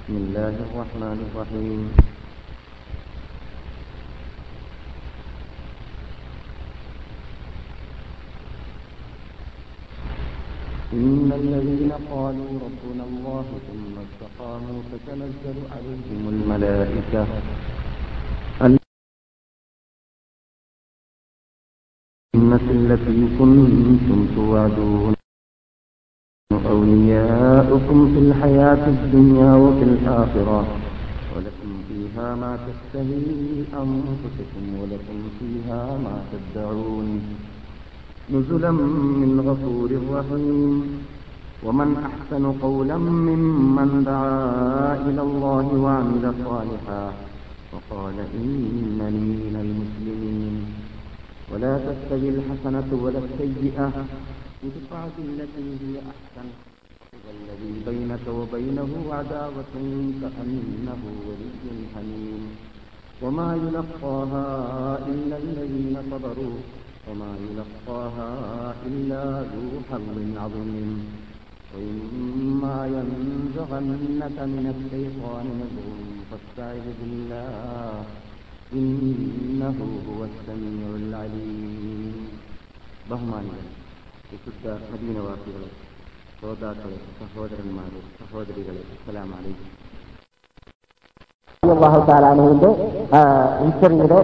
بسم الله الرحمن الرحيم إن الذين قالوا ربنا الله ثم استقاموا تتنزل عليهم الملائكة الجنة التي كنتم توعدون أولياؤكم في الحياة الدنيا وفي الآخرة ولكم فيها ما تشتهي أنفسكم ولكم فيها ما تدعون نزلا من غفور رحيم ومن أحسن قولا ممن دعا إلى الله وعمل صالحا وقال إنني من المسلمين ولا تستوي الحسنة ولا السيئة ادفع بالتي هي أحسن إذا الذي بينك وبينه عداوة كأنه ولي حميم وما يلقاها إلا الذين صبروا وما يلقاها إلا ذو حظ عظيم وإما ينزغنك من الشيطان نزغ فاستعذ بالله إنه هو السميع العليم ബഹുമാനികൾ വിശുദ്ധ മദീനവാസികളെ ശ്രോതാക്കളെ സഹോദരന്മാരെ സഹോദരികളെ അസ്സലാം അലൈക്കും അള്ളാഹു താലാനുവിന്റെ ഹിസ്റ്ററിയുടെ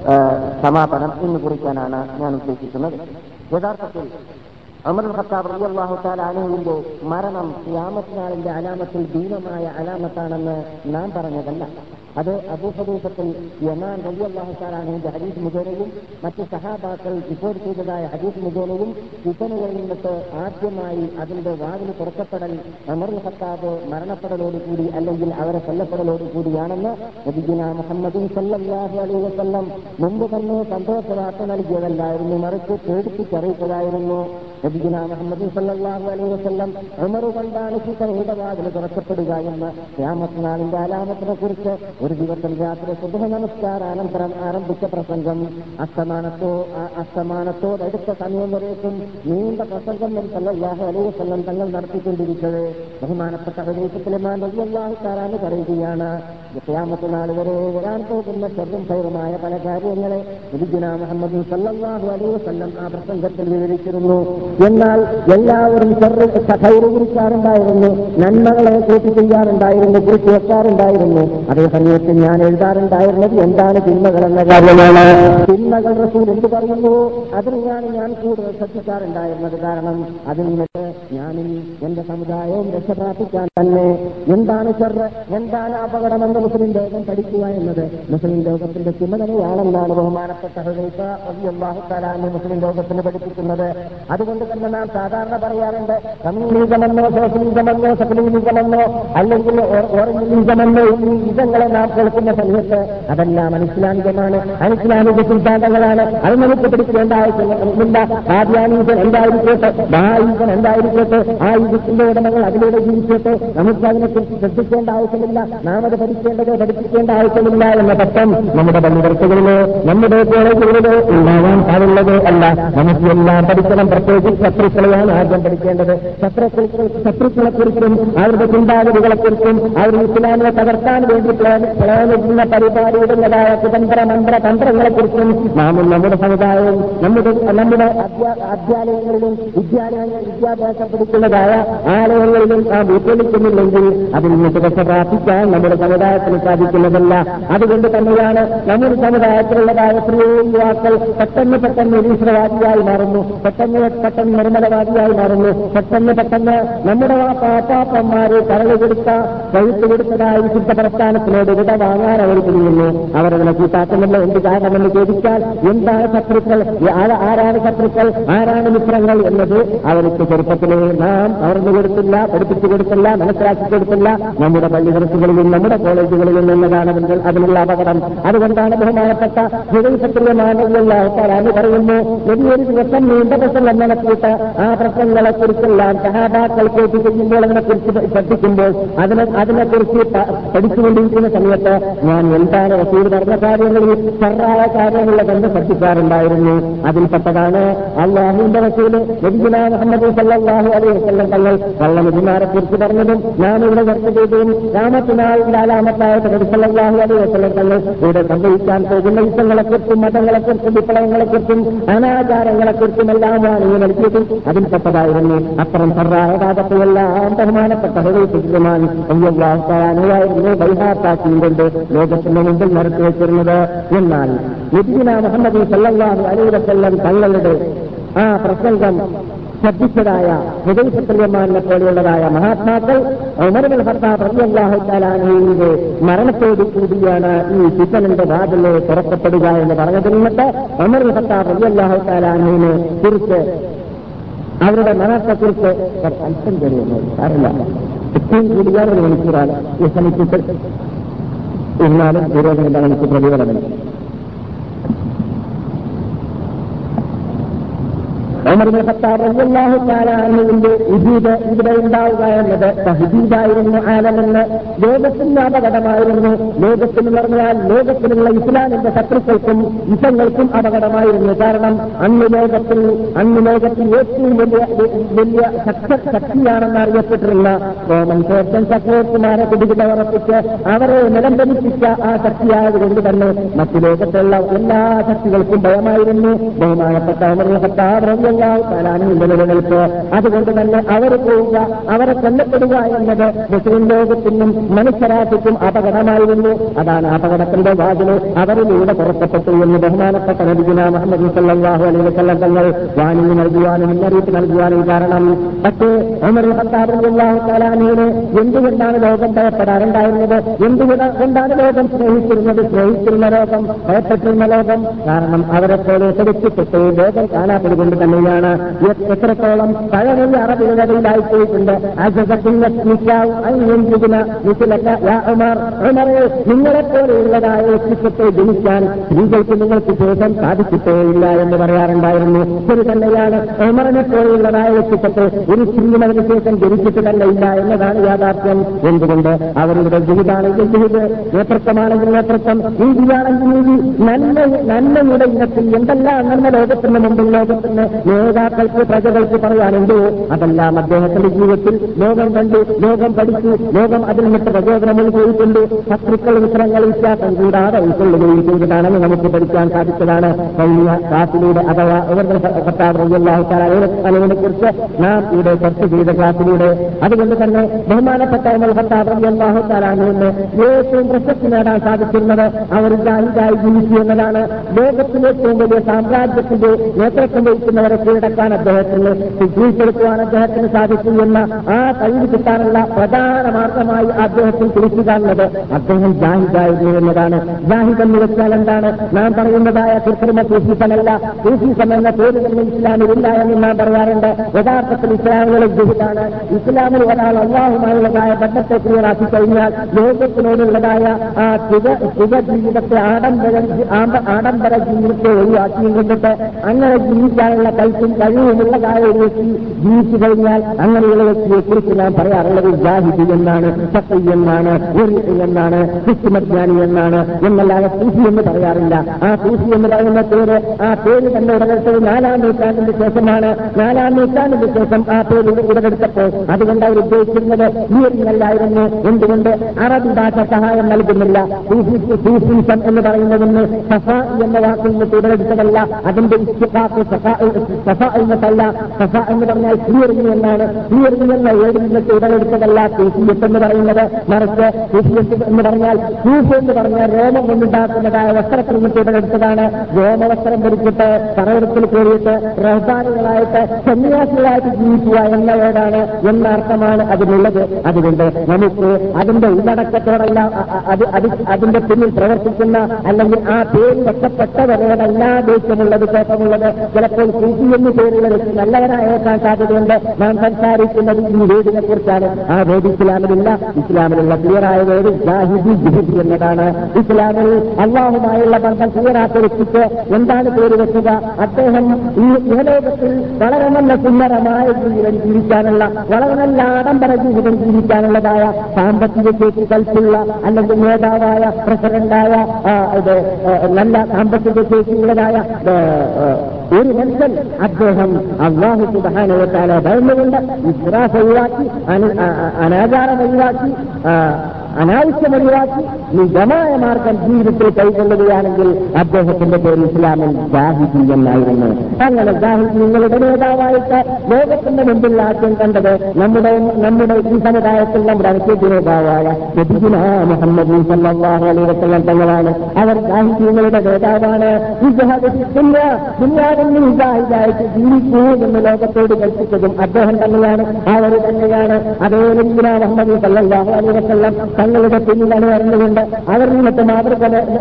സമാപനം എന്ന് കുറിക്കാനാണ് ഞാൻ ഉദ്ദേശിക്കുന്നത് യഥാർത്ഥത്തിൽ അമർ ഖത്താബ് റബി അള്ളാഹു താലാനുവിന്റെ മരണം യാമത്തിനാളിന്റെ അലാമത്തിൽ ദീനമായ അലാമത്താണെന്ന് നാം പറഞ്ഞതല്ല അത് അബൂഹദീസത്തിൽ യമാൻ റബി അള്ളാഹു താലാനുവിന്റെ ഹദീസ് മുഖേനയും മറ്റ് സഹാബാക്കൾ റിപ്പോർട്ട് ചെയ്തതായ ഹദീസ് മുഖേനയും വിപണികളിൽ നിന്നിട്ട് ആദ്യമായി അതിന്റെ വാതിൽ തുറക്കപ്പെടൽ അമർ ഖത്താബ് മരണപ്പെടലോടുകൂടി അല്ലെങ്കിൽ അവരെ കൊല്ലപ്പെടലോടുകൂടിയാണെന്ന് നബിഗുന മുഹമ്മദ് സല്ലല്ലാഹു അലൈഹി വസല്ലം മുമ്പ് തന്നെ സന്തോഷവാർത്ത നൽകിയതല്ലായിരുന്നു മറിച്ച് പേടിപ്പിച്ചറിയിച്ചതായിരുന്നു നബിഗുന മുഹമ്മദ് സല്ലല്ലാഹു അലൈഹി വസല്ലം ഉമർ കൊണ്ടാണ് ശിഖരയുടെ വാതിൽ തുറക്കപ്പെടുക എന്ന് ക്യാമത്തിനാളിന്റെ അലാമത്തിനെ കുറിച്ച് ഒരു ദിവസം രാത്രി സുബഹ നമസ്കാരാനന്തരം ആരംഭിച്ച പ്രസംഗം അസ്തമാനത്തോ അസ്തമാനത്തോടടുത്ത സമയം വരേക്കും നീണ്ട പ്രസംഗം നബി സല്ലല്ലാഹു അലൈഹി വസല്ലം തങ്ങൾ നടത്തിക്കൊണ്ടിരിച്ചത് ബഹുമാനപ്പെട്ട ഹദീസത്തിലുമാൻ റളിയല്ലാഹു തആല പറയുകയാണ് ഖിയാമത്ത് നാൾ വരെ വരാൻ പോകുന്ന ചെറുതും സൈറുമായ പല കാര്യങ്ങളെ നബിഗുന മുഹമ്മദ് സല്ലല്ലാഹു അലൈഹി വസല്ലം ആ പ്രസംഗത്തിൽ വിവരിച്ചിരുന്നു എന്നാൽ എല്ലാവരും ചെറു സഹൈറ് കുറിക്കാറുണ്ടായിരുന്നു നന്മകളെ കൂട്ടി ചെയ്യാറുണ്ടായിരുന്നു കുറിച്ച് വെക്കാറുണ്ടായിരുന്നു അതേ സമയത്ത് ഞാൻ എഴുതാറുണ്ടായിരുന്നത് എന്താണ് തിന്മകൾ എന്ന കാര്യമാണ് തിന്മകൾ റസൂൽ എന്ത് പറയുന്നു അതിനെയാണ് ഞാൻ കൂടുതൽ ശ്രദ്ധിക്കാറുണ്ടായിരുന്നത് കാരണം അതിൽ നിന്നിട്ട് ഞാനും എന്റെ സമുദായവും രക്ഷപ്രാപിക്കാൻ തന്നെ എന്താണ് ചെറ് എന്താണ് അപകടമെന്ന് മുസ്ലിം ലോകം പഠിക്കുക എന്നത് മുസ്ലിം ലോകത്തിന്റെ ചുമതലയാണെന്നാണ് ബഹുമാനപ്പെട്ട അള്ളാഹുത്താലാണ് മുസ്ലിം ലോകത്തിന് പഠിപ്പിക്കുന്നത് അതുകൊണ്ട് തന്നെ നാം സാധാരണ പറയാറുണ്ട് കമ്മ്യൂണിസമെന്നോ സോഷ്യലിസമെന്നോ സെക്കുലറിസമെന്നോ അല്ലെങ്കിൽ ഓറഞ്ചിലിസമെന്നോ എന്നീ ഇതങ്ങളെ നാം കേൾക്കുന്ന സമയത്ത് അതെല്ലാം അനിസ്ലാമികമാണ് അനിസ്ലാമിക സിദ്ധാന്തങ്ങളാണ് അത് നമുക്ക് പിടിക്കേണ്ട ആവശ്യമില്ല ആദ്യാനീസൻ എന്തായിരിക്കട്ടെ മഹായുസൻ എന്തായിരിക്കട്ടെ ആ യുഗത്തിന്റെ ഉടമകൾ അതിലൂടെ ജീവിച്ചിട്ട് നമുക്ക് അതിനെക്കുറിച്ച് ശ്രദ്ധിക്കേണ്ട ആവശ്യമില്ല നാം അത് പഠിക്കേണ്ടത് പഠിപ്പിക്കേണ്ട ആവശ്യമില്ല എന്ന തത്വം നമ്മുടെ പള്ളികർക്കുകളിലോ നമ്മുടെ കോളേജുകളിലോ ഉണ്ടാവാൻ പാടുള്ളത് അല്ല നമുക്ക് എല്ലാം പഠിക്കണം പ്രത്യേകിച്ച് ശത്രുക്കളെയാണ് ആദ്യം പഠിക്കേണ്ടത് ശത്രുക്കൾ ശത്രുക്കളെ കുറിച്ചും അവരുടെ ചിന്താഗതികളെ കുറിച്ചും അവർ ഇസ്ലാമിനെ തകർക്കാൻ വേണ്ടി പ്രയോജിക്കുന്ന പരിപാടിയിടുന്നതായ കുതന്ത്ര മന്ത്ര തന്ത്രങ്ങളെ കുറിച്ചും നാമും നമ്മുടെ സമുദായവും നമ്മുടെ നമ്മുടെ അധ്യാലയങ്ങളിലും വിദ്യാലയങ്ങൾ വിദ്യാഭ്യാസം പഠിക്കുന്നതായ ആലയങ്ങളിലും നാം ഉൾക്കൊള്ളിക്കുന്നില്ലെങ്കിൽ അതിൽ നിന്ന് ചികിത്സ പ്രാപിക്കാൻ നമ്മുടെ സമുദായത്തിന് സാധിക്കുന്നതല്ല അതുകൊണ്ട് തന്നെയാണ് നമ്മുടെ സമുദായത്തിലുള്ളതായ എത്രയോ യുവാക്കൾ പെട്ടെന്ന് പെട്ടെന്ന് നിരീശ്വരവാദിയായി മാറുന്നു പെട്ടെന്ന് പെട്ടെന്ന് നിർമ്മലവാദിയായി മാറുന്നു പെട്ടെന്ന് പെട്ടെന്ന് നമ്മുടെ പാപ്പാപ്പന്മാരെ കരള് കൊടുത്ത കഴുത്ത് കൊടുത്തതായ വിശുദ്ധ പ്രസ്ഥാനത്തിനോട് വിട വാങ്ങാൻ അവർ കഴിയുന്നു അവരതിനെ കൂട്ടാക്കുന്നില്ല എന്ത് കാരണമെന്ന് ചോദിച്ചാൽ എന്താണ് ശത്രുക്കൾ ആരാണ് ശത്രുക്കൾ ആരാണ് മിത്രങ്ങൾ എന്നത് അവർക്ക് ചെറുപ്പത്തിലെ നാം അവർക്ക് കൊടുത്തില്ല പഠിപ്പിച്ചു കൊടുത്തില്ല മനസ്സിലാക്കി കൊടുത്തില്ല നമ്മുടെ പള്ളികർസുകളിലും നമ്മുടെ കോളേജുകളിലും എന്നതാണ് അതിനുള്ള അപകടം അതുകൊണ്ടാണ് ബഹുമാനപ്പെട്ട ഹൃദയസക്രിയമാണെന്ന് പറയുന്നു വലിയൊരു ദിവസം നീണ്ട പ്രസംഗം നടത്തി നടത്തിയിട്ട് ആ പ്രശ്നങ്ങളെ കുറിച്ചെല്ലാം സഹാബാക്കൾ കേട്ട് ചെയ്യുമ്പോൾ അതിനെക്കുറിച്ച് പഠിക്കുമ്പോൾ അതിനെ അതിനെക്കുറിച്ച് പ- പഠിച്ചുകൊണ്ടിരിക്കുന്ന സമയത്ത് ഞാൻ എന്താണ് റസൂൽ പറഞ്ഞ കാര്യങ്ങളിൽ സറായ കാര്യങ്ങളിൽ കണ്ട് പഠിക്കാറുണ്ടായിരുന്നു അതിൽപ്പെട്ടതാണ് അള്ളാഹുവിന്റെ റസൂല് നബിഗുന മുഹമ്മദ് സല്ലല്ലാഹു അലൈഹി വസല്ലം തങ്ങൾ കള്ളനബിമാരെ കുറിച്ച് പറഞ്ഞതും ഞാൻ ഇവിടെ ചർച്ച ചെയ്തതും രാമത്തിനാൾ നാലാമത്തായിട്ട് നബി സല്ലല്ലാഹു അലൈഹി വസല്ലം തങ്ങൾ ഇവിടെ സംഭവിക്കാൻ പോകുന്ന യുദ്ധങ്ങളെക്കുറിച്ചും മതങ്ങളെക്കുറിച്ചും വിപ്ലവങ്ങളെക്കുറിച്ചും അനാചാരങ്ങളെക്കുറിച്ചും എല്ലാമാണ് ഈ നൽകിയത് അതിൽപ്പെട്ടതായിരുന്നു അത്തരം സറായ ഭാഗത്തെല്ലാം ബഹുമാനപ്പെട്ട ഹൃദയമാൻ അനുയായിരുന്നു ബൈഹാത്താക്കിയും കൊണ്ട് ലോകത്തിന് മുമ്പിൽ നടത്തി വെച്ചിരുന്നത് എന്നാൽ നബിഗുന മുഹമ്മദ് സല്ലല്ലാഹു അലൈഹി വസല്ലം തങ്ങളുടെ ആ പ്രസംഗം ശ്രദ്ധിച്ചതായ ഹൃദയസത്യമാനെ പോലെയുള്ളതായ മഹാത്മാക്കൾ ഉമർബൽ ഹർത്താബ് റളിയല്ലാഹു തആലാന്റെ മരണത്തോടു കൂടിയാണ് ഈ ഫിത്തനിന്റെ വാതില് തുറക്കപ്പെടുക എന്ന് പറഞ്ഞതിൽ നിന്നിട്ട് ഉമർബൽ ഹർത്താബ് റളിയല്ലാഹു തആലാനെ കുറിച്ച് അവരുടെ മരണത്തെക്കുറിച്ച് അല്പം ചെറിയുന്നു അറിയില്ല ഏറ്റവും കൂടിയാണ് ഒരു മണിക്കൂറാണ് ഈ സമയത്ത് എന്നാലും പുരോഗമനം എനിക്ക് പ്രതിഫലനം ഉമർബിൻ ഖത്താബ് റളിയല്ലാഹു തആല അൻഹുവിന്റെ ഇത് ഇവിടെ ഉണ്ടാവുക എന്നത് തഹദീദായിരുന്നു ആലമെന്ന് ലോകത്തിന് അപകടമായിരുന്നു ലോകത്തിന് പറഞ്ഞാൽ ലോകത്തിലുള്ള ഇസ്ലാമിന്റെ ശത്രുക്കൾക്കും ഇസങ്ങൾക്കും അപകടമായിരുന്നു കാരണം അന്ന് ലോകത്തിൽ അന്ന് ലോകത്തിൽ ഏറ്റവും വലിയ വലിയ ശക്ത ശക്തിയാണെന്ന് അറിയപ്പെട്ടിരുന്ന റോമൻ പേർഷ്യൻ ചക്രവർത്തിമാരെ പിടികിടവർപ്പിച്ച് അവരെ നിലംബലിപ്പിച്ച ആ ശക്തിയായതുകൊണ്ട് തന്നെ മറ്റു ലോകത്തുള്ള എല്ലാ ശക്തികൾക്കും ഭയമായിരുന്നു ബഹുമാനപ്പെട്ട ഉമർ ഖത്താബ് റളിയല്ലാഹു തആലാനിന്റെ നിലനിൽപ്പ് അതുകൊണ്ട് തന്നെ അവർ പോവുക അവരെ കൊല്ലപ്പെടുക എന്നത് മുസ്ലിം ലോകത്തിനും മനുഷ്യരാശിക്കും അപകടമായിരുന്നു അതാണ് അപകടത്തിന്റെ വാതില് അവരിലൂടെ തുറക്കപ്പെട്ടു എന്ന് ബഹുമാനപ്പെട്ട നബിഗുന മുഹമ്മദ് സല്ലല്ലാഹു അലൈഹി വസല്ലം തങ്ങൾ വാണിംഗ് നൽകുവാനും മുന്നറിയിപ്പ് നൽകുവാനും കാരണം പക്ഷേ ഉമർ ഖത്താബ് റളിയല്ലാഹു തആലാനിനെ എന്തുകൊണ്ടാണ് ലോകം ഭയപ്പെടാറുണ്ടായിരുന്നത് എന്തുകൊണ്ടാണ് ലോകം സ്നേഹിച്ചിരുന്നത് സ്നേഹിച്ചിരുന്ന ലോകം ഭയപ്പെട്ടിരുന്ന ലോകം കാരണം അവരെ പോലെ തെളിച്ചിട്ട് ലോകം കാണാത്തതുകൊണ്ട് തന്നെയാണ് എ- എത്രത്തോളം പഴയ അറബികളിലായി പോയിട്ടുണ്ട് നിങ്ങളെ പോലെയുള്ളതായ വ്യക്തിത്വത്തെ ജനിക്കാൻ സ്ത്രീകൾക്ക് നിങ്ങൾക്ക് ശേഷം സാധിച്ചിട്ടേയില്ല എന്ന് പറയാറുണ്ടായിരുന്നു ശരി തന്നെയാണ് ഉമറിനെ പോലെയുള്ളതായ വ്യക്തിത്വത്തെ ഒരു സ്ത്രീയുടെ ശേഷം ജനിച്ചിട്ട് തന്നെ ഇല്ല എന്നതാണ് യാഥാർത്ഥ്യം എന്തുകൊണ്ട് അവരുടെ ജീവിതമാണെങ്കിൽ ജീവിത് നേതൃത്വമാണെങ്കിൽ നേതൃത്വം നീതിയാണെങ്കിൽ നീതി നന്മ നന്മയുടെ ഇനത്തിൽ എന്തെല്ലാം നന്മ ലോകത്തിന് മുമ്പിൽ ലോകത്തിന് നേതാക്കൾക്ക് പ്രജകൾക്ക് പറയാനുണ്ടോ അതെല്ലാം അദ്ദേഹത്തിന്റെ ജീവിതത്തിൽ ലോകം കണ്ടു ലോകം പഠിച്ചു ലോകം അതിൽ നിന്നിട്ട് പ്രചോദനം ഉൾക്കൊള്ളിട്ടുണ്ട് ശത്രുക്കൾ വിശ്രങ്ങൾ വിശ്വാസം കൂടാതെ ഉൾക്കൊള്ളുകയും ചെയ്തതാണെന്ന് നമുക്ക് പഠിക്കാൻ സാധിച്ചതാണ് കഴിഞ്ഞ ക്ലാസ്സിലൂടെ അഥവാ അതിനെ കുറിച്ച് നാം ഇവിടെ ചർച്ച ചെയ്ത ക്ലാസ്സിലൂടെ അതുകൊണ്ട് തന്നെ ബഹുമാനപ്പെട്ട ഉമർ ഖത്താബ് റളിയല്ലാഹു തആലാനുവിന് ഏറ്റവും പ്രശസ്തി നേടാൻ സാധിച്ചിരുന്നത് അവർ ജാഹിദായി ജീവിച്ചു എന്നതാണ് ലോകത്തിലെ ഏറ്റവും വലിയ സാമ്രാജ്യത്തിന്റെ നേതൃത്വം വഹിക്കുന്നവരെ കീഴടക്കാൻ അദ്ദേഹത്തിന് ചികിത്സെടുക്കുവാൻ അദ്ദേഹത്തിന് സാധിച്ചു എന്ന ആ കഴിവ് കിട്ടാനുള്ള പ്രധാന മാർഗമായി അദ്ദേഹത്തിന് പിടിച്ചു കാണുന്നത് അദ്ദേഹം ജാഹിദായിരുന്നു എന്നതാണ് ജാഹിദ് എന്ന് വെച്ചാൽ എന്താണ് നാം പറയുന്നതായ കൃത്രിമ സൂഫിസമല്ല സൂഫിസം എന്ന പേര് തന്നെ ഇസ്ലാമിലില്ല എന്ന് നാം പറയാറുണ്ട് യഥാർത്ഥത്തിൽ ഇസ്ലാമിലെ ജഹിദാണ് ഇസ്ലാമിൽ ഒരാൾ അള്ളാഹുമായുള്ളതായ ബന്ധത്തെ ക്ലിയറാക്കി കഴിഞ്ഞാൽ ലോകത്തിനോടുള്ളതായ ആ സുഖ സുഖജീവിതത്തെ ആഡംബര ആഡ- ആഡംബര ജീവിതത്തെ ഒഴിവാക്കിയും കൊണ്ടിട്ട് അങ്ങനെ ജീവിക്കാനുള്ള കൽപ്പും കഴിവുമുള്ളതായ ഒരു വ്യക്തി ജീവിച്ചു കഴിഞ്ഞാൽ അങ്ങനെയുള്ള വ്യക്തിയെ കുറിച്ച് ഞാൻ പറയാറുള്ളത് ജാഹിദി എന്നാണ് സത്യ എന്നാണ് ഉറി എന്നാണ് ക്രിസ്തുമജ്ഞാനി എന്നാണ് എന്നല്ലാതെ സൂഫി എന്ന് പറയാറില്ല ആ സൂഫി എന്ന് പറയുന്ന പേര് ആ പേര് തന്നെ ഉടലെടുത്തത് നാലാം നൂറ്റാണ്ടിന് ശേഷമാണ് നാലാം നൂറ്റാണ്ടിന് ശേഷം ആ പേര് ഉടലെടുത്തപ്പോൾ അതുകൊണ്ട് അവർ ഉദ്ദേശിക്കുന്നത് ഹിയറിംഗല്ലായിരുന്നു എന്തുകൊണ്ട് അറബി ഭാഷ സഹായം നൽകുന്നില്ല സൂഫി- സൂഫിസം എന്ന് പറയുന്നതിന് സഫ എന്ന വാക്കിൽ നിന്ന് ഉടലെടുത്തതല്ല അതിന്റെ ഇസ്തിഖാഖ് സഫ- സഫ എന്നതല്ല സഫ എന്ന് പറഞ്ഞാൽ ഹിയറിംഗ് എന്നാണ് ഹിയറിംഗ് എന്ന ഏടിൽ നിന്നിട്ട് ഉടലെടുത്തതല്ല സൂഫിയത്ത് എന്ന് പറയുന്നത് മറിച്ച് സൂഫിയത്ത് എന്ന് പറഞ്ഞാൽ സൂഫ് എന്ന് പറഞ്ഞാൽ രോമം കൊണ്ടുണ്ടാക്കുന്നതായ വസ്ത്രത്തിൽ നിന്നിട്ട് ഉടലെടുത്തതാണ് രോമവസ്ത്രം ധരിച്ചിട്ട് പറവടത്തിൽ കയറിയിട്ട് റഹ്ബാനുകളായിട്ട് സന്യാസികളായിട്ട് ജീവിക്കുക എന്ന ഏടാണ് എന്ന അർത്ഥമാണ് അതിനുള്ളത് അതുകൊണ്ട് നമുക്ക് അതിന്റെ ഉള്ളടക്കത്തോടല്ല അ- അ- അത് അത് അതിന്റെ പിന്നിൽ പ്രവർത്തിക്കുന്ന അല്ലെങ്കിൽ ആ പേര് വെക്കപ്പെട്ടവരോടല്ല ദേഷ്യമുള്ളത് കോപമുള്ളത് ചിലപ്പോൾ സൂഫി എന്ന് പേരുള്ള വ്യക്തി നല്ലവനായേക്കാൻ സാധ്യതയുണ്ട് നാം സംസാരിക്കുന്നത് ഈ വേദിനെ കുറിച്ചാണ് ആ വേദി ഇസ്ലാമിലില്ല ഇസ്ലാമിലുള്ള ക്ലിയറായ വേദി ജാഹിദി ജിഹിദ് എന്നതാണ് ഇസ്ലാമിൽ അള്ളാഹുമായുള്ള ബന്ധം ക്ലിയറാത്ത വ്യക്തിക്ക് എന്താണ് പേര് വെക്കുക അദ്ദേഹം ഈ ഇഹലോകത്തിൽ വളരെ നല്ല സുന്ദരമായ ജീവിതം ജീവിക്കാനുള്ള വളരെ നല്ല ആഡംബര ജീവിതം ജീവിക്കാനുള്ളതായ സാമ്പത്തിക ശേഷി കൽപ്പുള്ള അല്ലെങ്കിൽ നേതാവായ പ്രസിഡന്റായ ആ, ഇത് ആ, നല്ല സാമ്പത്തിക ശേഷിയുള്ളതായ ആ, ആ, ഒരു മനുഷ്യൻ അദ്ദേഹം അള്ളാഹു സുബാനുവത്താല ഭയന്നുകൊണ്ട് ഇസ്രാഫ് ഒഴിവാക്കി അന- ആ, ആ, അനാചാരം ഒഴിവാക്കി ആ, അനാവശ്യം ഒഴിവാക്കി നിജമായ മാർഗം ജീവിതത്തിൽ കൈക്കൊള്ളുകയാണെങ്കിൽ അദ്ദേഹത്തിന്റെ പേര് ഇസ്ലാമിൽ ജാഹിദി എന്നായിരുന്നു അങ്ങനെ ജാഹിദി നിങ്ങളുടെ നേതാവായിട്ട് ലോകത്തിന്റെ മുമ്പിൽ ആദ്യം കണ്ടത് നമ്മുടെ നമ്മുടെ ഈ സമുദായത്തിൽ നമ്മുടെ അനുസരിച്ച് നേതാവായ നബിഗുന മുഹമ്മദ് സല്ലല്ലാഹു അലൈഹി വസല്ലം തങ്ങളാണ് അവർ ജാഹിദീങ്ങളുടെ നേതാവാണ് ഈ ജഹാദ് ദുനിയ ദുനിയാവിൽ നിന്ന് ജാഹിദായിട്ട് ജീവിക്കൂ എന്ന് ലോകത്തോട് കൽപ്പിച്ചതും അദ്ദേഹം തന്നെയാണ് അവർ തന്നെയാണ് അതേ നബിഗുന മുഹമ്മദ് സല്ലല്ലാഹു അലൈഹി വസല്ലം തങ്ങളുടെ പിന്നിലാണ് വരുന്നുണ്ട് അവർ നിന്നിട്ട് മാതൃക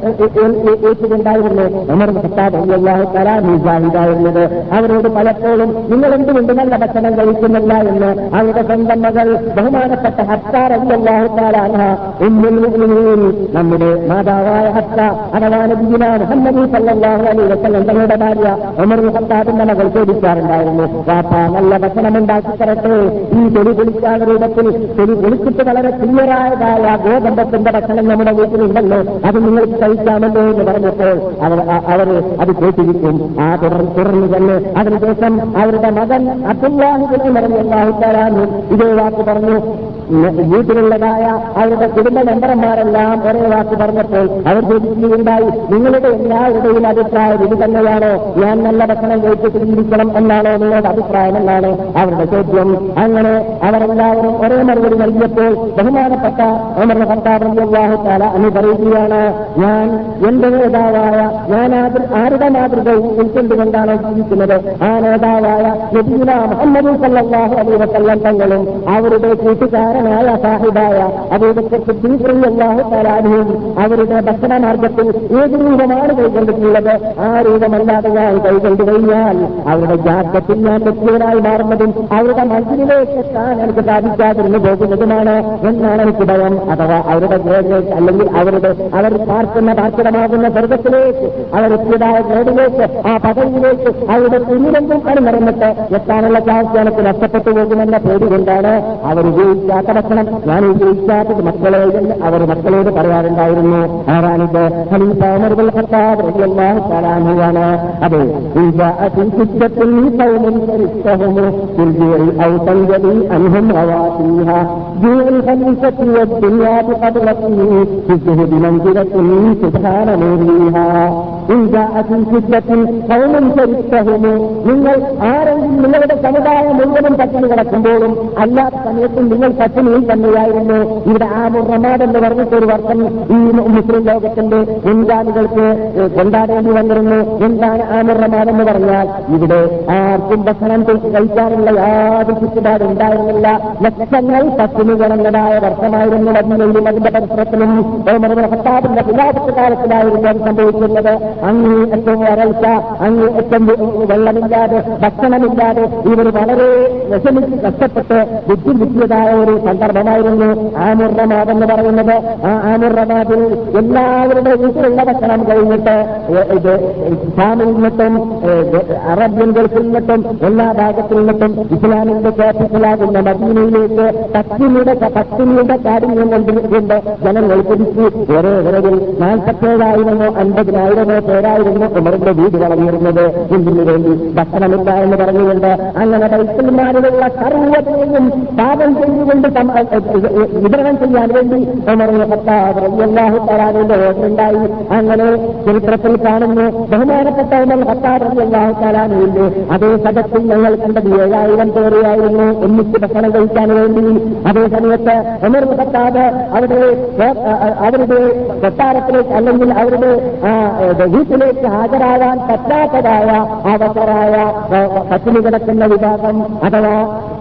ഏറ്റുകൊണ്ടായിരുന്നു ഉമർ ഖത്താബ് റളിയല്ലാഹു തആല മുജാഹിദായിരുന്നത് അവരോട് പലപ്പോഴും നിങ്ങൾ എന്തുകൊണ്ട് നല്ല ഭക്ഷണം കഴിക്കുന്നില്ല എന്ന് അവരുടെ സ്വന്തം മകൾ ബഹുമാനപ്പെട്ട ഹത്ത റളിയല്ലാഹു തആല അൻഹ ഉമ്മുൽ മുഅ്മിനീൻ നമ്മുടെ മാതാവായ ഹത്ത അഥവാ നബിയുന മുഹമ്മദ് സല്ലല്ലാഹു അലൈഹി വസല്ലം തങ്ങളുടെ ഭാര്യ ഉമർ ഖത്താബിന്റെ മകൾ ചോദിക്കാറുണ്ടായിരുന്നു വാപ്പ നല്ല ഭക്ഷണം ഉണ്ടാക്കി തരട്ടെ ഈ തൊലി പൊളിക്കാത്ത രൂപത്തിൽ തൊലി പൊളിച്ചിട്ട് വളരെ ക്ലിയറായതായ ഗോതമ്പത്തിന്റെ ഭക്ഷണം നമ്മുടെ വീട്ടിലുണ്ടല്ലോ അത് നിങ്ങൾക്ക് കഴിക്കാമല്ലോ എന്ന് പറഞ്ഞപ്പോൾ അവർ അവർ അത് കേട്ടിരിക്കും ആ തുടർന്ന് തുടർന്ന് തന്നെ അതിനുശേഷം അവരുടെ മകൻ അബ്ദുല്ലാഹിബിനെ മറന്നു അള്ളാഹുത്താലാനും ഇതേ വാക്ക് പറഞ്ഞു ഉം, വീട്ടിലുള്ളതായ അവരുടെ കുടുംബ മെമ്പർമാരെല്ലാം ഒരേ വാക്ക് പറഞ്ഞപ്പോൾ അവർ ചോദിക്കുകയുണ്ടായി നിങ്ങളുടെ എല്ലാവരുടെയും അഭിപ്രായം ഇത് തന്നെയാണോ ഞാൻ നല്ല ഭക്ഷണം കഴിച്ചിട്ട് ജീവിക്കണം എന്നാണോ നിങ്ങളുടെ അഭിപ്രായം എന്നാണ് അവരുടെ ചോദ്യം അങ്ങനെ അവരെല്ലാവരും ഒരേ മറുപടി നൽകിയപ്പോൾ ബഹുമാനപ്പെട്ട ഉമർ ഖത്താബ് റളിയല്ലാഹു തആല എന്ന് പറയുകയാണ് ഞാൻ എന്റെ നേതാവായ ഞാൻ ആദ്യ- ആരുടെ മാതൃക ഉൾക്കൊണ്ടുകൊണ്ടാണ് ജീവിക്കുന്നത് ആ നേതാവായ നബീന മുഹമ്മദ് സല്ലല്ലാഹു അലൈഹി വസല്ലം തങ്ങളും അവരുടെ കൂട്ടുകാരനായ സാഹിബായ അബൂബക്കർ സിദ്ദീഖ് റളിയല്ലാഹു തആല അൻഹുവും അവരുടെ ഭക്ഷണ മാർഗത്തിൽ ഏത് രൂപമാണ് കൈകൊണ്ടിട്ടുള്ളത് ആ രൂപമല്ലാതെ ഞാൻ കൈകൊണ്ടു കഴിഞ്ഞാൽ അവരുടെ ജാഗ്രത്തിൽ ഞാൻ വ്യക്തികളായി മാറുന്നതും അവരുടെ മനുഷ്യനിലേക്ക് എത്താൻ എനിക്ക് സാധിക്കാതിരുന്നു പോകുന്നതുമാണ് എന്നാണ് എനിക്ക് ഭയം അഥവാ അവരുടെ ഗ്രേഡിലേക്ക് അല്ലെങ്കിൽ അവരുടെ അവർ പാർക്കുന്ന പാർപ്പിടമാകുന്ന സ്വർഗത്തിലേക്ക് അവരെത്തിയതായ ഗ്രേഡിലേക്ക് ആ പദവിയിലേക്ക് അവരുടെ പിന്നിലെങ്കിലും അണിനിറന്നിട്ട് എത്താനുള്ള ചാൻസ് എനിക്ക് നഷ്ടപ്പെട്ടു പോകുമെന്ന പേടി കൊണ്ടാണ് അവർ ഉപയോഗിക്കാത്ത ഭക്ഷണം ഞാൻ ഉപയോഗിക്കാത്തത് മക്കളെ എന്ന് അവർ മക്കളോട് പറയാറുണ്ടായിരുന്നു ആരാണിത് ഖലീഫ ഉമർ ഇബ്നുൽ ഖത്താബ് റളിയല്ലാഹു തആല അൻഹുവാണ് അതെ ഇൻജാ അതി സിദ്ദത്തുൽ ഖൗമിൻ ഫരിസ്തഹും ഫിൽ ഔ തൻജലി അൻഹും റവാസിഹ ജൂൽ ഖലീഫത്തി വദ്ദുനിയാ ബിഖദ്റത്തിഹി في الزهد منزلة سبحان نورها إن جاءت الفتنة قوم فرستهم നിങ്ങൾ ആരെങ്കിലും നിങ്ങളുടെ സമുദായം മുഴുവനും പട്ടിണി കിടക്കുമ്പോഴും അല്ലാത്ത സമയത്തും നിങ്ങൾ പട്ടിണിയിൽ തന്നെയായിരുന്നു ഇവിടെ ആ റമാദ് എന്ന് പറഞ്ഞിട്ട് ഒരു വർഷം ഈ മുസ്ലിം ലോകത്തിന്റെ മുൻഗാമികൾക്ക് കൊണ്ടാടേണ്ടി വന്നിരുന്നു എന്താണ് ആ റമാദ് എന്ന് പറഞ്ഞാൽ ഇവിടെ ആർക്കും ഭക്ഷണം കഴിക്കാനുള്ള യാതൊരു ചുറ്റുപാട് ഉണ്ടായിരുന്നില്ല ലക്ഷങ്ങൾ പട്ടിണി കിടന്നതായ വർഷമായിരുന്നു മദീനയിലും അതിന്റെ പരിസരത്തിലും ഹത്താബിന്റെ വിലാപത്ത് കാലത്തിലായിരുന്നു അത് സംഭവിക്കുന്നത് അങ്ങേ ഏറ്റവും വരൾച്ച അങ്ങേ ഏറ്റവും വെള്ളമില്ലാതെ ഭക്ഷണമില്ലാതെ ഇവർ വളരെ വിഷമിച്ച് കഷ്ടപ്പെട്ട് ബുദ്ധിമുട്ടിയതായ ഒരു സന്ദർഭമായിരുന്നു ആമുറമാദ് എന്ന് പറയുന്നത് ആ ആമുറമാദിൽ എല്ലാവരുടെ വീട്ടിലുള്ള ഭക്ഷണം കഴിഞ്ഞിട്ട് ഏ- ഇത് ഇസ്ലാമിൽ നിന്നിട്ടും ഏ, അറബ്യൻ ഗൾഫിൽ നിന്നിട്ടും എല്ലാ ഭാഗത്തിൽ നിന്നിട്ടും ഇസ്ലാമിന്റെ ക്യാപിറ്റലാകുന്ന മദീനയിലേക്ക് പത്തിനിയുടെ പത്തിനിയുടെ കാഠിന്യം കൊണ്ടുകൊണ്ട് ജനങ്ങൾ കുതിച്ചു ഒരേ വിരവിൽ നാൽപ്പത്തേഴായിരമോ അൻപതിനായിരമോ പേരായിരുന്നു ഉമറിന്റെ വീട് വളർന്നിരുന്നത് ഇതിനു വേണ്ടി ഭക്ഷണമില്ല എന്ന് പറഞ്ഞുകൊണ്ട് അങ്ങനെ ബൈസൽമാരിലുള്ള സർവ്വതയും പാപം ചെയ്തുകൊണ്ട് സമ- എ- എ- എ- വിതരണം ചെയ്യാൻ വേണ്ടി ഉമറിന്റെ പത്താവ് അള്ളാഹു തലാവിന്റെ ഓർഡറുണ്ടായി അങ്ങനെ ചരിത്രത്തിൽ കാണുന്നു ബഹുമാനപ്പെട്ട ഉമർ ഹത്താബ് അള്ളാഹു തലാനുവിന്റെ അതേ സദസ്സിൽ ഞങ്ങൾ കണ്ടത് ഏഴായിരം പേരെയായിരുന്നു ഒന്നിച്ച് ഭക്ഷണം കഴിക്കാൻ വേണ്ടി അതേ സമയത്ത് ഉമർ ഹത്താബ് അവിടെ ഏ- അ- അവരുടെ കൊട്ടാരത്തിലേക്ക് അല്ലെങ്കിൽ അവരുടെ ആ, ഏ, വീട്ടിലേക്ക് ഹാജരാകാൻ പറ്റാത്തതായ അവസരായ പട്ടിണി കിടക്കുന്ന വിഭാഗം അഥവാ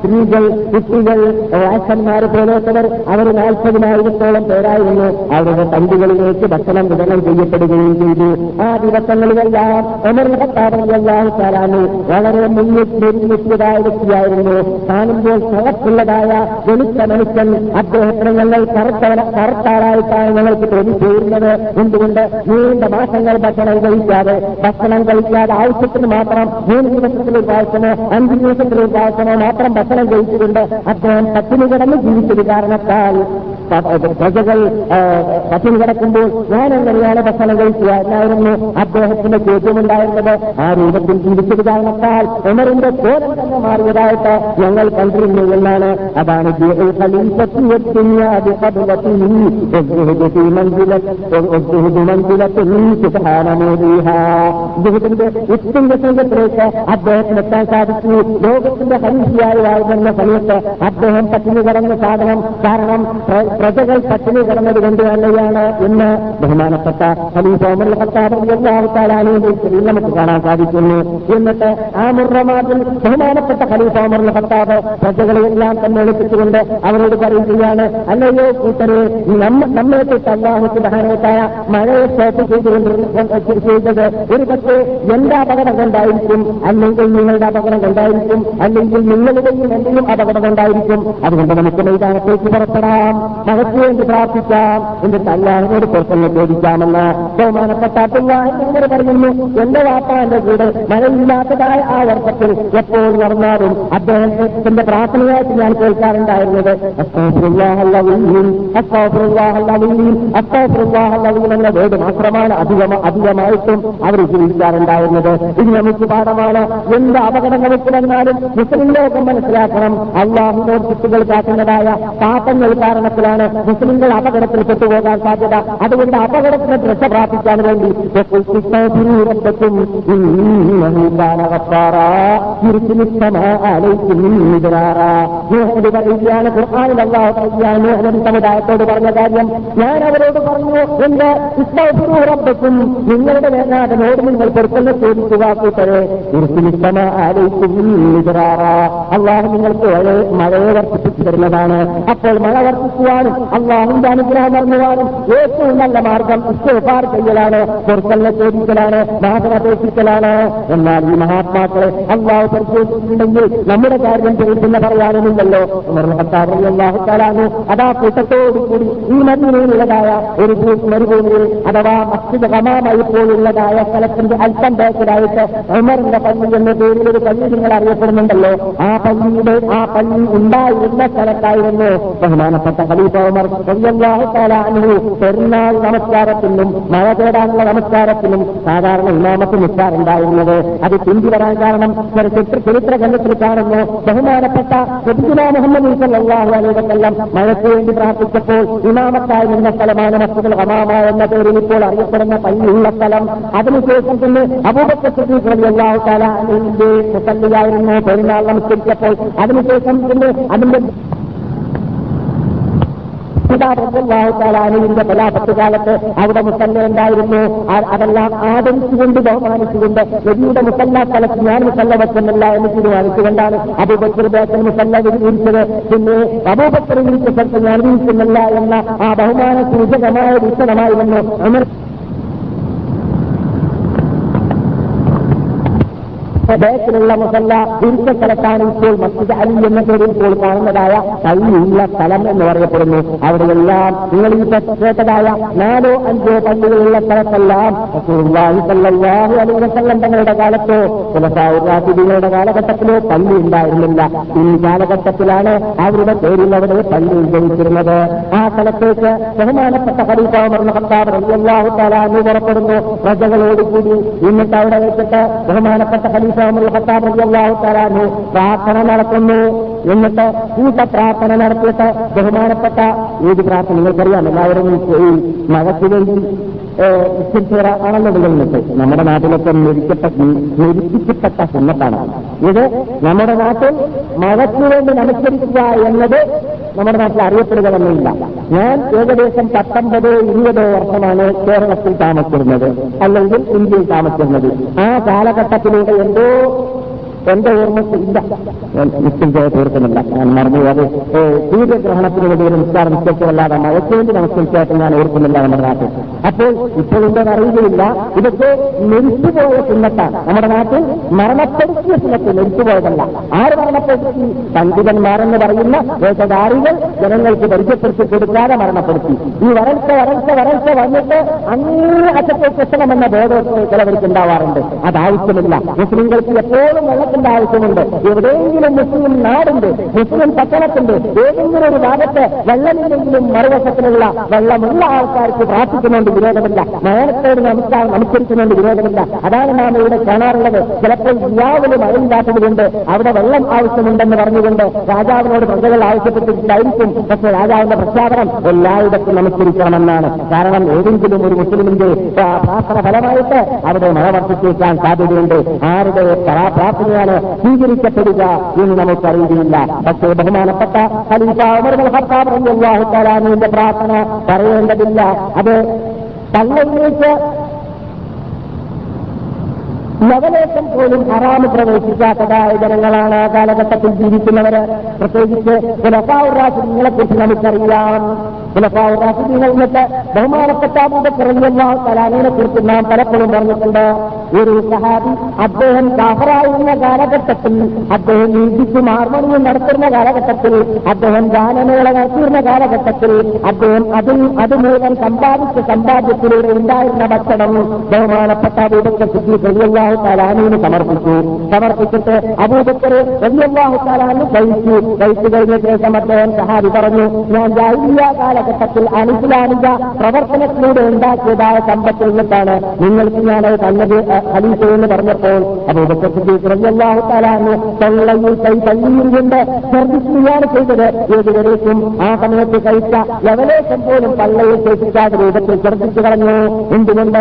സ്ത്രീകൾ കുട്ടികൾ വാസന്മാർ പോലത്തവർ അവർ നാൽപ്പതിനായിരത്തോളം പേരായിരുന്നു അവരുടെ തണ്ടുകളിലേക്ക് ഭക്ഷണം വിതരണം ചെയ്യപ്പെടുകയും ചെയ്തു ആ ദിവസങ്ങളിലെല്ലാം ഒമർ ഖത്താബിയല്ലാഹു താലാന് വളരെ മുന്നിട്ടുതായ വ്യക്തിയായിരുന്നു കാണുമ്പോൾ കറക്കുള്ളതായ വെളുത്ത മനുഷ്യൻ അദ്ദേഹത്തിന് ഞങ്ങൾ കറുത്തവന കറുത്താളായിട്ടാണ് ഞങ്ങൾക്ക് തോന്നിപ്പോയിരുന്നത് എന്തുകൊണ്ട് നീണ്ട മാസങ്ങൾ ഭക്ഷണം കഴിക്കാതെ ഭക്ഷണം കഴിക്കാതെ ആവശ്യത്തിന് മാത്രം മൂന്ന് ദിവസത്തിൽ ഒരു പ്രാവശ്യമോ അഞ്ച് ദിവസത്തിൽ ഒരു പ്രാവശ്യമോ മാത്രം ഭക്ഷണം കഴിച്ചുകൊണ്ട് അദ്ദേഹം പട്ടിണി കിടന്ന് ജീവിച്ചത് കാരണത്താൽ പ്രജകൾ പട്ടിണി കിടക്കുമ്പോൾ ഞാൻ എങ്ങനെയാണ് ഭക്ഷണം കഴിക്കുക എന്നായിരുന്നു അദ്ദേഹത്തിന്റെ ചോദ്യമുണ്ടായിരുന്നത് ആ രൂപത്തിൽ ജീവിച്ചത് കാരണത്താൽ ഉമറിന്റെ കോലം തന്നെ മാറിയതായിട്ട് ഞങ്ങൾ കണ്ടിരുന്നു എന്നാണ് അതാണ് ജീവിതത്തിന്റെ ഉത്തിന്റെ സംഘത്തിലേക്ക് അദ്ദേഹത്തിന് എത്താൻ സാധിച്ചു ലോകത്തിന്റെ ഹരീഷിയായി വാഴുന്ന സമയത്ത് അദ്ദേഹം പട്ടിണി കിടന്ന സാധനം കാരണം പ്രജകൾ പട്ടിണി കിടന്നത് കൊണ്ട് തന്നെയാണ് എന്ന് ബഹുമാനപ്പെട്ട ഖലീഫ ഉമർ ഖത്താബ് എല്ലാവത്താലാണ് നമുക്ക് കാണാൻ സാധിക്കുന്നു എന്നിട്ട് ആ മുറമാതിൽ ബഹുമാനപ്പെട്ട ഖലീഫ ഉമർ ഖത്താബ് പ്രജകളെല്ലാം തന്നെ എളുപ്പിച്ചുകൊണ്ട് അവരോട് പറയുകയാണ് അല്ലയോ കൂട്ടരെ നമ്മെ തൊട്ട് അള്ളാഹുക്ക് ബഹാനത്തായ മഴയെ സ്റ്റോപ്പ് ചെയ്തുകൊണ്ട് ചെയ്തത് ഒരു പക്ഷേ എന്റെ അപകടം കൊണ്ടായിരിക്കും അല്ലെങ്കിൽ നിങ്ങളുടെ അപകടം കൊണ്ടായിരിക്കും അല്ലെങ്കിൽ നിങ്ങളുടെയും എന്തെങ്കിലും അപകടം കൊണ്ടായിരിക്കും അതുകൊണ്ട് നമുക്ക് മൈതാനത്തേക്ക് പുറപ്പെടാം മഴയ്ക്ക് വേണ്ടി പ്രാർത്ഥിക്കാം എന്നിട്ട് അല്ലാഹിനോട് പുറത്തുനിന്ന് ചോദിക്കാമെന്ന് ബഹുമാനപ്പെട്ട അബ്ദുല്ലാഹിനോട് പറയുന്നു എന്റെ വാപ്പാന്റെ കൂടെ മഴയില്ലാത്തതായ ആ വർഷത്തിൽ എപ്പോൾ നടന്നാലും അദ്ദേഹത്തിന്റെ പ്രാർത്ഥനയായിട്ട് ഞാൻ കേൾക്കാറുണ്ടായിരുന്നത് എന്ന വേട് മാത്രമാണ് അധികം അധികമായിട്ടും അവർ ഉപയോഗിക്കാറുണ്ടായിരുന്നത് ഇത് നമുക്ക് പാഠമാണ് എന്ത് അപകടം നമുക്ക് വന്നാലും മുസ്ലിം ലോകം മനസ്സിലാക്കണം അള്ളാഹുനോട് കുട്ടികൾ കാട്ടുന്നതായ പാപങ്ങൾ കാരണത്തിലാണ് മുസ്ലിങ്ങൾ അപകടത്തിൽ പെട്ടുപോകാൻ സാധ്യത അതുകൊണ്ട് അപകടത്തിന് രക്ഷ പ്രാപിക്കാൻ വേണ്ടി സമുദായത്തോട് പറഞ്ഞ കാര്യം ഞാൻ അവരോട് പറഞ്ഞു എന്റെ ഇഷ്ടം നിങ്ങളുടെ വേദനാഥനോട് നിങ്ങൾ പൊറുക്കുന്ന ചോദിക്കുക കൂട്ടരെ ഇരുത്തിനിഷ്ടമ ആലയിക്കും അള്ളാഹു നിങ്ങൾക്ക് മഴയെ വർദ്ധിപ്പിച്ചു തരുന്നതാണ് അപ്പോൾ മഴ വർദ്ധിക്കുവാനും അള്ളാഹുന്റെ അനുഗ്രഹം നടന്നുവാനും ഏറ്റവും നല്ല മാർഗം ഇഷ്ടപാർ ചെയ്യലാണ് പൊറുക്കലിനെ ചോദിക്കലാണ് മാതമപേക്ഷിക്കലാണ് എന്നാൽ ഈ മഹാത്മാക്കളെ അള്ളാഹു പരിശോധിച്ചിട്ടുണ്ടെങ്കിൽ നമ്മുടെ കാര്യം പിന്നെ പറയാനുമില്ലല്ലോ അള്ളാഹു താലാനു അതാ കൂട്ടത്തോടുകൂടി ഈ മരുന്നിലുള്ളതായ ഒരു മരുഭൂമിയിൽ അഥവാ മസ്ജിദ് ഹമാമായി പോലുള്ളതായ സ്ഥലത്തിന്റെ അല്പം ബേക്കലായിട്ട് ഉമറിന്റെ പള്ളി എന്ന പേരിൽ ഒരു പള്ളി നിങ്ങൾ അറിയപ്പെടുന്നുണ്ടല്ലോ ആ പള്ളിയുടെ ആ പള്ളി ഉണ്ടായിരുന്ന സ്ഥലത്തായിരുന്നു ബഹുമാനപ്പെട്ട ഖലീഫ ഉമർ അള്ളാഹുത്താലു പെരുന്നാൾ നമസ്കാരത്തിനും മഴ തേടാനുള്ള നമസ്കാരത്തിനും സാധാരണ ഇമാമത്ത് നിൽക്കാറുണ്ടായിരുന്നത് അത് പിന്തി വരാൻ കാരണം ചരിത്ര ചരിത്ര ഗ്രന്ഥത്തിൽ കാണുന്നു ബഹുമാനപ്പെട്ട മുഹമ്മദ് സല്ലാഹു അലൈവെല്ലാം മഴയ്ക്ക് വേണ്ടി പ്രാർത്ഥിച്ചപ്പോൾ ഇമാമത്തായി നിന്ന സ്ഥലമാണ് മസ്ജിദുൽ ഹമാമ എന്ന പേരിൽ ഇപ്പോൾ അറിയപ്പെടുന്ന പള്ളിയുള്ള സ്ഥലം അതിനുശേഷം പിന്നെ അബൂബക്കർ അള്ളാഹു താലിന്റെ മുസല്ലിയായിരുന്നു പെരുന്നാൾ നമസ്കരിച്ചപ്പോൾ അതിനുശേഷം പിന്നെ അതിന്റെ ാലാനുവിന്റെ കലാപത്ത് കാലത്ത് അവിടെ മുസല്ല ഉണ്ടായിരുന്നു അതെല്ലാം ആദരിച്ചുകൊണ്ട് ബഹുമാനിച്ചുകൊണ്ട് നബിയുടെ മുസല്ല സ്ഥലത്ത് ഞാൻ മുസല്ല വെക്കുന്നില്ല എന്ന് തീരുമാനിച്ചുകൊണ്ടാണ് അബൂബക്കർ ബേക്കൽ മുസല്ല വിരിച്ചത് പിന്നെ അബൂബക്കർ വിരിച്ച സ്ഥലത്ത് ഞാൻ വിരിക്കുന്നില്ല എന്ന ആ ബഹുമാന സൂചകമായ വീക്ഷണമായിരുന്നു അമർ ബേക്കിലുള്ള മുസല്ല വിരിച്ച സ്ഥലത്താണ് ഇപ്പോൾ മസ്ജിദ് അലി എന്ന പേരിൽ ഇപ്പോൾ കാണുന്നതായ പള്ളിയുള്ള സ്ഥലം എന്ന് പറയപ്പെടുന്നു അവിടെയെല്ലാം നിങ്ങൾ ഈ കേട്ടതായ നാലോ അഞ്ചോ പള്ളികളുള്ള സ്ഥലത്തെല്ലാം അലിവസല്ലം തങ്ങളുടെ കാലത്തോ കുലസാവുറാസിദികളുടെ കാലഘട്ടത്തിലോ പള്ളി ഉണ്ടായിരുന്നില്ല ഈ കാലഘട്ടത്തിലാണ് അവരുടെ പേരിൽ അവിടെ പള്ളി ഉദ്ഭവിച്ചിരുന്നത് ആ സ്ഥലത്തേക്ക് ബഹുമാനപ്പെട്ട ഖലീഫാമർന്ന ഹത്താബ് അള്ളാഹു താലാന്ന് പുറപ്പെടുന്നു പ്രജകളോടുകൂടി എന്നിട്ട് അവിടെ വെച്ചിട്ട് ബഹുമാനപ്പെട്ട ഖലീഫ ഖത്താബ് പ്രാർത്ഥന നടത്തുന്നു എന്നിട്ട് കൂട്ട പ്രാർത്ഥന നടത്തിയിട്ട് ബഹുമാനപ്പെട്ട ഏത് പ്രാർത്ഥന നിങ്ങൾക്കറിയാം എല്ലാവരും ഈ മഴയ്ക്ക് വേണ്ടി ഇസ്തിഫാറ ആണല്ലോ നിങ്ങളുണ്ട് നമ്മുടെ നാട്ടിലൊക്കെ നിരിക്കപ്പെട്ട നിരിപ്പിക്കപ്പെട്ട സുന്നത്താണ് ഇത് നമ്മുടെ നാട്ടിൽ മഴയ്ക്ക് വേണ്ടി നമസ്കരിക്കുക എന്നത് നമ്മുടെ നാട്ടിൽ അറിയപ്പെടുക തന്നെയില്ല ഞാൻ ഏകദേശം പത്തൊമ്പത് ഇരുപത് വർഷമാണ് കേരളത്തിൽ താമസിച്ചിരുന്നത് അല്ലെങ്കിൽ ഇന്ത്യയിൽ താമസിച്ചിരുന്നത് ആ കാലഘട്ടത്തിലൂടെ എന്തോ എന്റെ ഓർമ്മയ്ക്ക് ഇല്ല ഞാൻ നിശ്ചയിച്ചത് തീർക്കുന്നില്ല ഞാൻ മറന്നു അത് ഏ, സൂര്യഗ്രഹണത്തിന് വേണ്ടി ഒരു നിസ്കാരം നിശ്ചയിച്ചതല്ലാതെ മഴയ്ക്ക് വേണ്ടി നമസ്കരിച്ചായിട്ട് ഞാൻ ഓർക്കുന്നില്ല നമ്മുടെ നാട്ടിൽ അപ്പോൾ ഇപ്പോൾ എന്റെ അറിയുകയില്ല ഇതൊക്കെ മരിച്ചുപോയ സുന്നത്താണ് നമ്മുടെ നാട്ടിൽ മരണപ്പെടുത്തിയ സുന്നത്ത് മരിച്ചുപോയതല്ല ആര് മരണപ്പെടുത്തി പണ്ഡിതന്മാരെന്ന് പറയുന്ന വേഷധാരികൾ ജനങ്ങൾക്ക് പരിചയപ്പെടുത്തി കൊടുക്കാതെ മരണപ്പെടുത്തി ഈ വരൾച്ച വരൾച്ച വരൾച്ച വന്നിട്ട് അങ്ങേ അറ്റത്തേക്ക് എത്തണമെന്ന ബോധമൊക്കെ ചിലവർക്ക് ഉണ്ടാവാറുണ്ട് അത് ആവശ്യമില്ല മുസ്ലിങ്ങൾക്ക് എപ്പോഴും വെള്ളത്തിന്റെ ആവശ്യമുണ്ട് എവിടെയെങ്കിലും മുസ്ലിം നാടുണ്ട് മുസ്ലിം പട്ടണത്തുണ്ട് ഏതെങ്കിലും ഒരു ഭാഗത്ത് വെള്ളമില്ലെങ്കിലും മറുവശത്തിലുള്ള വെള്ളമുള്ള ആൾക്കാർക്ക് പ്രാർത്ഥിക്കുന്നുണ്ട് വിരോധമില്ല മരണത്തോട് നമസ്കാരം നമസ്കരിക്കുന്നുണ്ട് വിരോധമില്ല അതാണ് നാം ഇവിടെ കാണാറുള്ളത് ചിലപ്പോൾ ജിയാവിന് മഴയില്ലാത്തതുകൊണ്ട് അവിടെ വെള്ളം ആവശ്യമുണ്ടെന്ന് പറഞ്ഞുകൊണ്ട് രാജാവിനോട് പ്രജകൾ ആവശ്യപ്പെട്ടിട്ടായിരിക്കും പക്ഷേ രാജാവിന്റെ പ്രഖ്യാപനം എല്ലായിടത്തും നമസ്കരിക്കണമെന്നാണ് കാരണം ഏതെങ്കിലും ഒരു മുസ്ലിമിന്റെ ആ, പ്രാർത്ഥന ഫലമായിട്ട് അവിടെ മഴ വർദ്ധിച്ചേക്കാൻ സാധ്യതയുണ്ട് ആരുടെ പ്രാ- പ്രാർത്ഥനയാണ് സ്വീകരിക്കപ്പെടുക എന്ന് നമുക്കറിയുകയില്ല പക്ഷേ ബഹുമാനപ്പെട്ട ഖലീഫ ഉമർ ഇബ്നുൽ ഖത്താബ് റളിയല്ലാഹു തആല അൻഹുവിന്റെ പ്രാർത്ഥന പറയേണ്ടതില്ല അത് തങ്ങളിലേക്ക് ലവലേശം പോലും ഹറാമ് പ്രവേശിക്കാത്തതായ ജനങ്ങളാണ് ആ കാലഘട്ടത്തിൽ ജീവിക്കുന്നവര് പ്രത്യേകിച്ച് പുലഫാവുറാശിങ്ങളെ കുറിച്ച് നമുക്കറിയാം പുലഫാവുറാശിങ്ങൾ എന്നിട്ട് ബഹുമാനപ്പെട്ട അബൂബക്കറിയാഹു കലാമിനെ കുറിച്ച് നാം പലപ്പോഴും പറഞ്ഞിട്ടുണ്ട് ഒരു സഹാബി അദ്ദേഹം കാഫറായിരുന്ന കാലഘട്ടത്തിൽ അദ്ദേഹം നീതിക്കും ഹാർമോണിയം നടത്തുന്ന കാലഘട്ടത്തിൽ അദ്ദേഹം ഗാനമേള നടത്തിയിരുന്ന കാലഘട്ടത്തിൽ അദ്ദേഹം അതിൽ അത് മുഴുവൻ സമ്പാദിച്ച സമ്പാദ്യത്തിലൂടെ ഉണ്ടായിരുന്ന ഭക്ഷണം ബഹുമാനപ്പെട്ട അബൂബക്കർ സിദ്ദീഖ് റളിയല്ലാഹു തആലാനുവിന് സമർപ്പിച്ചു സമർപ്പിച്ചിട്ട് അബൂബക്കർ റളിയല്ലാഹു തആലാനു കഴിച്ചു കഴിച്ചു കഴിഞ്ഞ ശേഷം അദ്ദേഹം സഹാബി പറഞ്ഞു ഞാൻ ജാഹിലിയ കാലഘട്ടത്തിൽ അനിസ്ലാമിക പ്രവർത്തനത്തിലൂടെ ഉണ്ടാക്കിയതായ സമ്പത്തിൽ നിന്നിട്ടാണ് നിങ്ങൾക്ക് ഞാനത് തന്നത് അഹ് ഖലീഫ എന്ന് പറഞ്ഞപ്പോൾ അബൂബക്കർ സിദ്ദീഖ് റളിയല്ലാഹു തആലാനു തൊള്ളയിൽ കൈ തള്ളിയിരുന്നുകൊണ്ട് ഛർദ്ദിക്കുകയാണ് ചെയ്തത് ഏതുവരേക്കും ആ സമയത്ത് കഴിച്ച ലവലേശം പോലും പള്ളയിൽ ശേഷിക്കാത്ത രൂപത്തിൽ ഛർദ്ദിച്ചു കളഞ്ഞു എന്തുകൊണ്ട്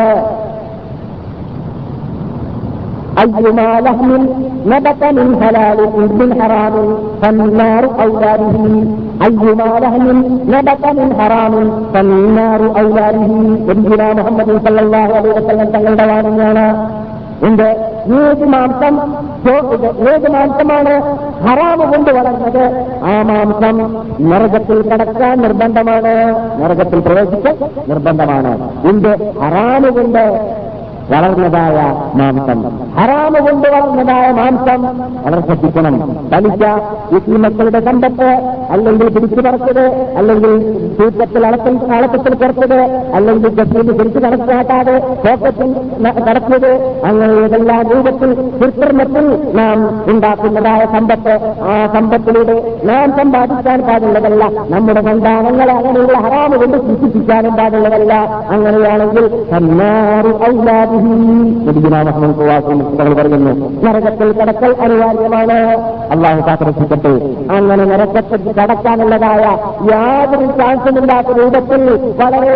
أيما لحم نبت من حلال من حرام فالنار أولى به أيما لحم نبت من حرام فالنار أولى به നബിയുനാ മുഹമ്മദ് സല്ലല്ലാഹു അലൈഹി വസല്ലം തങ്ങളുടെ വാണിയാണ് ഉണ്ട് ഏത് മാംസം ചോ- ഇത് ഏത് മാംസമാണ് ഹറാമ് കൊണ്ട് വളർന്നത് ആ മാംസം നരകത്തിൽ കടക്കാൻ നിർബന്ധമാണ് നരകത്തിൽ പ്രവേശിക്കാൻ നിർബന്ധമാണ് ഉണ്ട് ഹറാമ് കൊണ്ട് വളർന്നതായ മാംസം ഹറാമ് കൊണ്ട് വളർന്നതായ മാംസം വളരെ ശ്രദ്ധിക്കണം പലിശ ഈ മക്കളുടെ സമ്പത്ത് അല്ലെങ്കിൽ പിടിച്ചു പറിച്ചത് അല്ലെങ്കിൽ തൂക്കത്തിൽ അളത്തിൽ അളക്കത്തിൽ കുറച്ചത് അല്ലെങ്കിൽ ഗപ്പിയിൽ പിടിച്ചു കണക്കാക്കാതെ പോക്കറ്റിൽ ന- കടത്തിയത് അങ്ങനെ ഏതെല്ലാം രൂപത്തിൽ കൃത്രിമത്തിൽ നാം ഉണ്ടാക്കുന്നതായ സമ്പത്ത് ആ സമ്പത്തിലൂടെ നാം സമ്പാദിക്കാൻ പാടുള്ളതല്ല നമ്മുടെ സന്താനങ്ങളെ അങ്ങനെയുള്ള ഹറാമ് കൊണ്ട് സൂചിപ്പിക്കാനും പാടുള്ളതല്ല അങ്ങനെയാണെങ്കിൽ സന്നാറു ഔലാദിഹി നബിയുനാ മുഹമ്മദ് സ്വല്ലല്ലാഹു അലൈഹി വസല്ലം പറയുന്നു നരകത്തിൽ കടക്കൽ അനിവാര്യമാണ് അള്ളാഹു കാത്തിരക്ഷിക്കട്ടെ അങ്ങനെ നരകത്തിൽ കടക്കാനുള്ളതായ യാതൊരു ചാൻസും ഇല്ലാത്ത രൂപത്തിൽ വളരെ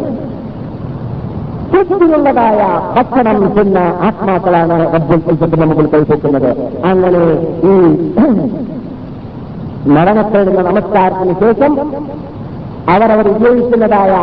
ശുദ്ധിയുള്ളതായ ഭക്ഷണം തിന്ന ആത്മാക്കളാണ് റബ്ബുൽ ഇസ്സത്തിന് മുമ്പിൽ കൈപ്പറ്റുന്നത് അങ്ങനെ ഈ മരണത്തേടുന്ന നമസ്കാരത്തിന് ശേഷം അവരവർ ഉപയോഗിക്കുന്നതായ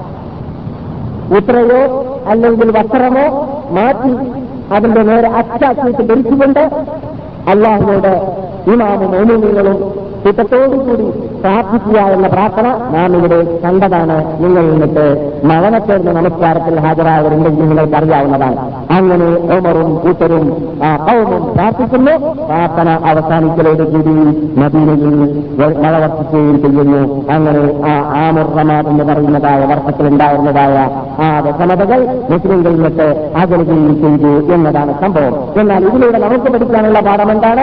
ഉത്രയോ അല്ലെങ്കിൽ വസ്ത്രമോ മാറ്റി അതിന്റെ നേരെ അച്ചാക്കിയിട്ട് ധരിച്ചുകൊണ്ട് അള്ളാഹുവോട് ഇമാമും മോമിനികളും കൂട്ടത്തോടുകൂടി പ്രാർത്ഥിക്കുക എന്ന പ്രാർത്ഥന നാം ഇവിടെ കണ്ടതാണ് നിങ്ങൾ നിന്നിട്ട് മരണത്തേർന്ന നമസ്കാരത്തിൽ ഹാജരായവരുണ്ടെങ്കിൽ നിങ്ങൾക്ക് അറിയാവുന്നതാണ് അങ്ങനെ ഓമറും കൂട്ടരും ആ കൗമും പ്രാർത്ഥിക്കുന്നു പ്രാർത്ഥന അവസാനിക്കലോടുകൂടി മദീനയിൽ മഴ വർഷിക്കുകയും ചെയ്യുന്നു അങ്ങനെ ആ ആമുർ റമാദ് എന്ന് പറയുന്നതായ വർഷത്തിലുണ്ടായിരുന്നതായ ആ വിഷമതകൾ മുസ്ലിങ്ങളിൽ നിന്നിട്ട് അകലുകയും ചെയ്തു എന്നതാണ് സംഭവം എന്നാൽ ഇതിലൂടെ നമുക്ക് പഠിക്കാനുള്ള പാഠം എന്താണ്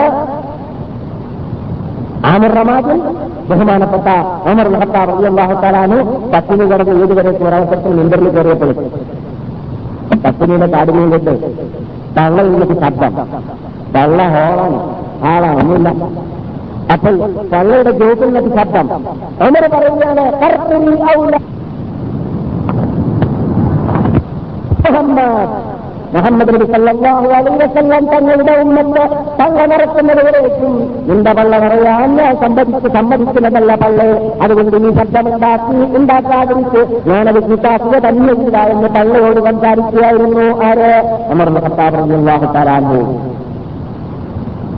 ആമുർ റമാദിൽ ബഹുമാനപ്പെട്ട ഒമർ ഖത്താബ് റളിയല്ലാഹു തആലാനു പട്ടിണി കിടന്ന് ഏതുവരെ ഒരവസരത്തിൽ മിമ്പറിൽ കയറിയപ്പോൾ പട്ടിണിയുടെ കാടിനെയും കൊണ്ട് തള്ളയിൽ നിന്നൊക്കെ ശബ്ദം തള്ള ഹോളാണ് ആളാണ് ഒന്നുമില്ല അപ്പോൾ തള്ളയുടെ ജോബിൽ നിന്നൊക്കെ ശബ്ദം ഒമർ പറയുകയാണ് കർത്തരി ഔല മുഹമ്മദ് മുഹമ്മദ് നബി സല്ലല്ലാഹു അലൈഹി വസല്ലം തങ്ങളുടെ ഉമ്മത്ത് പള്ള നിറക്കുന്നതുവരേക്കും നിന്റെ പള്ള നിറയാൻ ഞാൻ സമ്മതിച്ച് സമ്മതിക്കുന്നതല്ല പള്ളേ അതുകൊണ്ട് നീ ശബ്ദമുണ്ടാക്കി ഉണ്ടാക്കാതിരിച്ച് ഞാനത് കൂട്ടാക്കുക തന്നെയില്ല എന്ന് പള്ളയോട് സംസാരിക്കുകയായിരുന്നു ആര് അമർ ഖത്താബ് റളിയല്ലാഹു തആല അൻഹു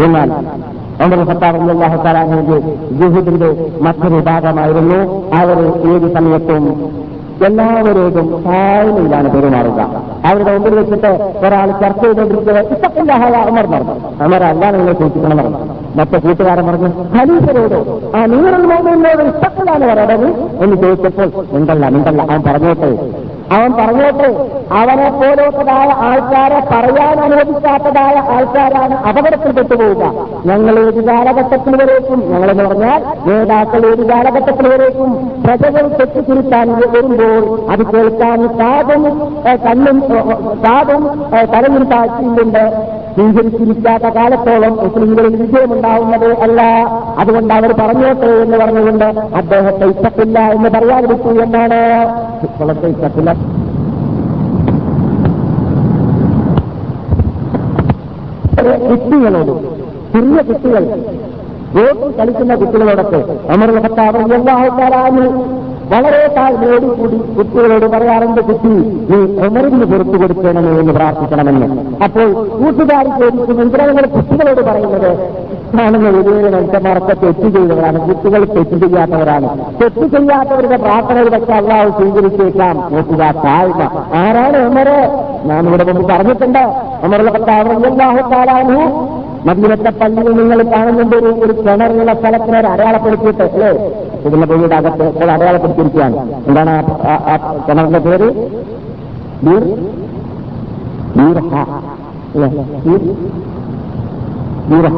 എന്നാൽ ഉമർ ഖത്താബ് അള്ളാഹു താലാഹിന്റെ ജുഹുദിന്റെ മറ്റൊരു ഭാഗമായിരുന്നു അവർ ഏത് സമയത്തും എല്ലാവരോടും താഴ്മയിലാണ് പെരുമാറുക അവരുടെ മുമ്പിൽ വെച്ചിട്ട് ഒരാൾ ചർച്ച ചെയ്തുകൊണ്ടിരിക്കുന്നത് ഇഷ്ടമില്ലാതെ അമർ പറഞ്ഞു അമർ അല്ല നിങ്ങൾ സൂക്ഷിക്കണം പറഞ്ഞു മറ്റേ കൂട്ടുകാരൻ പറഞ്ഞു ഖലീഫരോട് ആ നീറുൽ മോമിനോട് ഇഷ്ടമില്ലാന്ന് പറയണത് എന്ന് ചോദിച്ചപ്പോൾ മിണ്ടല്ല മിണ്ടല്ല അവൻ പറഞ്ഞോട്ടെ അവൻ പറഞ്ഞോട്ടെ അവനെ പോലത്തതായ ആൾക്കാരെ പറയാൻ അനുവദിക്കാത്തതായ ആൾക്കാരാണ് അപകടത്തിൽ പെട്ടുപോവുക ഞങ്ങൾ ഏത് കാലഘട്ടത്തിൽ വരേക്കും ഞങ്ങളെന്ന് പറഞ്ഞാൽ നേതാക്കൾ ഏത് കാലഘട്ടത്തിൽ വരേക്കും പ്രജകൾ തെറ്റിത്തിരുത്താൻ വരുമ്പോൾ അത് കേൾക്കാൻ കാതും ഏഹ്, കണ്ണും ഏഹ്, കാതും ഏഹ്, തലയും താഴ്ചയിലുണ്ട് സ്വീകരിച്ചിരിക്കാത്ത കാലത്തോളം മുസ്ലിംകളിൽ വിജയമുണ്ടാവുന്നത് അല്ല അതുകൊണ്ട് അവർ പറഞ്ഞോട്ടെ എന്ന് പറഞ്ഞുകൊണ്ട് അദ്ദേഹത്തെ ഇഷ്ടത്തില്ല എന്ന് പറയാതിരിക്കൂ എന്നാണ് കുളത്തെ ഇഷ്ടത്തില്ല കുട്ടികളോട് ചെറിയ കുട്ടികൾ വോട്ടിൽ കളിക്കുന്ന കുട്ടികളോടൊക്കെ അമർ ഭർത്താവ് എല്ലാഹുക്കാരാണ് വളരെ താഴ്മയോട് കൂടി കുട്ടികളോട് പറയാറുണ്ട് കുട്ടി നീ ഉമറിന് പുറത്തു കൊടുക്കണമേ എന്ന് പ്രാർത്ഥിക്കണമെന്ന് അപ്പോൾ കൂട്ടുകാർ ചോദിക്കും എന്തിനാ നിങ്ങൾ കുട്ടികളോട് പറയുന്നത് കാണുന്ന വലിയ മനുഷ്യന്മാരൊക്കെ തെറ്റ് ചെയ്തവരാണ് കുട്ടികൾ തെറ്റ് ചെയ്യാത്തവരാണ് തെറ്റ് ചെയ്യാത്തവരുടെ പ്രാർത്ഥനയിലൊക്കെ അള്ളാഹു സ്വീകരിച്ചേക്കാം നോക്കുക താഴ്മ ആരാണ് ഉമറ് ഞാൻ ഇവിടെ മുമ്പ് പറഞ്ഞിട്ടുണ്ട് ഉമറുള്ള ഭർത്താവ് അള്ളാഹു മദീനത്തെ പള്ളിയിൽ നിങ്ങൾ കാണുന്നുണ്ട് ഒരു ഒരു കിണറുള്ള സ്ഥലത്തിന് ഒരു അടയാളപ്പെടുത്തിയിട്ട് അല്ലേ ഇതിന്റെ ഭൂമിയുടെ അകത്ത് ഇപ്പോൾ അടയാളപ്പെടുത്തിയിരിക്കുകയാണ് എന്താണ് ആ- ആ- ആ കിണറിന്റെ പേര് ബീർ ബീർഹ അല്ലേ ബീർ ബീർഹ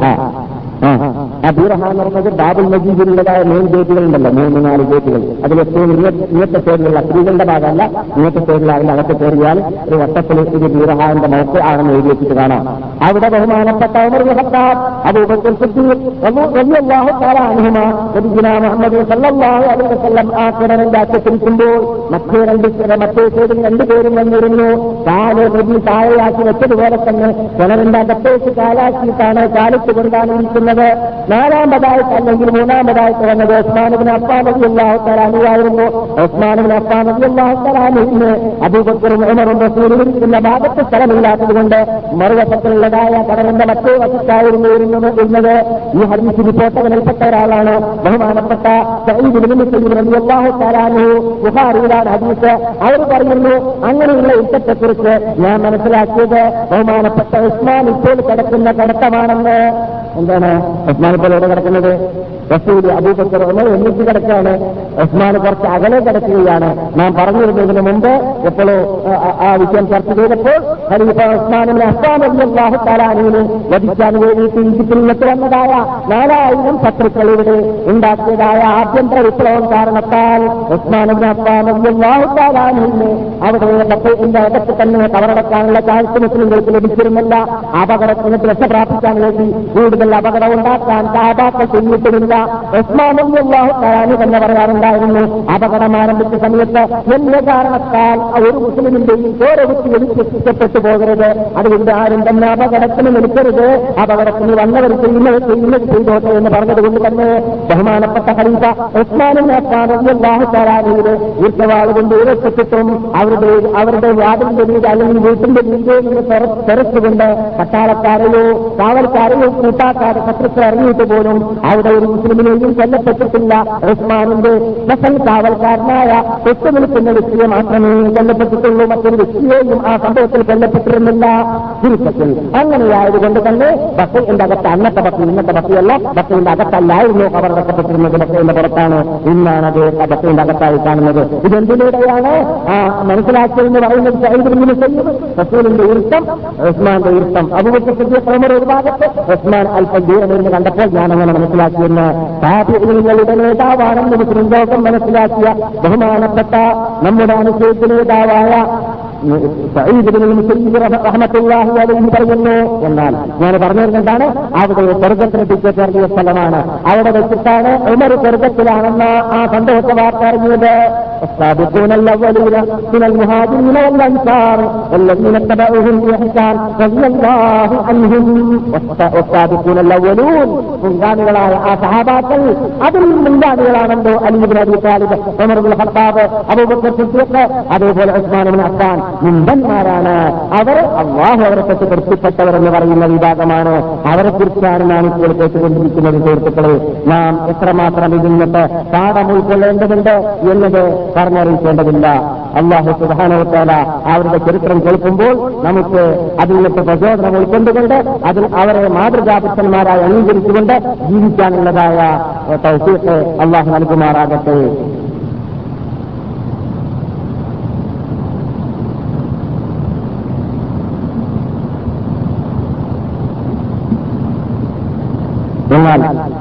ആ ആ ബീർഹ എന്ന് പറയുന്നത് ബാബുൽ മജീദിലുള്ളതായ മെയിൻ ഗേറ്റുകളുണ്ടല്ലോ മൂന്ന് നാല് ഗേറ്റുകൾ അതിൽ ഏറ്റവും ഇങ്ങ- ഇങ്ങനത്തെ സൈഡിലുള്ള സ്ത്രീകളുടെ ഭാഗമല്ല ഇങ്ങനത്തെ സൈഡിൽ അതിന്റെ അകത്ത് കയറിയാൽ ഒരു വട്ടത്തിൽ ഇത് ബീർഹാന്റെ മുഖത്ത് ആണെന്ന് എഴുതി വെച്ചിട്ട് കാണാം അവിടെ ബഹുമാനപ്പെട്ട ഉമർ ബിൻ ഖത്താബ് അബൂബക്കർ സിദ്ദീഖ് റളി- റളിയല്ലാഹു തആല അൻഹുമ നബിയുനാ മുഹമ്മദ് സല്ലല്ലാഹു അലൈഹി വസല്ലം ആ കിണറിന്റെ അറ്റത്തിരിക്കുമ്പോൾ മറ്റേ രണ്ട് സ്ഥലം മറ്റേ സൈഡിൽ രണ്ടുപേരും വന്നിരുന്നു കാല് നബി താഴെയാക്കി വെച്ചതുപോലെ തന്നെ കിണറിന്റെ അകത്തേക്ക് കാലാക്കിയിട്ടാണ് കാലിട്ട് കൊണ്ടാണ് ഇരിക്കുന്നത് നാലാമതായിട്ട് അല്ലെങ്കിൽ മൂന്നാമതായിട്ട് വന്നത് ഉസ്മാനുബിൻ അഫ്ഫാൻ റളിയല്ലാഹു തആല അൻഹുവായിരുന്നു ഉസ്മാനുബിൻ അഫ്ഫാൻ റളിയല്ലാഹു തആല അൻഹുവിന് അബൂബക്കറും ഉമറും റസൂലും ഇരിക്കുന്ന ഭാഗത്ത് സ്ഥലമില്ലാത്തത് കൊണ്ട് മറുവശത്തിലുള്ളതായ കടലിന്റെ മറ്റേ വശത്തായിരുന്നു ഇരുന്നത് ഇരുന്നത് ഈ ഹദീസ് റിപ്പോർട്ടകനിൽപ്പെട്ട ഒരാളാണ് ബഹുമാനപ്പെട്ട സഈദ് ഇബ്നു മുസയ്യിബ് റളിയല്ലാഹു തആല അൻഹു ബുഖാരിയിലാണ് ഹദീസ് അവർ പറയുന്നു അങ്ങനെയുള്ള യുദ്ധത്തെക്കുറിച്ച് ഞാൻ മനസ്സിലാക്കിയത് ബഹുമാനപ്പെട്ട ഉസ്മാൻ ഇപ്പോൾ കിടക്കുന്ന കടത്തമാണെന്ന് എന്താണ് ഉസ്മാൻ ഇപ്പോൾ എവിടെ കിടക്കുന്നത് റസൂൽ അബൂബക്കർ ഉമർ എന്നിട്ട് കിടക്കുകയാണ് ഉസ്മാൻ കുറച്ച് അകലെ കിടക്കുകയാണ് നാം പറഞ്ഞിരുന്നതിന് മുമ്പ് എപ്പോഴോ ആ- ആ- ആ വിഷയം ചർച്ച ചെയ്തപ്പോൾ ഖലീഫ ഉസ്മാനിന്റെ അസ്സാമല്ലാഹു താലാനുവിനെ വധിക്കാൻ വേണ്ടിയിട്ട് ഈജിപ്തിൽ നിന്നിട്ട് വന്നതായ നാലായിരം ശത്രുക്കൾ ഇവിടെ ഉണ്ടാക്കിയതായ ആഭ്യന്തര വിപ്ലവം കാരണത്താൽ ഉസ്മാനിന്റെ അസ്സാമല്ലാഹു താലാനുവിനെ അവിടെ ബക്കൈന്റെ അകത്ത് തന്നെ കവറടക്കാനുള്ള ചാൻസ് മുസ്ലിങ്ങൾക്ക് ലഭിച്ചിരുന്നില്ല അപകടത്തിന് രക്ഷ പ്രാപിക്കാൻ വേണ്ടി കൂടുതൽ അപകടം ഉണ്ടാക്കാൻ കാതാക്കൾ ചെയ്തിട്ടുമില്ല ഉസ്മാനല്ലാഹു താലാനു തന്നെ പറയാറുണ്ടായിരുന്നു അപകടം ആരംഭിച്ച സമയത്ത് എന്ന കാരണത്താൽ ഒരു മുസ്ലിമിന്റെയും ചോരവിച്ച് എത്തിക്കപ്പെട്ടു പോകരുത് അതുകൊണ്ട് ആരും തന്നെ അപകടത്തിന് നിൽക്കരുത് അപകടത്തിന് വന്നവർ ചെയ്യുന്നത് ചെയ്യുന്നത് ചെയ്തോട്ടെ എന്ന് പറഞ്ഞതുകൊണ്ട് തന്നെ ബഹുമാനപ്പെട്ട ഖലീഫ ഉസ്മാനിനെ അള്ളാഹു താലാനയുടെ ഈർച്ചവാൾ കൊണ്ട് ഉയർത്തിട്ടും അവരുടെ അവരുടെ വാതിലിന്റെ വീട് അല്ലെങ്കിൽ വീട്ടിന്റെ വീടിൽ നിന്ന് തെറ- തെറച്ചുകൊണ്ട് പട്ടാളക്കാരെയോ കാവൽക്കാരെയോ കൂട്ടാക്കാതെ ശത്രുക്കൾ ഇറങ്ങിയിട്ട് പോലും അവിടെ ഒരു മുസ്ലിമിനെയും കൊല്ലപ്പെട്ടിട്ടില്ല ഉസ്മാനിന്റെ സ്പെഷ്യൽ കാവൽക്കാരനായ തൊട്ടു നിൽക്കുന്ന വ്യക്തിയെ മാത്രമേ കൊല്ലപ്പെട്ടിട്ടുള്ളൂ മറ്റൊരു വ്യക്തിയെയും ആ സംഭവത്തിൽ കൊല്ലപ്പെട്ടിരുന്നില്ല ചുരുക്കത്തിൽ അങ്ങനെയായതുകൊണ്ട് തന്നെ ബക്കയുടെ അകത്ത് അന്നത്തെ ബക്കി ഇന്നത്തെ ബക്കിയല്ല ബക്കയുടെ അകത്തല്ലായിരുന്നു അവർ അടക്കപ്പെട്ടിരുന്നത് ബക്കയുടെ പുറത്താണ് ഇന്നാണ് അത് ബക്കയുടെ അകത്തായി കാണുന്നത് ഇതെന്തിലൂടെയാണ് ആ മനസ്സിലാക്കിയതെന്ന് പറയുന്നത് സൈദിന് സയ്യിദ് റസൂലിന്റെ ഇഷ്ടം ഉസ്മാന്റെ ഇഷ്ടം അബൂബക്കർ പ്രമുഖ ഒരു ഭാഗത്ത് ഉസ്മാൻ അല്പം ദൂരം എന്ന് കണ്ടപ്പോൾ ഞാൻ അങ്ങനെ മനസ്സിലാക്കിയെന്ന് താപികളുടെ നേതാവാണെന്ന് മുസ്ലിം ലോകം മനസ്സിലാക്കിയ ബഹുമാനപ്പെട്ട നമ്മുടെ അനുസരിച്ച് നേതാവായ സഈദ് ഇബ്നുൽ മുസയ്യിബ് റഹ- റഹ്മത്തുള്ളാഹി അലൈഹി പറയുന്നു എന്നാൽ ഞാൻ പറഞ്ഞിരുന്നതാണ് അവിടെ സ്വർഗത്തിന് ടിക്കറ്റ് ഇറങ്ങിയ സ്ഥലമാണ് അവിടെ വെച്ചിട്ടാണ് ഉമർ സ്വർഗത്തിലാണെന്ന് ആ സന്തോഷ വാർത്ത അറിഞ്ഞത് السابقون الأولون من المهاجرين والأنصار والذين اتبعوهم بإحسان رضي الله عنهم والسابقون الأولون മുൻഗാമികളായ ആ സഹാബാക്കൾ അതിൽ മുൻഗാമികളാണല്ലോ അലീബിൻ അബി താലിബ് ഉമർബുൽ ഖത്താബ് അബൂബക്കർ സിദ്ദീഖ് അതേപോലെ ഉസ്മാൻ ഇബ്നു അഫ്ഫാൻ മുമ്പന്മാരാണ് അവർ അള്ളാഹു അവരെ തൊട്ട് തൃപ്തിപ്പെട്ടവർ എന്ന് പറയുന്ന വിഭാഗമാണ് അവരെ കുറിച്ചാണ് നാം ഇപ്പോൾ കേട്ടുകൊണ്ടിരിക്കുന്നത് സുഹൃത്തുക്കളെ നാം എത്രമാത്രം ഇതിൽ നിന്നിട്ട് പാഠം ഉൾക്കൊള്ളേണ്ടതുണ്ട് എന്നത് പറഞ്ഞറിയിക്കേണ്ടതില്ല അള്ളാഹു സുധാനവത്താല അവരുടെ ചരിത്രം കേൾക്കുമ്പോൾ നമുക്ക് അതിൽ നിന്നിട്ട് പ്രചോദനം ഉൾക്കൊണ്ടുകൊണ്ട് അതിൽ അവരെ മാതൃകാപുത്രന്മാരായി അംഗീകരിച്ചുകൊണ്ട് ജീവിക്കാനുള്ളതായ തൗഫീഖ് അള്ളാഹു നൽകുമാറാകട്ടെ എന്നാൽ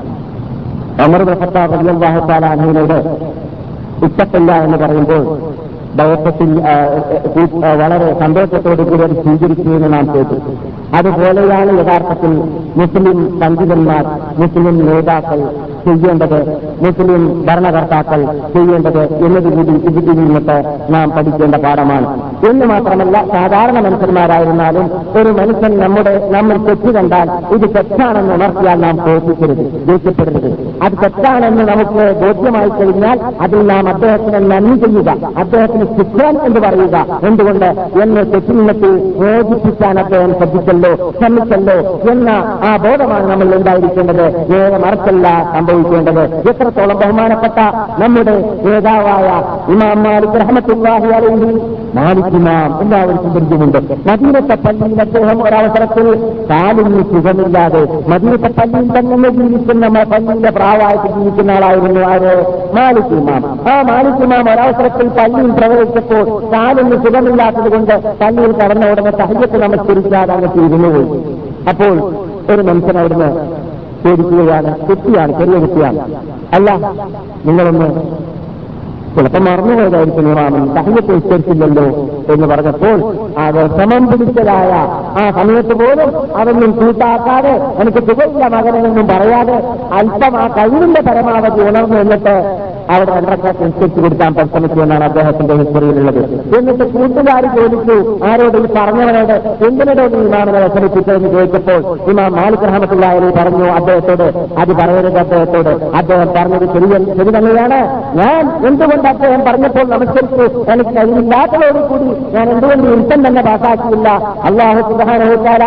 അമർ ഖത്താബ് റളിയല്ലാഹു തആല അൻഹുവിനോട് ഇഷ്ടത്തില്ല എന്ന് പറയുമ്പോൾ ദൗത്യത്തിൽ ആ, കൂ- ആ, വളരെ സന്തോഷത്തോടു കൂടി അത് സ്വീകരിക്കുമെന്ന് നാം കേട്ടു അതുപോലെയാണ് യഥാർത്ഥത്തിൽ മുസ്ലിം പണ്ഡിതന്മാർ മുസ്ലിം നേതാക്കൾ ചെയ്യേണ്ടത് മുസ്ലിം ഭരണകർത്താക്കൾ ചെയ്യേണ്ടത് എന്നത് കൂടി ഇതിൽ നിന്നിട്ട് നാം പഠിക്കേണ്ട പാഠമാണ് എന്ന് മാത്രമല്ല സാധാരണ മനുഷ്യന്മാരായിരുന്നാലും ഒരു മനുഷ്യൻ നമ്മുടെ നമ്മൾ തെറ്റ് കണ്ടാൽ ഇത് തെറ്റാണെന്ന് ഉണർത്തിയാൽ നാം തോൽപ്പിക്കരുത് ദേഷ്യപ്പെടരുത് അത് തെറ്റാണെന്ന് നമുക്ക് ബോധ്യമായി കഴിഞ്ഞാൽ അതിൽ നാം അദ്ദേഹത്തിന് നന്ദി ചെയ്യുക അദ്ദേഹത്തിന് ശിക്ഷൻ എന്ന് പറയുക എന്തുകൊണ്ട് എന്ന് തെറ്റിൽ നിന്നിട്ട് മോചിപ്പിക്കാൻ അദ്ദേഹം ശ്രദ്ധിച്ചല്ലോ ശ്രമിച്ചല്ലോ എന്ന ആ ബോധമാണ് നമ്മൾ ഉണ്ടായിരിക്കേണ്ടത് നേരെ മറക്കല്ല സംഭവിക്കേണ്ടത് എത്രത്തോളം ബഹുമാനപ്പെട്ട നമ്മുടെ നേതാവായ ഇമാം മാലിക് റഹ്മത്തുല്ലാഹി അലൈഹി മാലിക് ഇമാം എല്ലാവർക്കും പരിചയമുണ്ട് മദീനത്തെ പള്ളിയിൽ അദ്ദേഹം ഒരവസരത്തിൽ കാലിന് സുഖമില്ലാതെ മദീനത്തെ പള്ളിയിൽ തന്നെ ജീവിക്കുന്ന മ- പള്ളിയിലെ പ്രാവായിട്ട് ജീവിക്കുന്ന ആളായിരുന്നു ആര് മാലിക് ഇമാം ആ മാലിക് ഇമാം ഒരവസരത്തിൽ പള്ളിയിൽ പ്രവേശിച്ചപ്പോൾ കാലിന് സുഖമില്ലാത്തത് കൊണ്ട് പള്ളിയിൽ കടന്ന ഉടനെ സഹജത്ത് നമസ്കരിക്കാതെ അങ്ങ് തിരിഞ്ഞു പോയി അപ്പോൾ ഒരു മനുഷ്യൻ അവിടുന്ന് ചോദിക്കുകയാണ് കുട്ടിയാണ് ചെറിയ കുട്ടിയാണ് അല്ല നിങ്ങളൊന്ന് ചിലപ്പോൾ മറന്നുപോയതായിരിക്കും ഇമാമൻ സഹയത്ത് വിസ്തരിച്ചില്ലല്ലോ എന്ന് പറഞ്ഞപ്പോൾ ആ വിഷമം പിടിച്ചതായ ആ സമയത്ത് പോലും അതൊന്നും കൂട്ടാക്കാതെ എനിക്ക് സുഖമില്ല മകനെന്നും പറയാതെ അല്പം ആ കഴിവിന്റെ പരമാവധി ഉണർന്നു എന്നിട്ട് അവിടെ രണ്ടരക്കാർക്ക് നിശ്ചയിച്ചു കൊടുക്കാൻ പരിശ്രമിച്ചു എന്നാണ് അദ്ദേഹത്തിന്റെ ഹിസ്റ്ററിയിലുള്ളത് എന്നിട്ട് കൂട്ടുകാർ ചോദിച്ചു ആരോട് ഈ പറഞ്ഞവനോട് എന്തിനോട് നീ ഇമാമിനെ വിഷമിപ്പിച്ചതെന്ന് ചോദിച്ചപ്പോൾ ഇമാം മാലിക് റഹമത്തുള്ളി പറഞ്ഞു അദ്ദേഹത്തോട് അത് പറയരുത് അദ്ദേഹത്തോട് അദ്ദേഹം പറഞ്ഞത് ശരി ശരി തന്നെയാണ് ഞാൻ എന്തുകൊണ്ട് അദ്ദേഹം പറഞ്ഞപ്പോൾ നമസ്കരിച്ചു എനിക്ക് കഴിവില്ലാത്തതോട് കൂടി ഞാൻ എന്തുകൊണ്ട് ഇഷ്ടം തന്നെ പാസാക്കിയില്ല അള്ളാഹു സുധാനോക്കാല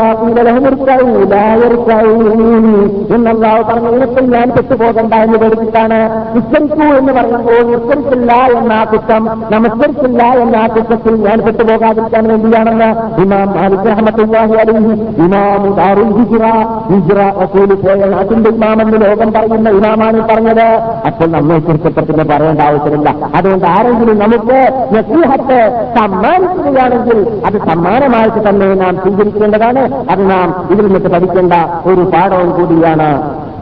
എന്നല്ലാഹു പറഞ്ഞ ഇനത്തിൽ ഞാൻ പെട്ടുപോകണ്ട എന്ന് പേടിച്ചിട്ടാണ് നിസ്കരിക്കൂ എന്ന് പറയുമ്പോൾ നിസ്കരിക്കില്ല എന്ന ആ കുറ്റം നമസ്കരിക്കില്ല എന്ന ആ കുറ്റത്തിൽ ഞാൻ പെട്ടുപോകാതിരിക്കാൻ വേണ്ടിയാണെന്ന് ഇമാം മാലിക് റഹ്മത്തുള്ളാഹി അലൈഹി ഇമാം ദാറുൽ ഹിജ്റ ഹിജ്റ റസൂൽ പോയ നാട്ടിന്റെ ഇമാമെന്ന് ലോകം പറയുന്ന ഇമാമാണ് ഈ പറഞ്ഞത് അപ്പോൾ നമ്മെ കുറിച്ചൊക്കെ പിന്നെ പറയേണ്ട ആവശ്യമില്ല അതുകൊണ്ട് ആരെങ്കിലും നമുക്ക് നസീഹത്ത് സമ്മാനിക്കുകയാണെങ്കിൽ അത് സമ്മാനമായിട്ട് തന്നെ നാം സ്വീകരിക്കേണ്ടതാണ് അത് നാം ഇതിൽ നിന്നിട്ട് പഠിക്കേണ്ട ഒരു പാഠവും കൂടിയാണ്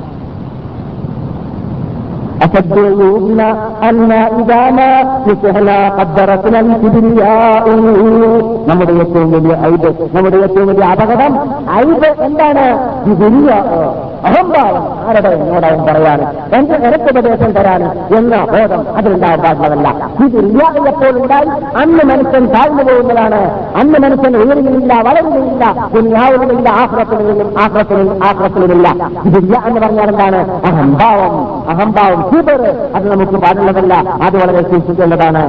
أشد عيوبنا أن إذا ما نسهنا قدرتنا الكبرياء നമ്മുടെ ഏറ്റവും വലിയ ഐബ് നമ്മുടെ ഏറ്റവും വലിയ അപകടം ഐബ് എന്താണ് വിപരീയ അഹംഭാവം ആരുടെ എന്നോടവൻ പറയാൻ എന്റെ ഇരക്കുപദേശം തരാൻ എന്ന ബോധം അതിലുണ്ടാകാൻ പാടുള്ളതല്ല ഇത് റിയാ എപ്പോൾ ഉണ്ടായി അന്ന് മനുഷ്യൻ താഴ്ന്നു പോകുന്നതാണ് അന്ന് മനുഷ്യൻ ഉയരുകയില്ല വളരുകയില്ല ദുനിയാവിലുമില്ല ആഹ്റത്തിലും ആഹ്റത്തിലും ആഹ്റത്തിലുമില്ല ഇത് റിയ എന്ന് പറഞ്ഞാൽ എന്താണ് അഹംഭാവം അഹംഭാവം സൂപ്പർ അത് നമുക്ക് പാടുള്ളതല്ല അത് വളരെ സൂക്ഷിക്കേണ്ടതാണ്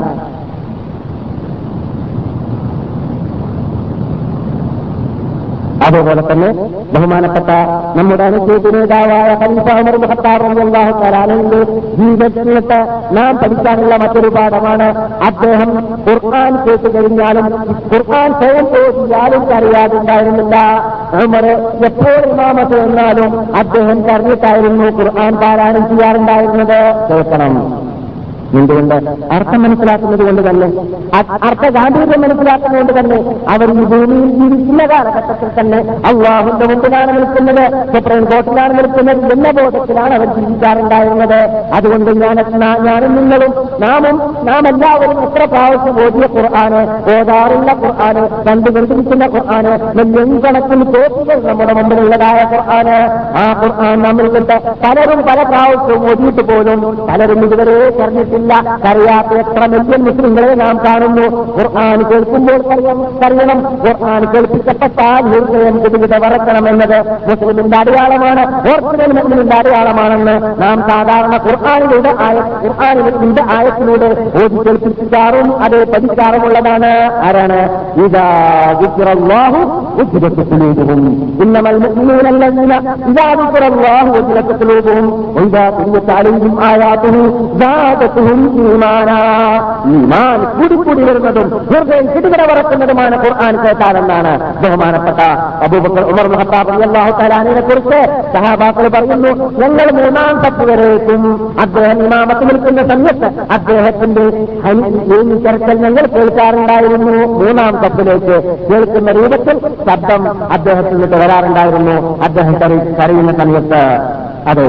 അതേപോലെ തന്നെ ബഹുമാനപ്പെട്ട നമ്മുടെ അനുസരിച്ച് നേതാവായ ഖലീഫ ഉമർ ഇബ്നു ഖത്താബ് റളിയല്ലാഹു തആല അൻഹുവിന്റെ ജീവിതത്തിലിട്ട് നാം പഠിക്കാനുള്ള മറ്റൊരു പാഠമാണ് അദ്ദേഹം ഖുർആൻ കേട്ട് കഴിഞ്ഞാലും ഖുർആൻ സ്വയം ഓതിയാലും അറിയാതുണ്ടായിരുന്നില്ല ഉമർ എപ്പോൾ ഇമാമത്ത് എന്നാലും അദ്ദേഹം കറിഞ്ഞിട്ടായിരുന്നു ഖുർആൻ പാരായണം ചെയ്യാറുണ്ടായിരുന്നത് കേൾക്കണം എന്തുകൊണ്ട് അർത്ഥം മനസ്സിലാക്കുന്നത് കൊണ്ട് തന്നെ അ- അർത്ഥ ഗാംഭീര്യം മനസ്സിലാക്കുന്നത് തന്നെ അവർ ഈ ഭൂമിയിൽ ജീവിക്കുന്ന കാലഘട്ടത്തിൽ തന്നെ അള്ളാഹുന്റെ മുമ്പിലാണ് നിൽക്കുന്നത് സുപ്രീം കോർട്ടിലാണ് നിൽക്കുന്നത് എന്ന ബോധത്തിലാണ് അവർ ജീവിക്കാറുണ്ടായിരുന്നത് അതുകൊണ്ട് ഞാൻ ഞാനും നിങ്ങളും നാമും നാം എല്ലാവരും എത്ര പ്രാവശ്യം ഓതിയ ഖുർആന് ഓതാറുള്ള ഖുർആന് കണ്ടുകൊണ്ടിരിക്കുന്ന ഖുർആന് നെല്ലങ്കണക്കിന് കോപ്പികൾ നമ്മുടെ മുമ്പിലുള്ളതായ ഖുർആന് ആ ഖുർആൻ നമ്മളിൽ പലരും പല പ്രാവശ്യവും ഓതിയിട്ട് പോലും പലരും ഇതുവരെ പറഞ്ഞിട്ടില്ല കരഞ്ഞിട്ടില്ല കരയാത്ത എത്ര മില്യൺ മുസ്ലിങ്ങളെ നാം കാണുന്നു ഖുർആൻ കേൾക്കുമ്പോൾ കറിയണം കറിയണം ഖുർആൻ കേൾപ്പിക്കപ്പെട്ടാൽ ഹൃദയം ഗതിവിധ വറക്കണമെന്നത് മുസ്ലിമിന്റെ അടയാളമാണ് ഓർത്തുനൽ മുസ്ലിമിന്റെ അടയാളമാണെന്ന് നാം സാധാരണ ഖുർആാനിലൂടെ ആയ ഖുർആാനിന്റെ ആയത്തിലൂടെ ഓതി കേൾപ്പിക്കാറും അത് പഠിക്കാറുമുള്ളതാണ് ആരാണ് ഇതാ വിക്രല്ലാഹു ഉജ്ജത്ത് قلوبهم إنما المؤمنون الذين إذا ذكر الله وجلت قلوبهم وإذا تليت عليهم آياته زادتهم إيمانا ഈമാൻ കൂടിക്കൂടി വരുന്നതും ഹൃദയം കിടുകിട പറക്കുന്നതുമാണ് ഖുർആൻ കേട്ടാലെന്നാണ് ബഹുമാനപ്പെട്ട അബൂബക്കർ ഉമർ മുഹത്താബ് അള്ളാഹു തലാനിനെ കുറിച്ച് സഹാബാക്കൾ പറയുന്നു ഞങ്ങൾ മൂന്നാം തട്ട് വരേക്കും അദ്ദേഹം ഇമാമത്ത് നിൽക്കുന്ന സമയത്ത് അദ്ദേഹത്തിന്റെ ചർച്ചൽ ഞങ്ങൾ കേൾക്കാറുണ്ടായിരുന്നു മൂന്നാം തപ്പിലേക്ക് കേൾക്കുന്ന രൂപത്തിൽ ശബ്ദം അദ്ദേഹത്തിൽ നിന്ന് വരാറുണ്ടായിരുന്നു അദ്ദേഹം കറി- കരയുന്ന സമയത്ത് അതെ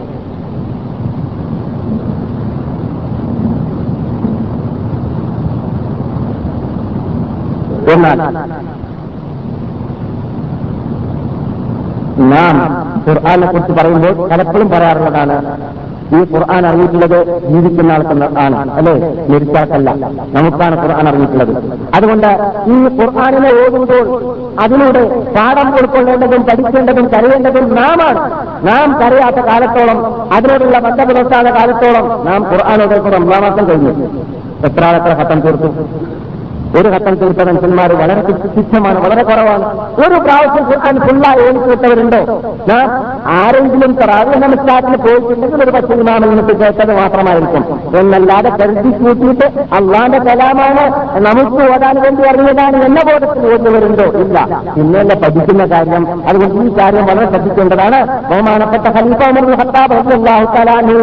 എന്നാൽ നാം ഖുർആാനെ കുറിച്ച് പറയുമ്പോൾ പലപ്പോഴും പറയാറുള്ളതാണ് ഈ ഖുർആൻ അറിഞ്ഞിട്ടുള്ളത് ജീവിക്കുന്ന ആൾക്കെന്ന് ആണ് അല്ലെ മരിച്ചാൾക്കല്ല നമുക്കാണ് ഖുർആൻ അറിഞ്ഞിട്ടുള്ളത് അതുകൊണ്ട് ഈ ഖുർആാനിനെ ഓതുമ്പോൾ അതിലൂടെ പാഠം ഉൾക്കൊള്ളേണ്ടതും പഠിക്കേണ്ടതും കരയേണ്ടതും നാമാണ് നാം കരയാത്ത കാലത്തോളം അതിനോടുള്ള ബന്ധം പുലർത്താത്ത കാലത്തോളം നാം ഖുർആാനോട് റംസാമാസം കഴിഞ്ഞു എത്ര ആളെത്ര ഘട്ടം തീർത്തു ഒരു ഘട്ടം തീർത്ത മനുഷ്യന്മാർ വളരെ തുച്ഛമാണ് വളരെ കുറവാണ് ഒരു പ്രാവശ്യം ഖുർആൻ ഫുള്ളായി ഓടിത്തീർത്തവരുണ്ടോ ഞാൻ ആരെങ്കിലും തറാവിയ നമസ്കാരത്തിന് പോയിട്ടുണ്ടെങ്കിൽ ഒരു പക്ഷേ ഇമാമിൽ നിന്ന് കേട്ടത് മാത്രമായിരിക്കും എന്നല്ലാതെ കരുതി കൂട്ടിയിട്ട് അള്ളാന്റെ കലാമാണ് നമുക്ക് ഓടാൻ വേണ്ടി അറിഞ്ഞതാണ് എന്ന ബോധത്തിൽ ഓടുന്നവരുണ്ടോ ഇല്ല ഇന്നലെ പഠിക്കുന്ന കാര്യം അതുകൊണ്ട് ഈ കാര്യം വളരെ ശ്രദ്ധിക്കേണ്ടതാണ് ബഹുമാനപ്പെട്ട ഖലീഫ ഉമർ ഹത്താബ് അള്ളാഹു തലാനു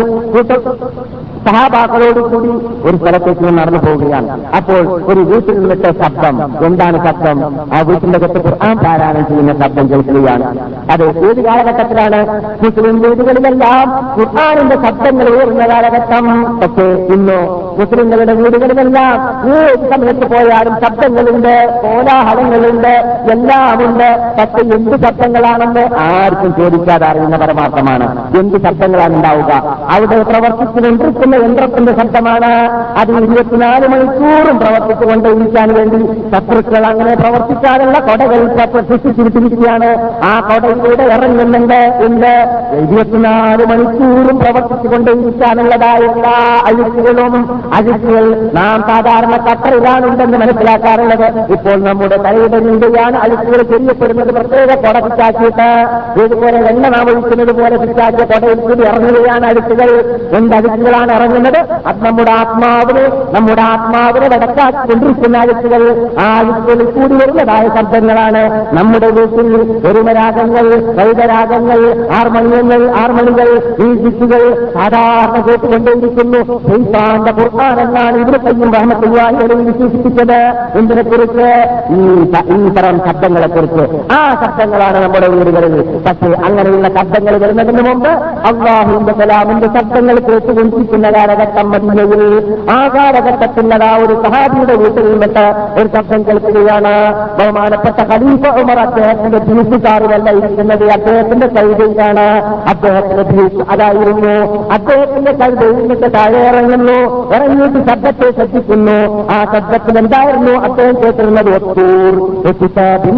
സഹാബാക്കളോട് കൂടി ഒരു സ്ഥലത്തേക്ക് നടന്നു പോവുകയാണ് അപ്പോൾ ഒരു വീട്ടിൽ നിന്നിട്ട് ശബ്ദം എന്താണ് ശബ്ദം ആ വീട്ടിന്റെ അകത്ത് ഖുർആൻ പാരായണം ചെയ്യുന്ന ശബ്ദം കേൾക്കുകയാണ് അത് ഏത് കാലഘട്ടത്തിലാണ് മുസ്ലിം വീടുകളിലെല്ലാം ഖുർആാനിന്റെ ശബ്ദങ്ങൾ ഉയർന്ന കാലഘട്ടം പക്ഷേ ഇന്നോ മുസ്ലിങ്ങളുടെ വീടുകളിലെല്ലാം ഏത് സമയത്ത് പോയാലും ശബ്ദങ്ങളുണ്ട് കോലാഹലങ്ങളുണ്ട് എല്ലാമുണ്ട് പക്ഷെ എന്ത് ശബ്ദങ്ങളാണെന്ന് ആർക്കും ചോദിക്കാതെ അറിയുന്ന പരമാർത്ഥമാണ് എന്ത് ശബ്ദങ്ങളാണ് ഉണ്ടാവുക അവിടെ പ്രവർത്തിച്ചുകൊണ്ടിരിക്കുന്ന യന്ത്രത്തിന്റെ ശബ്ദമാണ് അത് ഇരുപത്തിനാല് മണിക്കൂറും പ്രവർത്തിച്ചുകൊണ്ടേയിരിക്കാൻ വേണ്ടി ശത്രുക്കൾ അങ്ങനെ പ്രവർത്തിക്കാനുള്ള കൊടകൾ സൃഷ്ടിച്ചിരിക്കുകയാണ് ആ കൊടയിലൂടെ ഇറങ്ങുന്നുണ്ട് ഉണ്ട് ഇരുപത്തിനാല് മണിക്കൂറും പ്രവർത്തിച്ചുകൊണ്ടേയിരിക്കാനുള്ളതായ എല്ലാ അഴുക്കുകളും അഴുക്കുകൾ നാം സാധാരണ കട്ടറിലാണുണ്ടെന്ന് മനസ്സിലാക്കാറുള്ളത് ഇപ്പോൾ നമ്മുടെ തലയുടെ നീണ്ടയാണ് അഴുക്കുകൾ ചെയ്യപ്പെടുന്നത് പ്രത്യേക കൊട പിച്ചാക്കിയിട്ട് ഇതുപോലെ എണ്ണ നാം ഒഴിക്കുന്നത് പോലെ പിച്ചാക്കിയ കൊടയിൽ കൂടി ഇറങ്ങുകയാണ് അഴുക്കുകൾ എന്ത് അഴുക്കുകളാണ് ഇറങ്ങുന്നത് അത് നമ്മുടെ ആത്മാവിന് നമ്മുടെ ആത്മാവിനെ വടക്കാക്കിക്കൊണ്ടിരിക്കുന്ന അഴുക്കുകൾ ആ അഴുക്കുകളിൽ കൂടി വരുന്നതായ ശബ്ദങ്ങളാണ് നമ്മുടെ വീട്ടിൽ ഒരുമരാഗങ്ങൾ വൈദരാഗങ്ങൾ ആർമണിയങ്ങൾ ആർമണികൾ മ്യൂസിക്കുകൾ സാധാരണ കേട്ടുകൊണ്ടേയിരിക്കുന്നു ശൈത്താന്റെ ഖുർആൻ എന്നാണ് ഇവിടെ കയ്യും റഹ്മത്തുള്ളാഹികളെ വിശേഷിപ്പിച്ചത് എന്തിനെ കുറിച്ച് ഈ സ- ഈ തരം ശബ്ദങ്ങളെ കുറിച്ച് ആ ശബ്ദങ്ങളാണ് നമ്മുടെ വീടുകളിൽ പക്ഷേ അങ്ങനെയുള്ള ശബ്ദങ്ങൾ വരുന്നതിന് മുമ്പ് അള്ളാഹുവിന്റെ കലാമിന്റെ ശബ്ദങ്ങൾ കേട്ടുകൊണ്ടിരിക്കുന്ന കാലഘട്ടം മദീനയിൽ ആ കാലഘട്ടത്തിലുള്ള ഒരു സഹാബിയുടെ വീട്ടിൽ നിന്നിട്ട് ഒരു ശബ്ദം കേൾക്കുകയാണ് ബഹുമാനപ്പെട്ട ഖലീഫ ഉമർ അദ്ദേഹത്തിന്റെ ബ്യൂസുകാരിലല്ല ഇരിക്കുന്നത് അദ്ദേഹത്തിന്റെ കൈതയിലാണ് അദ്ദേഹത്തിന്റെ ബ്യൂസ് അതായിരുന്നു അദ്ദേഹത്തിന്റെ കൈതയിൽ നിന്നിട്ട് താഴെ ഇറങ്ങുന്നു ഇറങ്ങിയിട്ട് ശബ്ദത്തെ ശ്രദ്ധിക്കുന്നു ആ ശബ്ദത്തിൽ എന്തായിരുന്നു അദ്ദേഹം കേട്ടിരുന്നത് ഒത്തൂർ കിതാബിൻ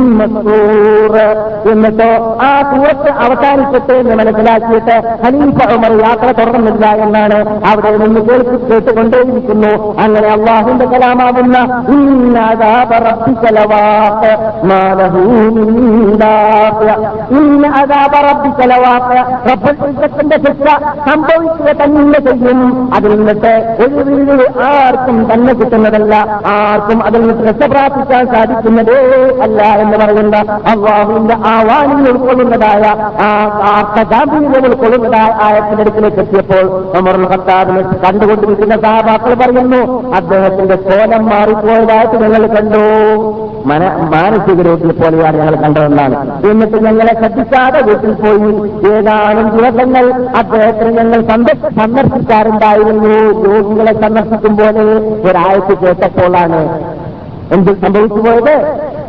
മസ്തൂർ. എന്നിട്ട് ആ സൂറത്ത് അവസാനിച്ചിട്ട് എന്ന് മനസ്സിലാക്കിയിട്ട് ഖലീഫ ഉമർ യാത്ര തുടർന്നില്ല എന്നാണ് അവിടെ നിന്ന് കേൾക്കി കേട്ടുകൊണ്ടേയിരിക്കുന്നു അങ്ങനെ അള്ളാഹുന്റെ കലാമാവുന്ന ഇന്ന അദാബ റബ്ബിക ലവാഖ് മാ ലഹു മിൻ ദാഫിയ. ഇന്ന അദാബ റബ്ബിക ലവാഖ്. റബ്ബുൽ ഇസ്സത്തിന്റെ ശിക്ഷ സംഭവിക്കുക തന്നെ ചെയ്യും അതിൽ നിന്നിട്ട് ഒരു വീട് ആർക്കും തന്നെ കിട്ടുന്നതല്ല ആർക്കും അതിൽ നിന്ന് രക്ഷ പ്രാപിക്കാൻ സാധിക്കുന്നതേ അല്ല എന്ന് പറയുന്ന അള്ളാഹുവിന്റെ ആ വാണിയിൽ ഉൾക്കൊള്ളുന്നതായ ആ ആർത്തഗാംഭീര്യം ഉൾക്കൊള്ളുന്നതായ ആയത്തിന്റെ അടുക്കിലേക്ക് എത്തിയപ്പോൾ അമർ ഖത്താബിനെ കണ്ടുകൊണ്ടിരിക്കുന്ന സഹാബാക്കൾ പറയുന്നു അദ്ദേഹത്തിന്റെ കോലം മാറിപ്പോയതായിട്ട് ഞങ്ങൾ കണ്ടു മന മാനസിക രോഗിയെ പോലെയാണ് ഞങ്ങൾ കണ്ടതെന്നാണ് എന്നിട്ട് ഞങ്ങളെ ശ്രദ്ധിക്കാതെ വീട്ടിൽ പോയി ഏതാനും ദിവസങ്ങൾ അദ്ദേഹത്തിന് ഞങ്ങൾ സന്ദ- സന്ദർശിക്കാറുണ്ടായിരുന്നു രോഗികളെ സന്ദർശിക്കും പോലെ ഒരാഴ്ച കേട്ടപ്പോഴാണ് എന്ത് സംഭവിച്ചു പോയത്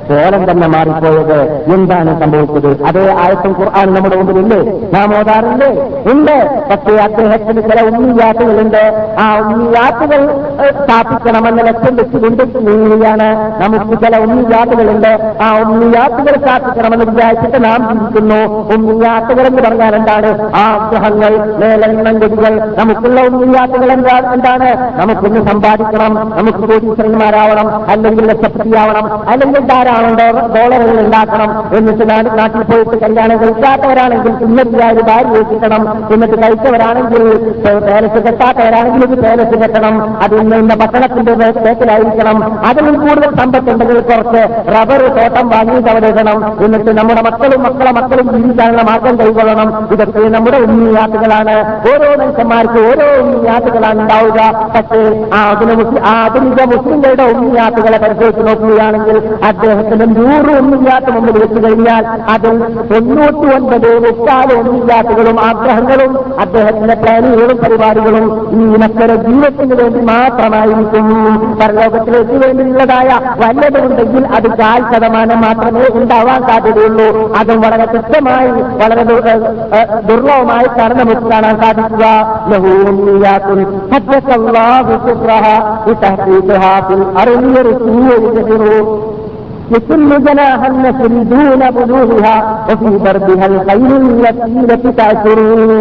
കോലം തന്നെ മാറിപ്പോയത് എന്താണ് സംഭവിച്ചത് അതേ ആയത്തും ഖുർആൻ നമ്മുടെ മുമ്പിലില്ലേ നാം ഓതാറില്ലേ ഉണ്ട് പക്ഷേ അദ്ദേഹത്തിന് ചില ഉണ്ണിയാത്തുകളുണ്ട് ആ ഉണ്ണിയാത്തുകൾ ഏഹ്, സ്ഥാപിക്കണമെന്ന ലക്ഷ്യം വെച്ചുകൊണ്ട് നീങ്ങുകയാണ് നമുക്ക് ചില ഉണ്ണിയാത്തുകളുണ്ട് ആ ഉണ്ണിയാത്തുകൾ സ്ഥാപിക്കണമെന്ന് വിചാരിച്ചിട്ട് നാം ചിന്തിക്കുന്നു ഉണ്ണിയാത്തുകൾ എന്ന് പറഞ്ഞാൽ എന്താണ് ആഗ്രഹങ്ങൾ മേലെണ്ണം ഗതികൾ നമുക്കുള്ള ഉണ്ണിയാത്തുകൾ എന്താ എന്താണ് നമുക്കൊന്ന് സമ്പാദിക്കണം നമുക്ക് കോടീശ്വരന്മാരാവണം അല്ലെങ്കിൽ ലക്ഷപതിയാവണം അല്ലെങ്കിൽ ധാരാളം ഡോ- ഡോളറുകൾ ഉണ്ടാക്കണം എന്നിട്ട് നാ- നാട്ടിൽ പോയിട്ട് കല്യാണം കഴിക്കാത്തവരാണെങ്കിൽ സുന്ദരിയായ ഒരു ഭാര്യയെ കിട്ടണം എന്നിട്ട് കഴിച്ചവരാണെങ്കിൽ പേലസ് കെട്ടാത്തവരാണെങ്കിൽ ഒരു പേലസ് കെട്ടണം അത് ഇന്ന് ഇന്ന ഭക്ഷണത്തിന്റെ പേക്കിലായിരിക്കണം അതിലും കൂടുതൽ സമ്പത്തുണ്ടെങ്കിൽ കുറച്ച് റബ്ബർ തോട്ടം വാങ്ങിയിട്ട് അവിടെ ഇടണം എന്നിട്ട് നമ്മുടെ മക്കളും മക്കളെ മക്കളും ജീവിക്കാനുള്ള മാർഗം കൈകൊള്ളണം ഇതൊക്കെ നമ്മുടെ ഉണ്ണിയാത്തുകളാണ് ഓരോ മനുഷ്യന്മാർക്ക് ഓരോ ഉണ്ണിയാത്തുകളാണ് ഉണ്ടാവുക പക്ഷേ ആധുനിക മുസ്ലിം ആധുനിക മുസ്ലിങ്ങളുടെ ഉണ്ണിയാത്തുകളെ പരിശോധിച്ച് നോക്കുകയാണെങ്കിൽ അദ്ദേഹത്തിന് നൂറ് ഉണ്ണിയാത്ത് മുമ്പിൽ വെച്ചു കഴിഞ്ഞാൽ അതിൽ തൊണ്ണൂറ്റി ഒൻപത് മുക്കാല് ഉണ്ണിയാത്തുകളും ആഗ്രഹങ്ങളും അദ്ദേഹത്തിന്റെ പ്ലാനുകളും പരിപാടികളും ഈ മക്കളുടെ ജീവിതത്തിന് വേണ്ടി മാത്രമായിരിക്കും പരലോകത്തിലേക്ക് വേണ്ടിയുള്ളതായ വല്ലതുണ്ടെങ്കിൽ അത് കാൽ ശതമാനം മാത്രമേ ഉണ്ടാവാൻ സാധ്യതയുള്ളൂ അതും വളരെ കൃത്യമായി വളരെ ദുർ- ഏഹ് ഏഹ് ദുർലഭമായിട്ടാണ് നമുക്ക് കാണാൻ സാധിക്കുക ലഹൂമിയാത്തുൻ ഹജ്ജത്തല്ലാഹു ശുക്രഹ بتحقيقها في الأرض يرسل ويجهر يسل جناح النسل دون بلوغها وفي دربها الخيل الوسيلة تعشر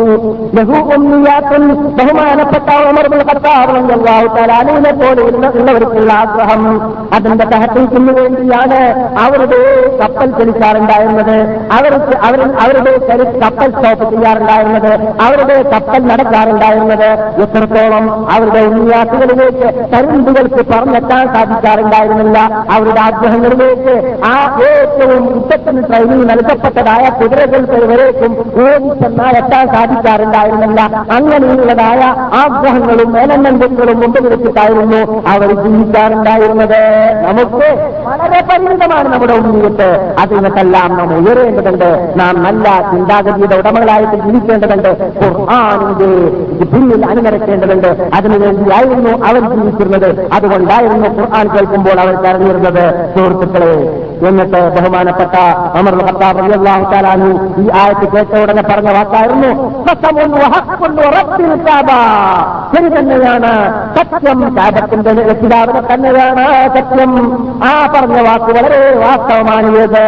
له أمنيات ബഹുമാനപ്പെട്ട ഉമർ ബിൻ ഖത്താബ് റളിയല്ലാഹു തആല അൻഹുവിനെ പോലെ ഉള്ള- ഉള്ളവർക്കുള്ള ആഗ്രഹം അതിന്റെ തഹത്തീക്കിന് വേണ്ടിയാണ് അവരുടെ കപ്പൽ ചലിക്കാറുണ്ടായിരുന്നത് അവർക്ക് അവർ അവരുടെ ചരി- കപ്പൽ സ്റ്റോപ്പ് ചെയ്യാറുണ്ടായിരുന്നത് അവരുടെ കപ്പൽ നടക്കാറുണ്ടായിരുന്നത് എത്രത്തോളം അവരുടെ ഉണ്ണിയാത്തുകളിലേക്ക് തരുണ്ടുകൾക്ക് പറഞ്ഞെത്താൻ സാധിക്കാറുണ്ടായിരുന്നില്ല അവരുടെ ആഗ്രഹങ്ങളിലേക്ക് ആ ഏറ്റവും യുദ്ധത്തിന് ട്രെയിനിങ് നൽകപ്പെട്ടതായ കുതിരകൾക്ക് വരേക്കും ഓടിച്ചെന്നാൽ എത്താൻ സാധിക്കാറുണ്ടായിരുന്നില്ല അങ്ങനെയുള്ളതായ ആഗ്രഹങ്ങളും മേലനന്ദങ്ങളും മുമ്പിൽ വെച്ചിട്ടായിരുന്നു അവർ ജീവിക്കാറുണ്ടായിരുന്നത് നമുക്ക് വളരെ പരിമിതമാണ് നമ്മുടെ ഉണ്ണിയത്ത് അതിനകത്തെല്ലാം നാം ഉയരേണ്ടതുണ്ട് നാം നല്ല ചിന്താഗതിയുടെ ഉടമകളായിട്ട് ജീവിക്കേണ്ടതുണ്ട് ഖുർആാനിന്റെ പിന്നിൽ അണിനിരക്കേണ്ടതുണ്ട് അതിനുവേണ്ടിയായിരുന്നു അവർ ജീവിച്ചിരുന്നത് അതുകൊണ്ടായിരുന്നു ഖുർആൻ കേൾക്കുമ്പോൾ അവർ കരഞ്ഞിരുന്നത് സുഹൃത്തുക്കളെ എന്നിട്ട് ബഹുമാനപ്പെട്ട അമർ ഖത്താബ് റളിയല്ലാഹു തആല അൻഹു ഈ ആയത്ത് കേട്ട ഉടനെ പറഞ്ഞ വാക്കായിരുന്നു "ഖസമുൻ വഹഖുൻ വറബ്ബിൽ കഅബ." ശരി തന്നെയാണ് സത്യം കാബത്തിന്റെ രക്ഷിതാവിനെ തന്നെയാണ് സത്യം ആ പറഞ്ഞ വാക്ക് വളരെ വാസ്തവമാണ് ഏത്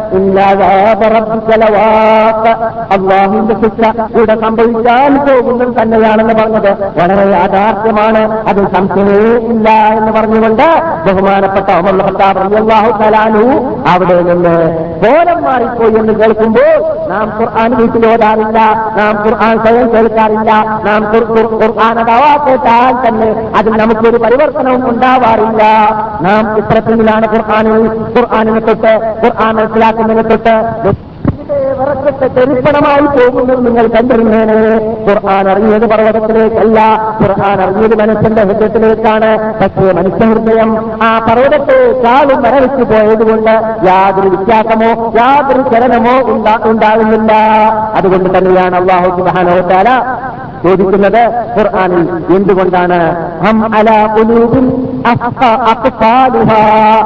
അള്ളാഹുവിന്റെ ശിക്ഷ ഇവിടെ സംഭവിക്കാൻ പോകുന്നത് തന്നെയാണെന്ന് പറഞ്ഞത് വളരെ യാഥാർത്ഥ്യമാണ് അത് സംശയമേ ഇല്ല എന്ന് പറഞ്ഞുകൊണ്ട് ബഹുമാനപ്പെട്ട അമർ ഖത്താബ് റളിയല്ലാഹു തആല അൻഹു അവിടെ നിന്ന് കോലം മാറിപ്പോയി എന്ന് കേൾക്കുമ്പോൾ നാം ഖുർആൻ വീട്ടിൽ ഓതാറില്ല നാം ഖുർആൻ സ്വയം കേൾക്കാറില്ല നാം ഖുർ- ഖുർ- ഖുർആൻ അഥവാ കേട്ടാൽ തന്നെ അതിൽ നമുക്കൊരു പരിവർത്തനവും ഉണ്ടാവാറില്ല നാം ഇത്തരത്തിലാണ് ഖുർആാനിൽ ഖുർആാനിനെ തൊട്ട് ഖുർആൻ മനസ്സിലാക്കുന്നതിനെ തൊട്ട് വിറക്കത്തെ തെരുപ്പണമായി പോകുന്നത് നിങ്ങൾ കണ്ടിരുന്നേനെ ഖുർആൻ അറിഞ്ഞത് പർവ്വതത്തിലേക്കല്ല ഖുർആൻ അറിഞ്ഞത് മനുഷ്യന്റെ ഹൃദയത്തിലേക്കാണ് പക്ഷേ മനുഷ്യഹൃദയം ആ പർവ്വതത്തെക്കാളും വരവിച്ചു പോയതുകൊണ്ട് യാതൊരു വ്യത്യാസമോ യാതൊരു ചലനമോ ഉണ്ടാ- ഉണ്ടാകുന്നില്ല അതുകൊണ്ട് തന്നെയാണ് അള്ളാഹു സുബാനോത്താല ചോദിക്കുന്നത് ഖുർആനിൽ എന്തുകൊണ്ടാണ് ഹം അല ഖുലൂബിൻ അഫ്ഖ- അഖ്ഫാലുഹാ.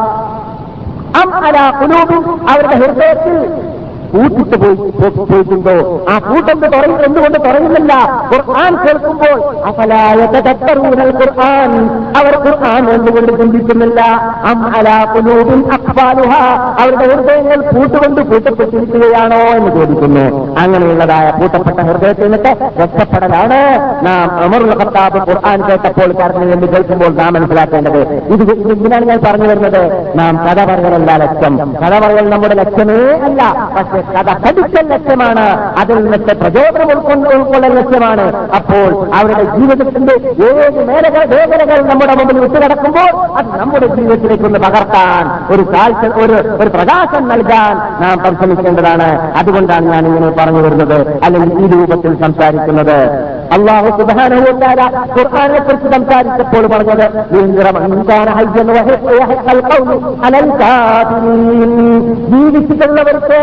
അം അല ഖുലൂബിൻ അവരുടെ ഹൃദയത്തിൽ കൂട്ടിട്ട് പോയി പോ- പോയിട്ടുണ്ടോ ആ കൂട്ടം തുടങ്ങി എന്തുകൊണ്ട് തുടങ്ങുന്നില്ല ഖുർആൻ കേൾക്കുമ്പോൾ അഫലായ തദബ്ബറൂനൽ ഖുർആൻ അവർ ഖുർആൻ എന്തുകൊണ്ട് ചിന്തിക്കുന്നില്ല അം അലാ ഖുലൂബിൻ അഖ്ബാലുഹ അവരുടെ ഹൃദയങ്ങൾ പൂട്ടുകൊണ്ട് പൂട്ടപ്പെട്ടിരിക്കുകയാണോ എന്ന് ചോദിക്കുന്നു അങ്ങനെയുള്ളതായ പൂട്ടപ്പെട്ട ഹൃദയത്തിൽ നിന്നിട്ട് രക്ഷപ്പെടലാണ് നാം അമറുൽ ഖത്താബ് ഖുർആൻ കേട്ടപ്പോൾ കരഞ്ഞു എന്ന് കേൾക്കുമ്പോൾ നാം മനസ്സിലാക്കേണ്ടത് ഇത് ഇത് ഇതിനാണ് ഞാൻ പറഞ്ഞു വരുന്നത് നാം കഥ പറയലല്ല ലക്ഷ്യം കഥ പറയൽ നമ്മുടെ ലക്ഷ്യമേ അല്ല പക്ഷെ കഥ പഠിക്കൽ ലക്ഷ്യമാണ് അതിൽ നിന്നിട്ട് പ്രചോദനം ഉൾക്കൊണ്ട് ഉൾക്കൊള്ളൽ ലക്ഷ്യമാണ് അപ്പോൾ അവരുടെ ജീവിതത്തിന്റെ ഏത് മേഖല മേഖലകൾ നമ്മുടെ മുമ്പിൽ വിട്ടുകിടക്കുമ്പോൾ അത് നമ്മുടെ ജീവിതത്തിലേക്ക് ഒന്ന് പകർത്താൻ ഒരു കാഴ്ച ഒരു ഒരു പ്രകാശം നൽകാൻ നാം പരിശ്രമിക്കേണ്ടതാണ് അതുകൊണ്ടാണ് ഞാൻ ഇങ്ങനെ പറഞ്ഞു വരുന്നത് അല്ലെങ്കിൽ ഈ രൂപത്തിൽ സംസാരിക്കുന്നത് അള്ളാഹു സുബാനുഭവത്താര ഖുർആാനെ കുറിച്ച് സംസാരിച്ചപ്പോൾ പറഞ്ഞത് "ലിയൻദിറ മൻ കാന ഹയ്യൻ വയഹ്യൽ ഖൗലു അലൽ കാഫിരീൻ." ജീവിച്ചിട്ടുള്ളവർക്ക് വാ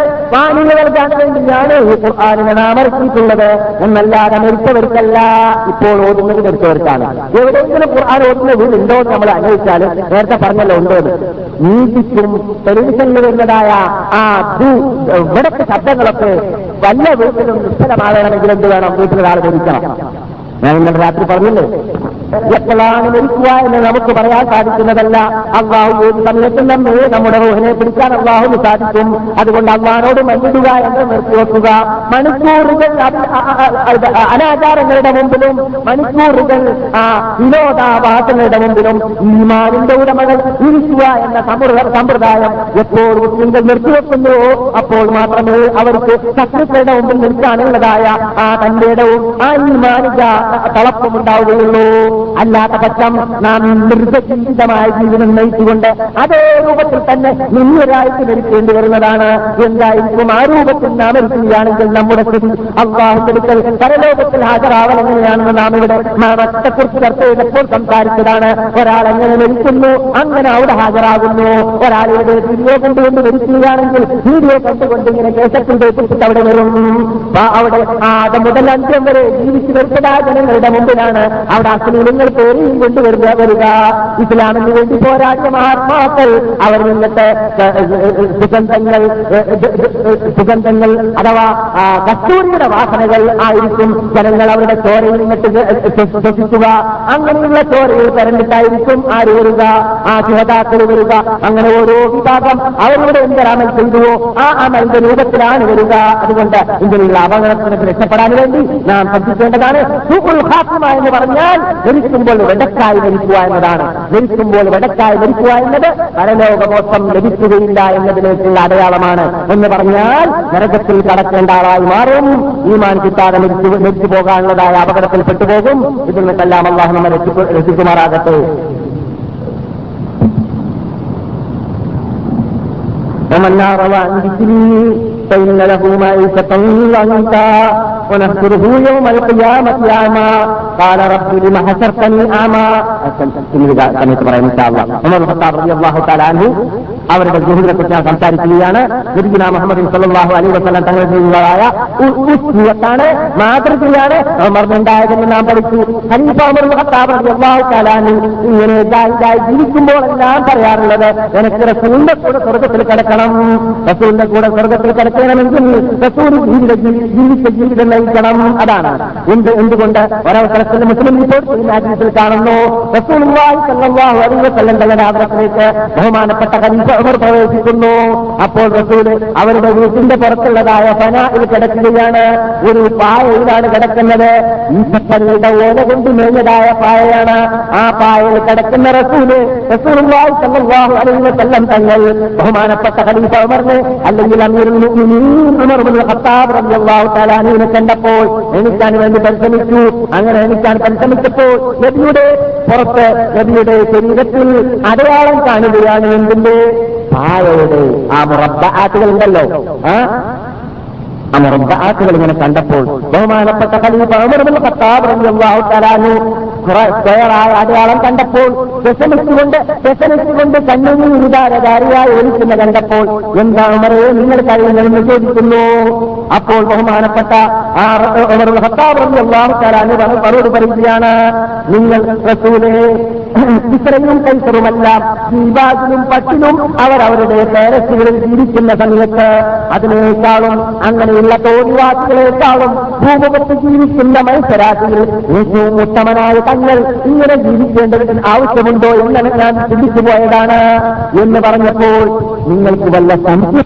മാന്യത നൽകാൻ വേണ്ടിയാണ് ഈ ഖുർആാനിനെ നാം ഇറക്കിയിട്ടുള്ളത് എന്നല്ലാതെ മരിച്ചവർക്കല്ല ഇപ്പോൾ ഓതുന്നത് മരിച്ചവർക്കാണ് എവിടെയെങ്കിലും ഖുർആൻ ഓതുന്ന വീടുണ്ടോ എന്ന് നമ്മൾ അന്വേഷിച്ചാൽ നേരത്തെ പറഞ്ഞല്ലോ ഉണ്ടോ എന്ന് നീതിക്കും ടെലിവിഷനിൽ വരുന്നതായ ആ ദൂ- ഇവിടത്തെ ശബ്ദങ്ങളൊക്കെ വല്ല വീട്ടിലും നിശ്ചലമാകണമെങ്കിൽ എന്ത് വേണം വീട്ടിലൊരാൾ മരിക്കണം ഞാൻ ഇന്നലെ രാത്രി പറഞ്ഞില്ലേ എപ്പോഴാണ് മരിക്കുക എന്ന് നമുക്ക് പറയാൻ സാധിക്കുന്നതല്ല അള്ളാഹു ഏത് സമയത്തും നമ്മെ നമ്മുടെ റോഹിനെ പിടിക്കാൻ അള്ളാഹുന് സാധിക്കും അതുകൊണ്ട് അള്ളാഹിനോട് മന്നിടുക എന്ന് നിർത്തിവെക്കുക മണിക്കൂറുകൾ അത് അ- അ- അ- അനാചാരങ്ങളുടെ മുമ്പിലും മണിക്കൂറുകൾ ആ വിനോദാഭാസങ്ങളുടെ മുമ്പിലും ഈമാനിന്റെ ഉടമകൾ ഇരിക്കുക എന്ന സമ്പ്രദ- സമ്പ്രദായം എപ്പോൾ മുസ്ലിങ്ങൾ നിർത്തിവെക്കുന്നുവോ അപ്പോൾ മാത്രമേ അവർക്ക് ശത്രുക്കളുടെ മുമ്പിൽ നിൽക്കാനുള്ളതായ ആ തന്റെ ഇടവും ആ ഈമാനിക തളപ്പും ഉണ്ടാവുകയുള്ളൂ അല്ലാത്ത പക്ഷം നാം മൃഗജീവിതമായ ജീവിതം നയിച്ചുകൊണ്ട് അതേ രൂപത്തിൽ തന്നെ നിന്നൊരാഴ്ച മരിക്കേണ്ടി വരുന്നതാണ് എന്തായിരിക്കും ആ രൂപത്തിൽ നാം മരിക്കുകയാണെങ്കിൽ നമ്മുടെ സ്ഥിതി അള്ളാഹുക്കെടുക്കൽ പരലോകത്തിൽ ഹാജരാവൽ എങ്ങനെയാണെന്ന് നാം ഇവിടെ മരണത്തെക്കുറിച്ച് ചർച്ച ചെയ്തപ്പോൾ സംസാരിച്ചതാണ് ഒരാൾ എങ്ങനെ മരിക്കുന്നു അങ്ങനെ അവിടെ ഹാജരാകുന്നു ഒരാൾ ഇവിടെ വീഡിയോ കണ്ടുകൊണ്ട് മരിക്കുകയാണെങ്കിൽ വീഡിയോ കണ്ടുകൊണ്ട് ഇങ്ങനെ കേസത്തിൽ വെച്ചിട്ട് അവിടെ വരും ആ അവിടെ ആദ്യം മുതൽ അന്ത്യം വരെ ജീവിച്ചു വരുന്നതായ ജനങ്ങളുടെ മുമ്പിലാണ് അവിടെ അശ്ലീലങ്ങൾ പേരെയും കൊണ്ടുവരുക വരിക ഇസ്ലാമിന് വേണ്ടി പോരാടിയ മഹാത്മാക്കൾ അവർ നിന്നിട്ട് സുഗന്ധങ്ങൾ സുഗന്ധങ്ങൾ അഥവാ ആ, കസ്തൂരിയുടെ വാസനകൾ ആയിരിക്കും ജനങ്ങൾ അവരുടെ ചോരയിൽ നിന്നിട്ട് ശ്വസിക്കുക അങ്ങനെയുള്ള ചോരയിൽ തെരഞ്ഞിട്ടായിരിക്കും ആര് വരിക ആ ശുഹതാക്കൾ വരിക അങ്ങനെ ഓരോ വിഭാഗം അവരുടെ എന്ത് അമൽ ചെയ്തുവോ ആ അമലിന്റെ രൂപത്തിലാണ് വരിക അതുകൊണ്ട് ഇതിനുള്ള അപകടത്തിന് രക്ഷപ്പെടാൻ വേണ്ടി നാം ശ്രദ്ധിക്കേണ്ടതാണ് സൂഖുൽ ഖാത്തിമ എന്ന് പറഞ്ഞാൽ മരിക്കുമ്പോൾ വെടക്കായി മരിക്കുക എന്നതാണ് മരിക്കുമ്പോൾ വെടക്കായി മരിക്കുക എന്നത് പരലോകമോസം ലഭിക്കുകയില്ല എന്നതിലേക്കുള്ള അടയാളമാണ് എന്ന് പറഞ്ഞാൽ നരകത്തിൽ കടക്കേണ്ട ആളായി മാറും ഈമാൻ കിട്ടാതെ മരിച്ചു മരിച്ചു പോകാനുള്ളതായ അപകടത്തിൽ പെട്ടുപോകും ഇതിൽ നിന്നെല്ലാം അള്ളാഹു നമ്മെ രക്ഷിക്കു- രക്ഷിക്കുമാറാകട്ടെ ومن أعرض عن ذكري فإن له معيشة ضنكا ونحشره يوم القيامة أعمى قال رب لم حشرتني أعمى സമയത്ത് പറയാം ഇൻഷാല്ലാ ഉമർ ഖത്താബ് റളിയല്ലാഹു തആല അൻഹു അവരുടെ ജുഹുദിനെ കുറിച്ച് ഞാൻ സംസാരിക്കുകയാണ് നബിഗുന മുഹമ്മദ് സല്ലല്ലാഹു അലൈഹി വസല്ലം തങ്ങളുടെ ചെയ്യുന്നതായ ഉസ്വത്താണ് മാതൃകയാണ് ഉമറിനുണ്ടായതെന്ന് നാം പഠിച്ചു ഖലീഫ ഉമർ ഖത്താബ് റളിയല്ലാഹു തആല അൻഹു ഇങ്ങനെ ജാഹിദായി ജീവിക്കുമ്പോഴെല്ലാം പറയാറുള്ളത് എനിക്ക് റസൂലിന്റെ കൂടെ സ്വർഗത്തിൽ കിടക്കണം റസൂലിന്റെ കൂടെ സ്വർഗത്തിൽ കിടക്കണമെങ്കിൽ റസൂൽ ജീവിത ജീവിച്ച ജീവിതം നയിക്കണം അതാണ് എന്ത് എന്തുകൊണ്ട് ഒരവസരത്തിൽ മുസ്ലിം റിപ്പോർട്ട് ചെയ്യുന്ന ഹദീസിൽ കാണുന്നു റസൂലുള്ളാഹി സ്വല്ലല്ലാഹു അലൈഹി വസല്ലം തങ്ങളുടെ ആദരത്തിലേക്ക് ബഹുമാനപ്പെട്ട ഖലീഫ ഉമർ പ്രവേശിക്കുന്നു അപ്പോൾ റസൂല് അവരുടെ വീട്ടിന്റെ പുറത്തുള്ളതായ ഫനായിൽ കിടക്കുകയാണ് ഒരു പായയിലാണ് കിടക്കുന്നത് ഈത്തപ്പനയുടെ ഓല കൊണ്ട് മേഞ്ഞതായ പായയാണ് ആ പായയിൽ കിടക്കുന്ന റസൂല് റസൂലുള്ളാഹി സ്വല്ലല്ലാഹു അലൈഹി വസല്ലം തങ്ങൾ ബഹുമാനപ്പെട്ട ഖലീഫ ഉമറിന് അല്ലെങ്കിൽ അമീറുൽ മുഅ്മിനീൻ ഉമർ ഇബ്നുൽ ഖത്താബ് റളിയല്ലാഹു തആല അൻഹുവിനെ കണ്ടപ്പോൾ എണിക്കാൻ വേണ്ടി പരിശ്രമിച്ചു അങ്ങനെ എണിക്കാൻ പരിശ്രമിച്ചപ്പോൾ നബിയുടെ പുറത്ത് നബിയുടെ ശരീരത്തിൽ അടയാളം കാണുകയാണ് എന്തിന്റെ പായയുടെ ആ മുറബ്ബാത്തുകൾ ഉണ്ടല്ലോ ആ ആ മുറബ്ബാത്തുകൾ ഇങ്ങനെ കണ്ടപ്പോൾ ബഹുമാനപ്പെട്ട ഖലീഫ ഉമർ ഇബ്നുൽ ഖത്താബ് റളിയല്ലാഹു തആല അൻഹു സ്ക്വയറായ അടയാളം കണ്ടപ്പോൾ വ്യസനിച്ചുകൊണ്ട് വ്യസനിച്ചുകൊണ്ട് കണ്ണുനീർ ഉദാരധാരിയായി ഒലിക്കുന്ന കണ്ടപ്പോൾ എന്താ ഉമറെ നിങ്ങൾ കഴിയുന്നതെന്ന് ചോദിക്കുന്നു അപ്പോൾ ബഹുമാനപ്പെട്ട ആ ഉമർ ഇബ്നുൽ ഖത്താബ് റളിയല്ലാഹു തആല അൻഹു പറ- മറുപടി പറയുകയാണ് നിങ്ങൾ റസൂലേ ഇത്രയും കൈസറുമെല്ലാം ദീപാജിലും പട്ടിലും അവർ അവരുടെ പേരസുകളിൽ ജീവിക്കുന്ന സമയത്ത് അതിനേക്കാളും അങ്ങനെയുള്ള തോന്നിവാസികളെക്കാളും ഭൂമുഖത്ത് ജീവിക്കുന്ന മത്സരാശിയിൽ ഏറ്റവും ഉത്തമനായ തങ്ങൾ ഇങ്ങനെ ജീവിക്കേണ്ടതിന് ആവശ്യമുണ്ടോ എന്ന് ഞാൻ ചിന്തിച്ചു പോയതാണ് എന്ന് പറഞ്ഞപ്പോൾ നിങ്ങൾക്ക് വല്ല സംശയം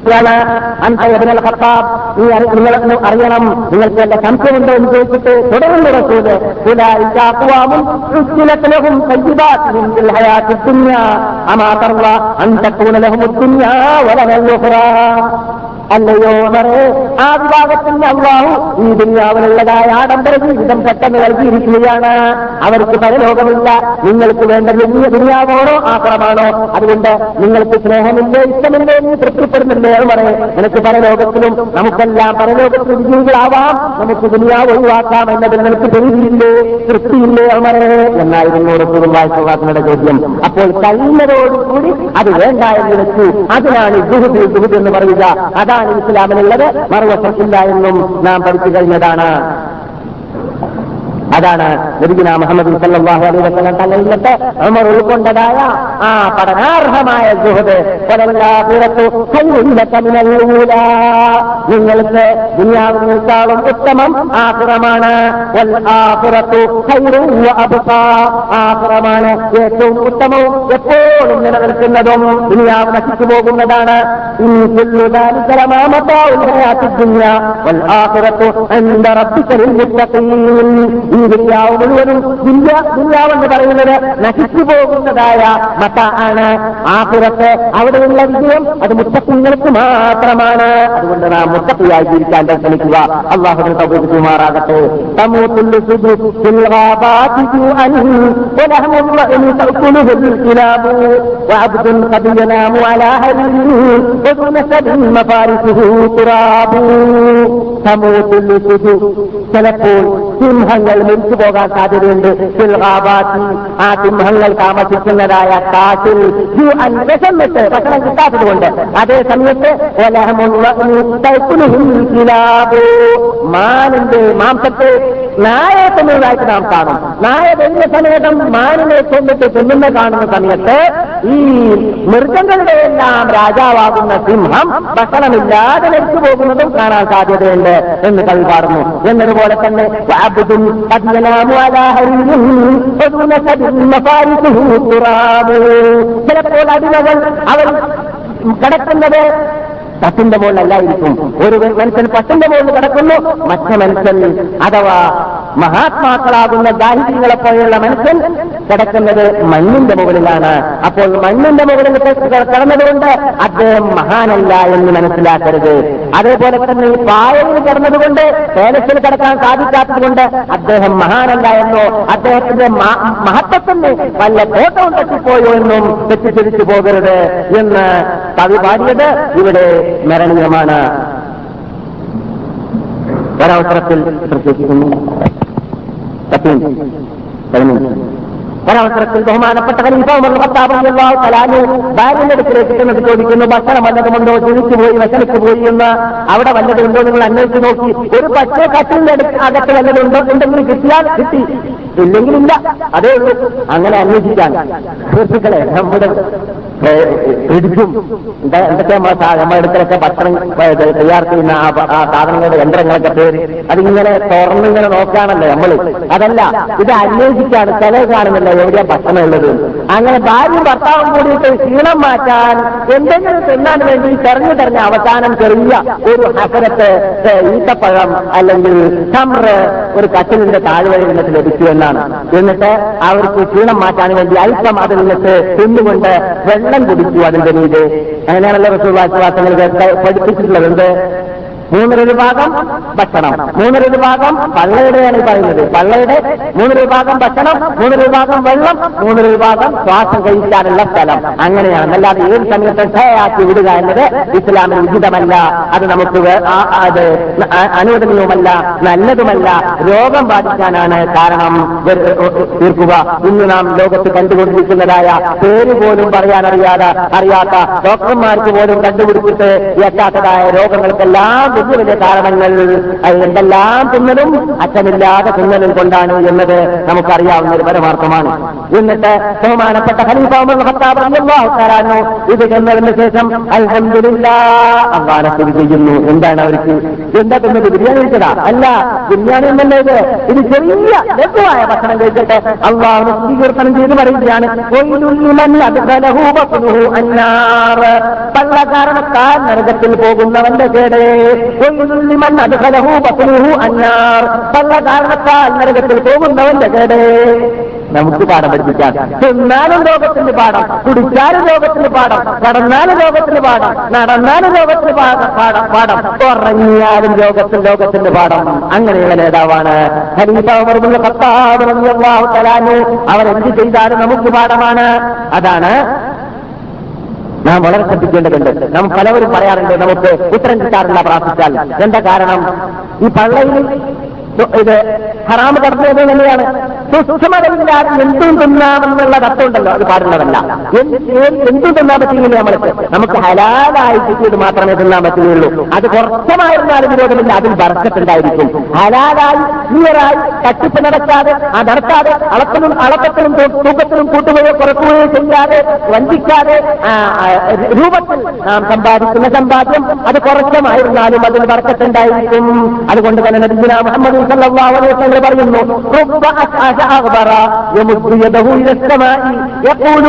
ാണ് അൻപതിനൽ ഖത്താബ് നീ അറി- നിങ്ങൾ ഒന്ന് അറിയണം നിങ്ങൾക്ക് വല്ല സംശയമുണ്ടോ എന്ന് ചോദിച്ചിട്ട് തുടർന്ന് റസൂല് ഉലൈക അഖ്വാമുൻ ഉജ്ജിലത് ലഹും തയ്യിബാത്തുൻ ഫിൽ ഹയാത്തി ദുനിയ അമാ തർള അൻ തകൂന ലഹും ദുനിയ വലഹൽ ഉഖ്റാ അല്ലയോ മറേ ആ വിഭാഗത്തിന് അള്ളാഹു ഈ ദുനിയാവിലുള്ളതായ ആഡംബര ജീവിതം പെട്ടെന്ന് നൽകിയിരിക്കുകയാണ് അവർക്ക് പരലോകമില്ല നിങ്ങൾക്ക് വേണ്ട വലിയ ദുനിയാവാണോ ആക്രമാണോ അതുകൊണ്ട് നിങ്ങൾക്ക് സ്നേഹമില്ലേ ഇഷ്ടമില്ലേ എന്ന് തൃപ്തിപ്പെടുന്നില്ലേ മറേ നിനക്ക് പരലോകത്തിലും നമുക്കെല്ലാം പരലോകത്തിൽ വിജയികളാവാം നമുക്ക് ദുനിയാവ് ഒഴിവാക്കാം എന്നതിൽ നിനക്ക് തെളിവില്ലേ തൃപ്തിയില്ലേ മറേ എന്നായിരുന്നു റസൂലുള്ളാഹിയുടെ ചോദ്യം അപ്പോൾ കഴിഞ്ഞതോടുകൂടി അത് വേണ്ട എന്ന് വെച്ചു അതിനാണ് ദുഹുദ് ദുഹുദ് എന്ന് പറയുക അതാണ് ഇസ്ലാമിനുള്ളത് മറുവശത്തില്ല എന്നും നാം പഠിച്ചു കഴിഞ്ഞതാണ് അതാണ് നബിഗുന മുഹമ്മദ് സല്ലല്ലാഹു അലൈഹി വസല്ലം തങ്ങളിൽ നിന്നിട്ട് ഉമർ ഉൾക്കൊണ്ടതായ ആ പഠനാർഹമായ സുഹൃത് നിങ്ങൾക്ക് ദുനിയാവിനേക്കാളും ഉത്തമം ആഹുറമാണ് ആഹുറമാണ് ഏറ്റവും ഉത്തമവും എപ്പോഴും നിലനിൽക്കുന്നതും ദുനിയാവ് നശിച്ചു പോകുന്നതാണ് ഇൻ കുല്ലു ذلك لما متاع الحياة الدنيا والآخرة عند ربك للمتقين ഈ ദുര്യാവ് മുഴുവനും ദുര്യ ദുര്യാവെന്ന് പറയുന്നത് നശിച്ചു പോകുന്നതായ മത ആണ് ആ പുറത്ത് അവിടെയുള്ള വിജയം അത് മുത്തക്കുങ്ങൾക്ക് മാത്രമാണ് അതുകൊണ്ട് നാം മുത്തക്കിയായി ജീവിക്കാൻ ശ്രമിക്കുക അള്ളാഹുവിനെ തൗഫീഖുമാറാകട്ടെ തമൂത്തുൽ സുജു ഫിൽ ഗാബാതി ജൂഅൻ വലഹമു الرأم تأكله الكلاب وعبد قد ينام على هريره ودون سبع مفارسه تراب തമൂത്തുൽ സുജു ചിലപ്പോൾ സിംഹങ്ങൾ മരിച്ചു പോകാൻ സാധ്യതയുണ്ട് സിൽഹാബാത്തി ആ സിംഹങ്ങൾ താമസിക്കുന്നതായ കാട്ടിൽ ജൂഅൻ വിശന്നിട്ട് ഭക്ഷണം കിട്ടാത്തത് കൊണ്ട് അതേ സമയത്ത് മാനിന്റെ മാംസത്തെ നായെ തിന്നുന്നതായിട്ട് നാം കാണും നായ വരുന്ന സമയത്തും മാനിനെ കൊണ്ടിട്ട് തിന്നുന്ന കാണുന്ന സമയത്ത് ഈ മൃഗങ്ങളുടെ എല്ലാം രാജാവാകുന്ന സിംഹം ഭക്ഷണമില്ലാതെ മരിച്ചു പോകുന്നതും കാണാൻ സാധ്യതയുണ്ട് എന്ന് കവി പാടുന്നു എന്നതുപോലെ തന്നെ വഅബ്ദുൻ ഖദ് യനാമു അലാ ഹരീരിൻ വദൂന സബിൻ മഫാരിസുഹു തുറാബ്. ചിലപ്പോൾ അടിമകൾ അവർ കിടക്കുന്നത് പത്തിന്റെ മുകളിലല്ലായിരിക്കും ഒരു മനുഷ്യൻ പത്തിന്റെ മുകളിൽ കിടക്കുന്നു മറ്റേ മനുഷ്യൻ അഥവാ മഹാത്മാക്കളാകുന്ന ദാഹികളെ പോലെയുള്ള മനുഷ്യൻ കിടക്കുന്നത് മണ്ണിന്റെ മുകളിലാണ് അപ്പോൾ മണ്ണിന്റെ മുകളിൽ കിടന്നതുകൊണ്ട് അദ്ദേഹം മഹാനല്ല എന്ന് മനസ്സിലാക്കരുത് അതേപോലെ തന്നെ ഈ പായയിൽ കിടന്നതുകൊണ്ട് പേലസിൽ കിടക്കാൻ സാധിക്കാത്തത് കൊണ്ട് അദ്ദേഹം മഹാനല്ല എന്നോ അദ്ദേഹത്തിന്റെ മ- മഹത്വത്തിന് വല്ല കോട്ടവും തട്ടിപ്പോയോ എന്നും തെറ്റിദ്ധരിച്ചു പോകരുത് എന്ന് കവി പാടിയത് ഇവിടെ സ്മരണീയമാണ് ഒരവസരത്തിൽ പ്രത്യേകിക്കുന്നു സത്യം പതിനഞ്ച് ഒരവസരത്തിൽ ബഹുമാനപ്പെട്ട ഖലീഫ ഉമർ ഖത്താബ് റളിയല്ലാഹു തആല അൻഹു ഭാര്യയുടെ അടുക്കിലേക്ക് ചെന്നിട്ട് ചോദിക്കുന്നു ഭക്ഷണം വല്ലതുമുണ്ടോ ജീവിച്ചു പോയി വിശന്നിട്ട് പോയി എന്ന് അവിടെ വല്ലതുണ്ടോ നിങ്ങൾ അന്വേഷിച്ച് നോക്കി ഒരു പച്ച കട്ടിലിന്റെ അടുത്ത് അകത്ത് വല്ലതുണ്ടോ ഉണ്ടെങ്കിൽ കിട്ടിയാൽ കിട്ടി ഇല്ലെങ്കിൽ ഇല്ല അതേ ഉള്ളൂ അങ്ങനെ അന്വേഷിക്കാൻ സുഹൃത്തുക്കളെ നമ്മുടെ പിടിച്ചും എന്തൊക്കെ നമ്മുടെ അടുക്കലൊക്കെ ഭക്ഷണം ഏ, തയ്യാർ ചെയ്യുന്ന ആ പ- ആ സാധനങ്ങളുടെ യന്ത്രങ്ങളൊക്കെ പേര് അതിങ്ങനെ തുറന്നിങ്ങനെ നോക്കാണല്ലോ നമ്മൾ അതല്ല ഇത് അന്വേഷിക്കാണ് ചില കാണുന്നില്ല എവിടെയാ ഭക്ഷണം ഉള്ളത് അങ്ങനെ ഭാര്യയും ഭർത്താവും കൂടിയിട്ട് ക്ഷീണം മാറ്റാൻ എന്തെങ്കിലും തിന്നാൻ വേണ്ടി തെരഞ്ഞു തെരഞ്ഞ അവസാനം ചെറിയ ഒരു ഹസരത്ത് ഏ, ഈത്തപ്പഴം അല്ലെങ്കിൽ ചമ്ര ഒരു കട്ടിലിന്റെ താഴ്വഴി നിന്നിട്ട് ലഭിച്ചു എന്നാണ് എന്നിട്ട് അവർക്ക് ക്ഷീണം മാറ്റാൻ വേണ്ടി അല്പം അതിൽ നിന്നിട്ട് തിന്നുകൊണ്ട് വെള്ളം കുടിച്ചു അതിന്റെ മീത് അങ്ങനെയാണല്ലോ റസൂവാസങ്ങൾ പഠിപ്പിച്ചിട്ടുള്ളത് എന്ത് മൂന്നര വിഭാഗം ഭക്ഷണം മൂന്നര വിഭാഗം പള്ളയുടെയാണ് ഈ പറയുന്നത് പള്ളയുടെ മൂന്നര വിഭാഗം ഭക്ഷണം മൂന്നര വിഭാഗം വെള്ളം മൂന്നര വിഭാഗം ശ്വാസം കഴിക്കാനുള്ള സ്ഥലം അങ്ങനെയാണ് അല്ലാതെ ഏത് സമയത്തും ക്ഷയാക്കി വിടുക എന്നത് ഇസ്ലാമിന് ഉചിതമല്ല അത് നമുക്ക് വേ- ആ- അത് അ- അനുവദനീയവുമല്ല നല്ലതുമല്ല രോഗം ബാധിക്കാനാണ് കാരണം വരു- തീർക്കുക ഇന്ന് നാം ലോകത്ത് കണ്ടുകൊണ്ടിരിക്കുന്നതായ പേര് പോലും പറയാൻ അറിയാതെ അറിയാത്ത ഡോക്ടർമാർക്ക് പോലും കണ്ടുപിടിച്ചിട്ട് എത്താത്തതായ രോഗങ്ങൾക്കെല്ലാം വലിയ വലിയ കാരണങ്ങൾ അത് എന്തെല്ലാം തിന്നലും അച്ഛനില്ലാതെ തിന്നലും കൊണ്ടാണ് എന്നത് നമുക്കറിയാവുന്ന ഒരു പരമാർത്ഥമാണ് എന്നിട്ട് ബഹുമാനപ്പെട്ട ഖലീഫ ഉമർ ഖത്താബ് റളിയല്ലാഹു തആല അൻഹു ഇത് ചെന്നതിന് ശേഷം അൽഹംദുലില്ലാ അള്ളാനെ സ്തുതി ചെയ്യുന്നു എന്താണ് അവർക്ക് എന്താ തിന്നത് ബിരിയാണി കഴിച്ചതാ അല്ല ബിരിയാണി എന്നല്ല ഇത് ഇത് ചെറിയ ലഘുവായ ഭക്ഷണം കഴിച്ചിട്ട് അള്ളാഹുനെ സ്തുതികീർത്തനം ചെയ്ത് പറയുകയാണ് "വൈലുൽ ലിമൻ അദ്ഖലഹു ബത്നുഹു അന്നാർ." പള്ള കാരണത്താൽ നരകത്തിൽ പോകുന്നവന്റെ കേട് വൈലുൽ ലിമൻ അദ്ഖലഹു ബത്നുഹു അന്നാർ. പള്ള കാരണത്താൽ നരകത്തിൽ പോകുന്നവന്റെ കേട് നമുക്ക് പാഠം പഠിപ്പിക്കാം തിന്നാലും ലോകത്തിന്റെ പാഠം കുടിച്ചാലും ലോകത്തിന്റെ പാഠം കടന്നാലും ലോകത്തിന്റെ പാഠം നടന്നാലും ലോകത്തിന്റെ പാഠം പാഠം പാഠം ഉറങ്ങിയാലും ലോകത്തിൽ ലോകത്തിന്റെ പാഠം അങ്ങനെയുള്ള നേതാവാണ് ഖലീഫ ഉമർ ഇബ്നുൽ ഖത്താബ് റളിയല്ലാഹു തആല അൻഹു അവർ എന്ത് ചെയ്താലും നമുക്ക് പാഠമാണ് അതാണ് നാം വളരെ ശ്രദ്ധിക്കേണ്ടതുണ്ട് നാം പലവരും പറയാറുണ്ട് നമുക്ക് ഉത്തരം കിട്ടാറില്ല പ്രാർത്ഥിച്ചാൽ എന്താ കാരണം ഈ പള്ളയിൽ ഇത് ഹറാമ് കടന്നത് തന്നെയാണ് സൂക്ഷ്മതയില്ലാതെ എന്തും തിന്നാമെന്നുള്ള തത്വമുണ്ടല്ലോ അത് പാടുള്ളതല്ല എന്ത് ഏത് എന്തും തിന്നാൻ പറ്റില്ല നമ്മൾക്ക് നമുക്ക് ഹലാലായി കിട്ടിയത് മാത്രമേ തിന്നാൻ പറ്റുകയുള്ളൂ അത് കുറച്ചമായിരുന്നാലും വിരോധമില്ല അതിൽ ബർക്കത്തുണ്ടായിരിക്കും ഹലാലായി ക്ലിയറായി തട്ടിപ്പ് നടക്കാതെ ആ നടത്താതെ അളക്കലും അളക്കത്തിലും തൂ- തൂക്കത്തിലും കൂട്ടുകയോ കുറക്കുകയോ ചെയ്യാതെ വഞ്ചിക്കാതെ ആ, ആ, രൂപത്തിൽ നാം സമ്പാദിക്കുന്ന സമ്പാദ്യം അത് കുറച്ചമായിരുന്നാലും അതിൽ ബർക്കത്തുണ്ടായിരിക്കും അതുകൊണ്ട് തന്നെ നബിഗുന മുഹമ്മദ് സല്ലല്ലാഹു അലൈഹി വസല്ലം പറയുന്നു "റുബ്ബ അസ്അദ അഗ്ബറ യമുദ്ദു യദഹു ഇല السماء يقول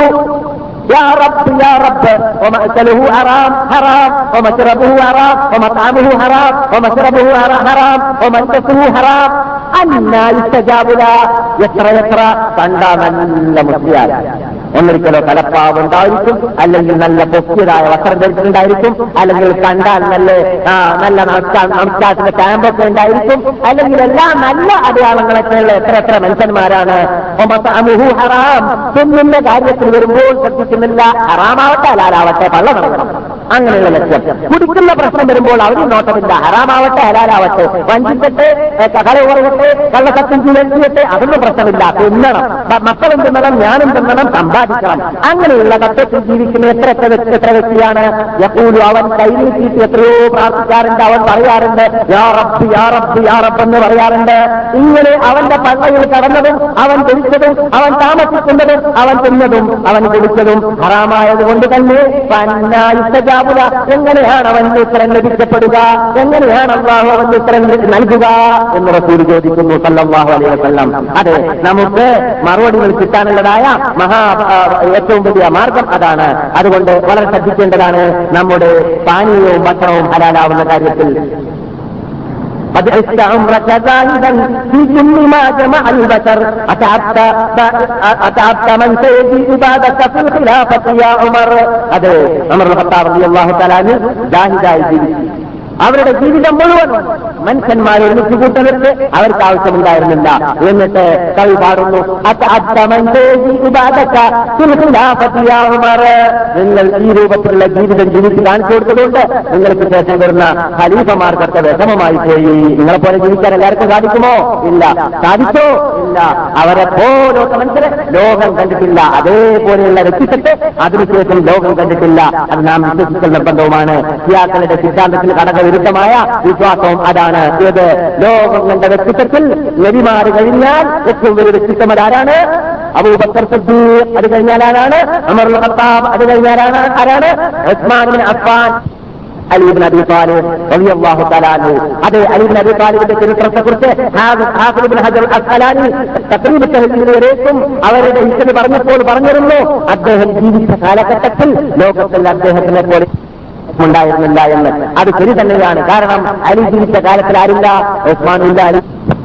يا رب يا رب ومأكله حرام حرام ومشربه حرام ومطعمه حرام ومشربه حرام وملبسه حرام أنا يستجاب له എത്ര എത്ര കണ്ടാ നല്ല മുസ്ലിയാൽ ഒന്നിരിക്കലോ തലപ്പാവ് ഉണ്ടായിരിക്കും അല്ലെങ്കിൽ നല്ല പൊക്കിയതായ വസ്ത്രം ധരിച്ചിട്ടുണ്ടായിരിക്കും അല്ലെങ്കിൽ കണ്ടാൽ നല്ല ആ, നല്ല നമസ്കാ- നമസ്കാരത്തിന്റെ ക്യാമ്പൊക്കെ ഉണ്ടായിരിക്കും അല്ലെങ്കിൽ എല്ലാ നല്ല അടയാളങ്ങളൊക്കെയുള്ള എത്ര എത്ര മനുഷ്യന്മാരാണ് ഒമതഅമുഹു ഹറാം തിന്നുന്ന കാര്യത്തിൽ വരുമ്പോൾ ശ്രദ്ധിക്കുന്നില്ല ഹറാമാവട്ടെ ഹലാലാവട്ടെ പള്ള നടക്കണം അങ്ങനെയുള്ള ലക്ഷ്യം കുടിക്കുന്ന പ്രശ്നം വരുമ്പോൾ അവരും നോട്ടമില്ല ഹറാമാവട്ടെ ഹലാലാവട്ടെ വഞ്ചിക്കട്ടെ ഏ, കല കുറയട്ടെ കള്ളസത്യം ചെയ്യട്ടെ അതൊന്നും പ്രശ്നമില്ല തിന്നണം മ- മക്കളും തിന്നണം ഞാനും തിന്നണം സമ്പാദിക്കണം അങ്ങനെയുള്ള തത്വത്തിൽ ജീവിക്കുന്ന എത്ര എത്ര വ്യക്തി എത്ര വ്യക്തിയാണ് യക്കൂലു അവൻ കൈനീട്ടിയിട്ട് എത്രയോ പ്രാർത്ഥിക്കാറുണ്ട് അവൻ പറയാറുണ്ട് യാ റബ്ബ് യാ റബ്ബ് യാ റബ്ബ് എന്ന് പറയാറുണ്ട് ഇങ്ങനെ അവന്റെ പള്ളയിൽ കടന്നതും അവൻ കുടിച്ചതും അവൻ താമസിക്കുന്നതും അവൻ തിന്നതും അവൻ കുടിച്ചതും ഹറാമായത് കൊണ്ട് തന്നെ പന്നായുദ്ധജാപുല എങ്ങനെയാണ് അവൻ ഉത്തരം ലഭിക്കപ്പെടുക എങ്ങനെയാണ് അള്ളാഹു അവൻ ഉത്തരം നൽകുക എന്ന് റസൂൽ ചോദിക്കുന്നു സല്ലല്ലാഹു അലൈഹി വസല്ലം അതെ നമുക്ക് മറുപടികൾ കിട്ടാനുള്ളതായ മഹാ ആ, ഏറ്റവും വലിയ മാർഗം അതാണ് അതുകൊണ്ട് വളരെ ശ്രദ്ധിക്കേണ്ടതാണ് നമ്മുടെ പാനീയവും ഭക്ഷണവും ഹലാലാവുന്ന കാര്യത്തിൽ قد عشت عمرك زاهدا في كل ما جمع البشر أتعبت أتعبت من سيدي عبادك في الخلافة يا عمر هذا عمر الخطاب رضي الله تعالى عنه ജാഹിദായി ജീവിച്ചു അവരുടെ ജീവിതം മുഴുവൻ മനുഷ്യന്മാർ ഒരുമിച്ച് കൂട്ടവർക്ക് അവർക്ക് ആവശ്യമുണ്ടായിരുന്നില്ല എന്നിട്ട് കവി പാടുന്നു "അത്അബ്ത മൻ തേജി ഇബാദക ഫിൽ ഖിലാഫത്തി യാ ഉമർ." നിങ്ങൾ ഈ രൂപത്തിലുള്ള ജീവിതം ജീവിച്ച് കാണിച്ചു കൊടുത്തതുകൊണ്ട് നിങ്ങൾക്ക് ശേഷം വരുന്ന ഖലീഫമാർക്കൊക്കെ വിഷമമായി പോയി നിങ്ങളെ പോലെ ജീവിക്കാൻ എല്ലാവർക്കും സാധിക്കുമോ ഇല്ല സാധിച്ചോ ഇല്ല അവരെ പോലൊക്കെ മനുഷ്യരെ ലോകം കണ്ടിട്ടില്ല അതേപോലെയുള്ള വ്യക്തിത്വത്തെ അതിനുശേഷം ലോകം കണ്ടിട്ടില്ല അത് നാം വിശ്വസിക്കൽ നിർബന്ധവുമാണ് ഷിയാക്കളുടെ സിദ്ധാന്തത്തിൽ കടകവിരുദ്ധമായ വിശ്വാസവും അതാണ് ഇത് ലോകം കണ്ട വ്യക്തിത്വത്തിൽ നബിമാർ കഴിഞ്ഞാൽ ഏറ്റവും വലിയ വ്യക്തിത്വം അതാരാണ് അബൂബക്കർ സിദ്ദീഖ് അത് കഴിഞ്ഞാൽ ആരാണ് അമറുൽ ഖത്താബ് അത് കഴിഞ്ഞാലാണ് ആരാണ് ഉസ്മാൻ ബിൻ അഫ്ഫാൻ അലിബിൻ അബി താലിബ് റളിയല്ലാഹു തആല അൻഹു അതെ അലിബിൻ അബി താലിബിന്റെ ചരിത്രത്തെക്കുറിച്ച് ഹാഫിദ് ഹാഫിദ് ഇബ്നു ഹജർ അസ്ഖലാനി തഖ്രീബ് തഹ്ദീബിലേക്കും അവരുടെ ഹിസ്റ്ററി പറഞ്ഞപ്പോൾ പറഞ്ഞിരുന്നു അദ്ദേഹം ജീവിച്ച കാലഘട്ടത്തിൽ ലോകത്തിൽ അദ്ദേഹത്തിനെ പോലെ ഉണ്ടായിരുന്നില്ല എന്ന് അത് ശരി തന്നെയാണ് കാരണം അലി ജീവിച്ച കാലത്തിൽ ആരില്ല ഉസ്മാനില്ല അലി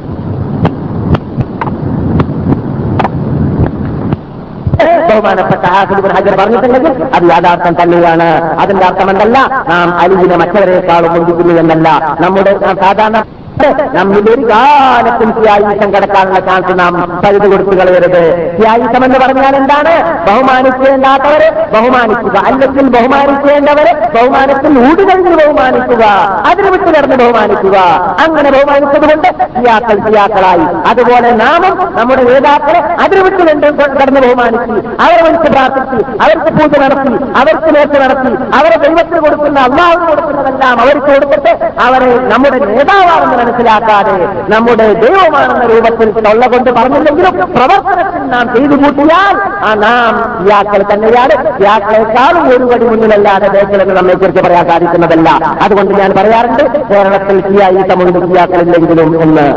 ബഹുമാനപ്പെട്ട ഹാഫിദ് ഇബ്നു ഹജർ പറഞ്ഞിട്ടുണ്ടെങ്കിൽ അത് യാഥാർത്ഥ്യം തന്നെയാണ് അതിന്റെ അർത്ഥം എന്തല്ല നാം അലിവിനെ മറ്റവരെക്കാളും മുന്തിക്കുന്നു എന്നല്ല നമ്മുടെ നാം സാധാരണ നമ്മിൽ ഒരു കാലത്തും ത്യായുസം കിടക്കാനുള്ള ചാൻസ് നാം പഴുതു കൊടുത്തു കളയരുത് ത്യായുസം എന്ന് പറഞ്ഞാൽ എന്താണ് ബഹുമാനിക്കേണ്ടാത്തവരെ ബഹുമാനിക്കുക അല്ലെങ്കിൽ ബഹുമാനിക്കേണ്ടവരെ ബഹുമാനത്തിൽ ഊടുകഴിഞ്ഞ് ബഹുമാനിക്കുക അതിന് വിട്ടു കിടന്ന് ബഹുമാനിക്കുക അങ്ങനെ ബഹുമാനിച്ചതുകൊണ്ട് സിയാക്കൾ സിയാക്കളായി അതുപോലെ നാമും നമ്മുടെ നേതാക്കളെ അതിന് വിട്ടു കിടന്ന് ബഹുമാനിച്ചു അവരെ വിളിച്ച് പ്രാർത്ഥിച്ചു അവർക്ക് പൂജ നടത്തി അവർക്ക് നേർച്ച നടത്തി അവരെ ദൈവത്തിന് കൊടുക്കുന്ന അള്ളാഹു കൊടുക്കുന്നതെല്ലാം അവർക്ക് കൊടുത്തിട്ട് അവരെ നമ്മുടെ നേതാവാണെന്ന് മനസ്സിലാക്കാതെ നമ്മുടെ ദൈവമാണെന്ന രൂപത്തിൽ തൊള്ള കൊണ്ട് പറഞ്ഞില്ലെങ്കിലും പ്രവർത്തനത്തിൽ നാം ചെയ്തു കൂട്ടിയാൽ ആ നാം ഇയാക്കൾ തന്നെയാണ് ഇയാക്കളെക്കാളും ഒരു പടി മുന്നിലല്ലാതെ ബേക്കലെന്ന് നമ്മെ കുറിച്ച് പറയാൻ സാധിക്കുന്നതല്ല അതുകൊണ്ട് ഞാൻ പറയാറുണ്ട് കേരളത്തിൽ സിയായിട്ടമുണ്ട് സിയാക്കളില്ലെങ്കിലും എന്ന്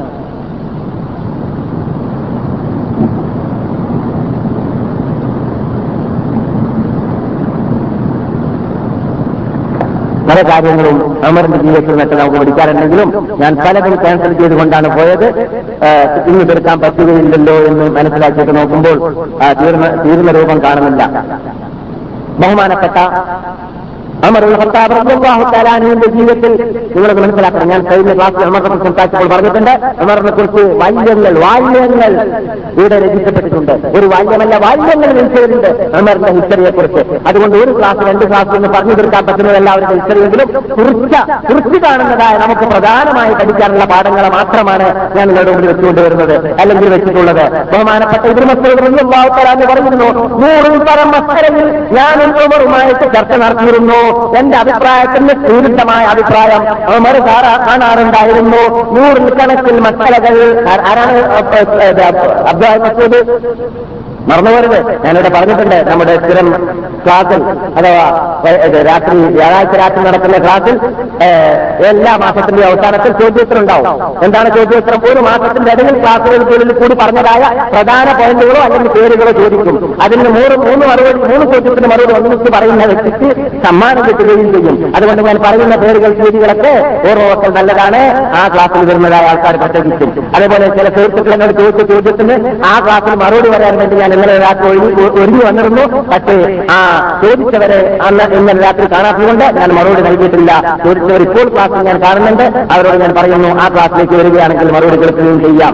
പല കാര്യങ്ങളും അമറിന്റെ ജീവിതത്തിൽ നിന്നൊക്കെ നമുക്ക് പഠിക്കാറുണ്ടെങ്കിലും ഞാൻ പലതും ക്യാൻസൽ ചെയ്തുകൊണ്ടാണ് പോയത് ഏഹ് ഇന്ന് തീർക്കാൻ പറ്റുകയില്ലല്ലോ എന്ന് മനസ്സിലാക്കിയിട്ട് നോക്കുമ്പോൾ ആ തീർന്ന തീർന്ന രൂപം കാണുന്നില്ല ബഹുമാനപ്പെട്ട അമർ ഖത്താബിന്റെ ജീവിതത്തിൽ നിങ്ങളത് മനസ്സിലാക്കണം ഞാൻ കഴിഞ്ഞ ക്ലാസ്സിൽ അമറിനെ കുറിച്ച് സംസാരിച്ചപ്പോൾ പറഞ്ഞിട്ടുണ്ട് അമറിനെ കുറിച്ച് വാല്യങ്ങൾ വാല്യങ്ങൾ ഇവിടെ രചിക്കപ്പെട്ടിട്ടുണ്ട് ഒരു വാല്യമല്ല വാല്യങ്ങൾ രചിച്ചിട്ടുണ്ട് അമറിന്റെ ഹിസ്റ്ററിയെ കുറിച്ച് അതുകൊണ്ട് ഒരു ക്ലാസ് രണ്ട് ക്ലാസ് എന്ന് പറഞ്ഞു തീർക്കാൻ പറ്റുന്നത് എല്ലാവരുടെ ഹിസ്റ്ററിയെങ്കിലും കുറിച്ച കുറിച്ച് കാണുന്നതായ നമുക്ക് പ്രധാനമായി പഠിക്കാനുള്ള പാഠങ്ങൾ മാത്രമാണ് ഞാൻ നിങ്ങളുടെ മുമ്പിൽ വെച്ചുകൊണ്ടുവരുന്നത് അല്ലെങ്കിൽ വെച്ചിട്ടുള്ളത് ബഹുമാനപ്പെട്ട ഇതിന് മസ്തരാന്ന് പറഞ്ഞിരുന്നു നൂറിൽ പരം മസ്തരയിൽ ഞാൻ ഉമറുമായിട്ട് ചർച്ച നടത്തിയിരുന്നു എന്റെ അഭിപ്രായത്തിന് വിരുദ്ധമായ അഭിപ്രായം ഉമർ സാറാ കാണാറുണ്ടായിരുന്നു നൂറിൽ കണക്കിൽ മക്കളകൾ ആരാണ് അബ്ദുൽ മസൂദ് മറന്നുപോരുത് ഞാനിവിടെ പറഞ്ഞിട്ടുണ്ട് നമ്മുടെ സ്ഥിരം ക്ലാസ്സിൽ അഥവാ ഏ, ഇത് രാത്രി വ്യാഴാഴ്ച രാത്രി നടക്കുന്ന ക്ലാസ്സിൽ ഏ, എല്ലാ മാസത്തിന്റെ അവസാനത്തിൽ ചോദ്യോത്തരം ഉണ്ടാവും എന്താണ് ചോദ്യോത്തരം ഒരു മാസത്തിന്റെ ഇടയിൽ ക്ലാസ്സുകൾക്കുള്ളിൽ കൂടി പറഞ്ഞതായ പ്രധാന പോയിന്റുകളോ അല്ലെങ്കിൽ പേരുകളോ ചോദിക്കും അതിന് മൂന്ന് മൂന്ന് മറുപടി മൂന്ന് ചോദ്യത്തിന് മറുപടി ഒന്നിച്ച് പറയുന്ന വ്യക്തിക്ക് സമ്മാനം കിട്ടുകയും ചെയ്യും അതുകൊണ്ട് ഞാൻ പറയുന്ന പേരുകൾ രീതികളൊക്കെ ഓർമ്മവെക്കൽ നല്ലതാണ് ആ ക്ലാസ്സിൽ വരുന്നതായ ആൾക്കാർ പ്രത്യേകിച്ചും അതേപോലെ ചില സുഹൃത്തുക്കൾ എന്നോട് ചോദിച്ച ചോദ്യത്തിന് ആ ക്ലാസ്സിൽ മറുപടി വരാൻ വേണ്ടി ഞാൻ ഇന്നലെ രാത്രി ഒരുങ്ങി ഒരുങ്ങി വന്നിരുന്നു പക്ഷേ ആ ചോദിച്ചവരെ അന്ന് ഇന്നലെ രാത്രി കാണാത്തതുകൊണ്ട് ഞാൻ മറുപടി നൽകിയിട്ടില്ല ചോദിച്ചവർ ഇപ്പോൾ ക്ലാസ്സിൽ ഞാൻ കാണുന്നുണ്ട് അവരോട് ഞാൻ പറയുന്നു ആ ക്ലാസ്സിലേക്ക് വരികയാണെങ്കിൽ മറുപടി കൊടുക്കുകയും ചെയ്യാം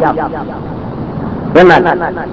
എന്നാൽ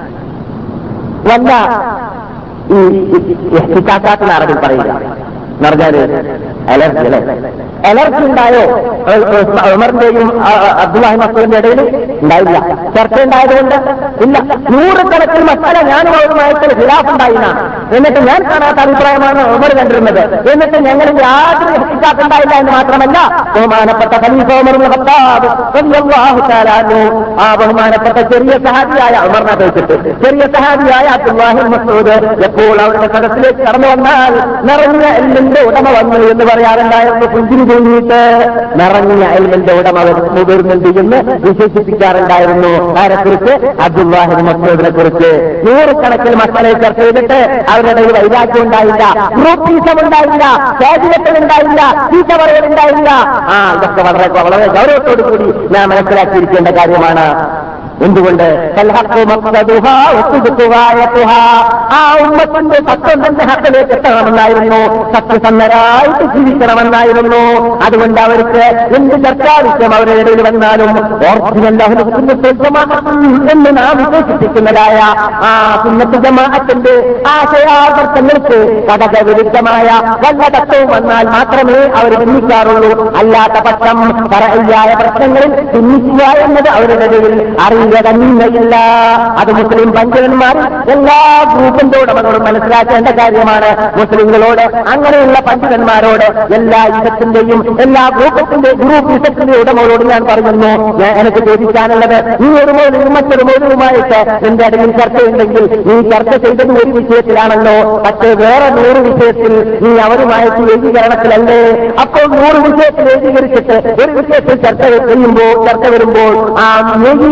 വല്ല ഈ ഇഹ്തിക്കാക്കാത്തിന് അറബിൽ പറയുക എന്ന് പറഞ്ഞാല് അലർജി അല്ലെ അലർജി ഉണ്ടായോ ഏഹ് ഏഹ് ഉമറിന്റെയും ആ, ആ, അബ്ദുല്ലാഹി മസൂദിന്റെ ഇടയിൽ ഉണ്ടായില്ല ചർച്ച ഉണ്ടായതുകൊണ്ട് ഇല്ല നൂറുകണക്കിന് മസാല ഞാനും അവരുമായിട്ട് ഖിലാഫ് ഉണ്ടായില്ല എന്നിട്ട് ഞാൻ കാണാത്ത അഭിപ്രായമാണ് ഉമർ കണ്ടിരുന്നത് എന്നിട്ട് ഞങ്ങൾ യാതൊരു ഇഹ്തിക്കാത്ത് ഉണ്ടായില്ല എന്ന് മാത്രമല്ല ബഹുമാനപ്പെട്ട ഖലീഫ ഉമർ ഇബ്നുൽ ഖത്താബ് റളിയല്ലാഹു തആല അൻഹു ആ ബഹുമാനപ്പെട്ട ചെറിയ സഹാബിയായ ഉമറിനെ അപേക്ഷിച്ച് ചെറിയ സഹാബിയായ അബ്ദുല്ലാഹി മസൂദ് എപ്പോൾ അവരുടെ സദസ്സിലേക്ക് കടന്നു വന്നാൽ നിറഞ്ഞ എല്ലിന്റെ ഉടമ വന്നു എന്ന് പറയാറുണ്ടായിരുന്നു പുഞ്ചിരി തോന്നിയിട്ട് നിറഞ്ഞ എല്ലിന്റെ ഉടമ മുതിർന്നുണ്ട് എന്ന് വിശേഷിപ്പിക്കാറുണ്ടായിരുന്നു ആരെക്കുറിച്ച് അബ്ദുല്ലാഹി മസൂദിനെ കുറിച്ച് നൂറുകണക്കിൽ മക്കളെ ചർച്ച ചെയ്തിട്ട് അവരുടെ ഇടയിൽ വൈരാഗ്യം ഉണ്ടായില്ല ഗ്രൂപ്പീസം ഉണ്ടായില്ല രാജ്യത്തിൽ ഉണ്ടായില്ല ചീത്ത പറയൽ ഉണ്ടായില്ല ആ ഇതൊക്കെ വളരെ വളരെ ഗൗരവത്തോടു കൂടി ഞാൻ മനസ്സിലാക്കിയിരിക്കേണ്ട കാര്യമാണ് എന്തുകൊണ്ട് ഫൽഹഖു മഖ്സദുഹാ വസുദ്ഖുഹായതുഹാ. ആ ഉമ്മത്തിന്റെ സത്യം തന്നെ ഹക്കിലേക്ക് എത്തണമെന്നായിരുന്നു സത്യസന്ധരായിട്ട് ജീവിക്കണമെന്നായിരുന്നു അതുകൊണ്ട് അവർക്ക് എന്ത് ചർച്ചാ വിഷയം അവരുടെ ഇടയിൽ വന്നാലും ഓർജിനൽ അഹ്ലുസുന്നത്തുൽ ജമാഅത്ത് എന്ന് നാം വിശേഷിപ്പിക്കുന്നതായ ആ സുന്നത്ത് ജമാഅത്തിന്റെ ആശയാദർശങ്ങൾക്ക് കടകവിരുദ്ധമായ വല്ല തത്വവും വന്നാൽ മാത്രമേ അവർ ഭിന്നിക്കാറുള്ളൂ അല്ലാത്ത പക്ഷം പറയ്യായ പ്രശ്നങ്ങളിൽ ഭിന്നിക്കുക എന്നത് അവരുടെ ഇടയിൽ അറിയുക തന്നെയില്ല അത് മുസ്ലിം പണ്ഡിതന്മാർ എല്ലാ ഗ്രൂപ്പിന്റെ ഉടമകളും മനസ്സിലാക്കേണ്ട കാര്യമാണ് മുസ്ലിങ്ങളോട് അങ്ങനെയുള്ള പണ്ഡിതന്മാരോട് എല്ലാ ഇസത്തിന്റെയും എല്ലാ ഗ്രൂപ്പത്തിന്റെ ഗ്രൂപ്പ് ഇസത്തിന്റെ ഉടമകളോട് ഞാൻ പറയുന്നു ഞാൻ എനിക്ക് ചോദിക്കാനുള്ളത് നീ ഒരു മോനും മറ്റൊരു മോനുമായിട്ട് നിന്റെ ഇടയിൽ ചർച്ചയുണ്ടെങ്കിൽ നീ ചർച്ച ചെയ്തത് ഒരു വിഷയത്തിലാണല്ലോ പക്ഷേ വേറെ നൂറ് വിഷയത്തിൽ നീ അവരുമായിട്ട് ഏകീകരണത്തിലല്ലേ അപ്പോൾ നൂറ് വിഷയത്തിൽ ഏകീകരിച്ചിട്ട് ഒരു വിഷയത്തിൽ ചർച്ച ചെയ്യുമ്പോൾ ചർച്ച വരുമ്പോൾ ആ ഏകീകരിക്കുന്ന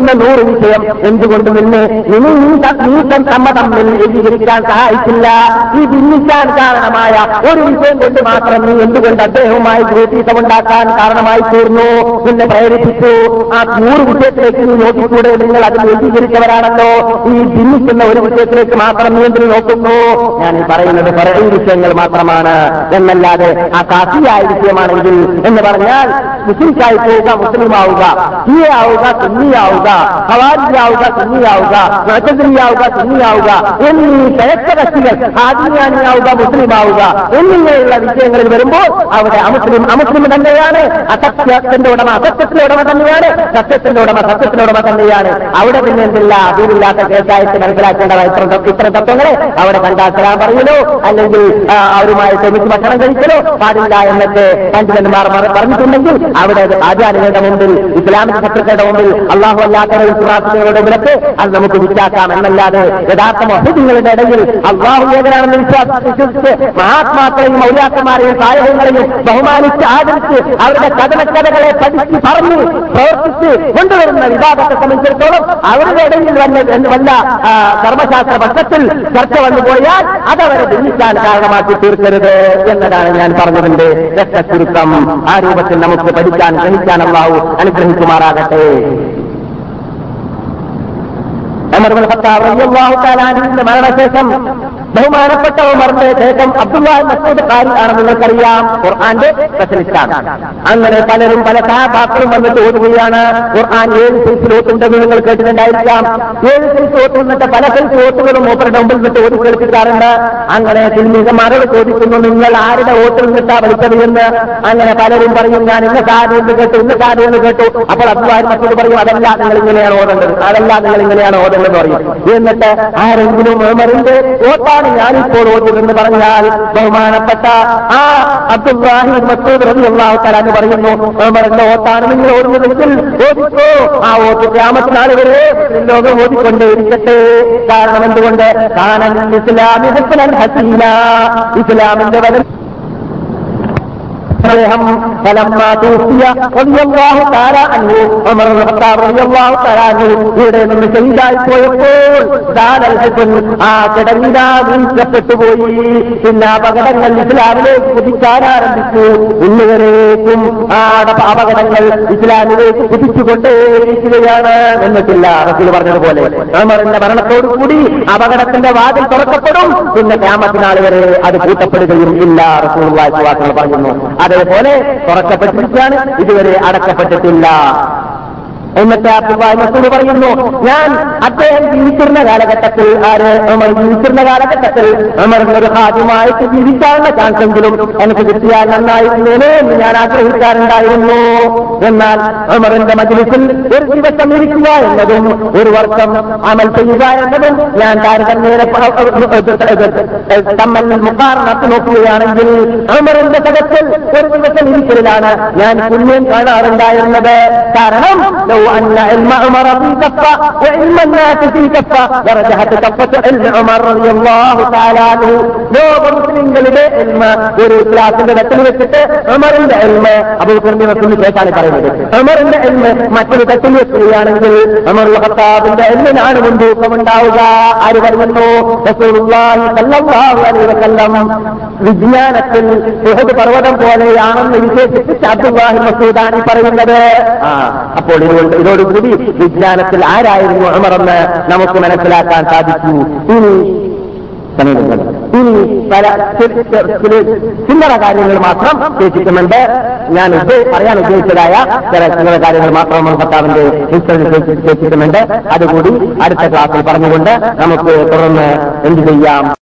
ഭിന്നിക്കുന്ന നൂറ് വിഷയം എന്തുകൊണ്ട് നിന്ന് നീക്കം തമ്മ തമ്മിൽ ഏകീകരിക്കാൻ സഹായിച്ചില്ല ഈ ഭിന്നിക്കാൻ കാരണമായ ഒരു വിഷയം കൊണ്ട് മാത്രം നീ എന്തുകൊണ്ട് അദ്ദേഹവുമായി ഗ്രൂപ്പീസമുണ്ടാക്കാൻ കാരണമായി തീർന്നു നിന്നെ പ്രേരിപ്പിച്ചു ആ നൂറ് വിഷയത്തിലേക്ക് നീ നോക്കിക്കൂടെ നിങ്ങൾ അതിൽ ഏകീകരിച്ചവരാണല്ലോ ഈ ഭിന്നിക്കുന്ന ഒരു വിഷയത്തിലേക്ക് മാത്രം നീ എന്തിനു നോക്കുന്നു ഞാൻ ഈ പറയുന്നത് കുറെ വിഷയങ്ങൾ മാത്രമാണ് എന്നല്ലാതെ ആ കാസിയായ വിഷയമാണെങ്കിൽ എന്ന് പറഞ്ഞാൽ മുസ്ലിംസായി പോവുക മുസ്ലിമാവുക ഷിയാവുക സുന്നിയാവുക ഹവാരിയാവുക സുന്നിയാവുക നച്ചദ്രിയാവുക സുന്നിയാവുക എന്നീ പേച്ചകക്ഷികൾ ഹാദിയാനിയാവുക മുസ്ലിമാവുക എന്നിങ്ങനെയുള്ള വിഷയങ്ങളിൽ വരുമ്പോൾ അവിടെ അമുസ്ലിം അമുസ്ലിം തന്നെയാണ് അസത്യത്തിന്റെ ഉടമ അസത്യത്തിന്റെ ഉടമ തന്നെയാണ് സത്യത്തിന്റെ ഉടമ സത്യത്തിന്റെ ഉടമ തന്നെയാണ് അവിടെ പിന്നെ എന്തില്ല അതിലില്ലാത്ത കേസായിട്ട് മനസ്സിലാക്കേണ്ടത് ഇത്ര ഇത്തരം തത്വങ്ങളെ അവിടെ കണ്ടാൽ സലാം പറയലോ അല്ലെങ്കിൽ ആ, അവരുമായി ശ്രമിച്ച് ഭക്ഷണം കഴിക്കലോ പാടില്ല എന്നൊക്കെ പണ്ഡിതന്മാർ മറ- പറഞ്ഞിട്ടുണ്ടെങ്കിൽ അവിടെ അത് ആചാര്യങ്ങളുടെ മുമ്പിൽ ഇസ്ലാമിക ശത്രുക്കളുടെ മുമ്പിൽ അള്ളാഹു അല്ലാത്ത വിശ്വാസികളുടെ മുമ്പിലൊക്കെ അത് നമുക്ക് വിശ്വാക്കാം എന്നല്ലാതെ യഥാർത്ഥ മൊഹദ്ദീങ്ങളുടെ ഇടയിൽ അള്ളാഹു ഏകനാണെന്ന് വിശ്വാസം വിശ്വസിച്ച് മഹാത്മാക്കളെയും മൗലാക്കന്മാരെയും സായകങ്ങളെയും ബഹുമാനിച്ച് ആദരിച്ച് അവരുടെ കഥനക്കഥകളെ പഠിച്ച് പറഞ്ഞ് പ്രവർത്തിച്ച് കൊണ്ടുവരുന്ന വിവാദത്തെ സംബന്ധിച്ചിടത്തോളം അവരുടെ ഇടയിൽ വന്ന വല്ല ആ, കർമ്മശാസ്ത്ര പക്ഷത്തിൽ ചർച്ച വന്നു പോയാൽ അതവരെ ഭിന്നിക്കാൻ കാരണമാക്കി തീർക്കരുത് എന്നതാണ് ഞാൻ പറഞ്ഞതിന്റെ രക്തചുരുക്കം ആ രൂപത്തിൽ നമുക്ക് പഠിക്കാൻ ഗ്രഹിക്കാൻ അള്ളാഹു അനുഗ്രഹിക്കുമാറാകട്ടെ ഉമർ ബിൻ ഖത്താബ് റളിയല്ലാഹു തആല അൻഹുവിന്റെ മരണശേഷം ബഹുമാനപ്പെട്ട ഉമറിന്റെ ശേഷം അബ്ദുല്ലാഹി മസൂദ് ഖാരി ആണ് നിങ്ങൾക്കറിയാം ഖുർആന്റെ സ്പെഷ്യലിസ്റ്റാണ് അങ്ങനെ പലരും പല സഹാബാക്കളും വന്നിട്ട് ഓതുകയാണ് ഖുർആൻ ഏഴ് സൈസിൽ ഓത്തുണ്ടെന്ന് നിങ്ങൾ കേട്ടിട്ടുണ്ടായിരിക്കാം ഏഴ് സൈസ് ഓത്തുന്നിട്ട് പല സൈസ് ഓത്തുകളും മൂപ്പരുടെ മുമ്പിൽ നിന്നിട്ട് ഓതി കേൾപ്പിക്കാറുണ്ട് അങ്ങനെ തിരുമികമാരോട് ചോദിക്കുന്നു നിങ്ങൾ ആരുടെ ഓട്ടിൽ നിന്നിട്ടാ പഠിച്ചത് എന്ന് അങ്ങനെ പലരും പറയും ഞാൻ ഇന്ന കാര്യം എന്ന് കേട്ടു ഇന്ന കാര്യം എന്ന് കേട്ടു അപ്പോൾ അബ്ദുല്ലാഹി മസൂദ് പറയും അതല്ല നിങ്ങൾ ഇങ്ങനെയാണ് ഓതേണ്ടത് അതല്ല നിങ്ങൾ ഇങ്ങനെയാണ് ഓതേണ്ടത് പറയും എന്നിട്ട് ആരെങ്കിലും ഉമറിന്റെ ഓട്ടാണ് ഞാനിപ്പോൾ ഓതിയതെന്ന് പറഞ്ഞാൽ ബഹുമാനപ്പെട്ട ആ അബ്ദുല്ലാഹി മസൂദ് റബി അള്ളാഹു തലാന്ന് പറയുന്നു ഉമറിന്റെ ഓട്ടാണ് നിങ്ങൾ ഓടുന്നതെങ്കിൽ ഓദിക്കോ ആ ഓട്ട് ഗ്രാമത്തിനാൾ വരെ മുസ്ലിം ലോകം ഓടിക്കൊണ്ടേയിരിക്കട്ടെ കാരണം എന്തുകൊണ്ട് കാനൻ ഇസ്ലാമി ഹസനൻ ഹസീന ഇസ്ലാമിന്റെ വല അദ്ദേഹം ഫലമ്മ തൂഫിയ റളിയല്ലാഹു തആല അൻഹു ഉമർ ഇബ്നു ഖത്താബ് റളിയല്ലാഹു തആല അൻഹു ഇവിടെ നിന്ന് ശഹീദായി പോയപ്പോൾ ദാലൽ ഹസൻ ആ കിടങ്ങിതാ വീഴ്ചപ്പെട്ടു പോയി പിന്നെ അപകടങ്ങൾ ഇസ്ലാമിലേക്ക് കുതിക്കാൻ ആരംഭിച്ചു ഇന്നുവരേക്കും ആ അട- അപകടങ്ങൾ ഇസ്ലാമിലേക്ക് കുതിച്ചുകൊണ്ടേയിരിക്കുകയാണ് എന്നിട്ടില്ല റസൂൽ പറഞ്ഞതുപോലെ ഉമറിന്റെ മരണത്തോടുകൂടി അപകടത്തിന്റെ വാതിൽ തുറക്കപ്പെടും പിന്നെ ക്യാമത്തിനാൾ വരെ അത് കൂട്ടപ്പെടുകയും ഇല്ല റസൂൽ വാക്കുകൾ പറയുന്നു അതേപോലെ തുറക്കപ്പെട്ടിരിക്കുകയാണ് ഇതുവരെ അടക്കപ്പെട്ടിട്ടില്ല എന്നിട്ട് അബ്ദുല്ലാഹി മസൂദ് പറയുന്നു ഞാൻ അദ്ദേഹം ജീവിച്ചിരുന്ന കാലഘട്ടത്തിൽ ആര് ഉമർ ജീവിച്ചിരുന്ന കാലഘട്ടത്തിൽ ഉമറിന് ഒരു ഹാദ്യമായിട്ട് ജീവിക്കാനുള്ള ചാൻസെങ്കിലും എനിക്ക് കിട്ടിയാൽ നന്നായിരുന്നേനെ എന്ന് ഞാൻ ആഗ്രഹിക്കാറുണ്ടായിരുന്നു എന്നാൽ ഉമറിന്റെ മജ്ലിസിൽ ഒരു ദിവസം ഇരിക്കുക എന്നതും ഒരു വർഷം അമൽ ചെയ്യുക എന്നതും ഞാൻ താരതമ്യേന തമ്മിൽ മുക്കാറിനത്ത് നോക്കുകയാണെങ്കിൽ ഉമറിന്റെ സദസ്സിൽ ഒരു ദിവസം ഇരിക്കലിലാണ് ഞാൻ പുണ്യം കാണാറുണ്ടായിരുന്നത് കാരണം لو أن علم عمر في كفة وعلم الناس في كفة لرجحت كفة علم عمر رضي الله تعالى عنه ലോക മുസ്ലിങ്ങളുടെ എൽമ ഒരു ക്ലാസിന്റെ തട്ടിൽ വെച്ചിട്ട് ഉമറിന്റെ എൽമ അബൂബക്കറിന്റെ റസൂലിന് ശേഷമാണ് പറയുന്നത് ഉമറിന്റെ എൽമ മറ്റൊരു തട്ടിൽ വെക്കുകയാണെങ്കിൽ ഉമർ ഖത്താബിന്റെ എൽമിനാണ് മുൻതൂക്കമുണ്ടാവുക ആര് പറയുന്നു റസൂലുള്ളാഹി സ്വല്ലല്ലാഹു അലൈഹി വസല്ലം വിജ്ഞാനത്തിൽ ഉഹദ് പർവ്വതം പോലെയാണെന്ന് വിശേഷിപ്പിച്ച് അബ്ദുല്ലാഹി മസൂദാനി പറയുന്നത് ആ അപ്പോൾ ഇതുകൊണ്ട് ഇതോടുകൂടി വിജ്ഞാനത്തിൽ ആരായിരുന്നു ഉമറെന്ന് നമുക്ക് മനസ്സിലാക്കാൻ സാധിച്ചു ഇനി സമീപങ്ങൾ ഇനി പല ചി- ചി- ചില- ചില്ലറ കാര്യങ്ങൾ മാത്രം ശേഷിക്കുന്നുണ്ട് ഞാൻ ഉദ്ദേ- പറയാൻ ഉദ്ദേശിച്ചതായ ചില ചില്ലറ കാര്യങ്ങൾ മാത്രം ഭർത്താവിന്റെ ശേഷിക്കുന്നുണ്ട് അതുകൂടി അടുത്ത ക്ലാസ്സിൽ പറഞ്ഞുകൊണ്ട് നമുക്ക് തുടർന്ന് എന്ത് ചെയ്യാം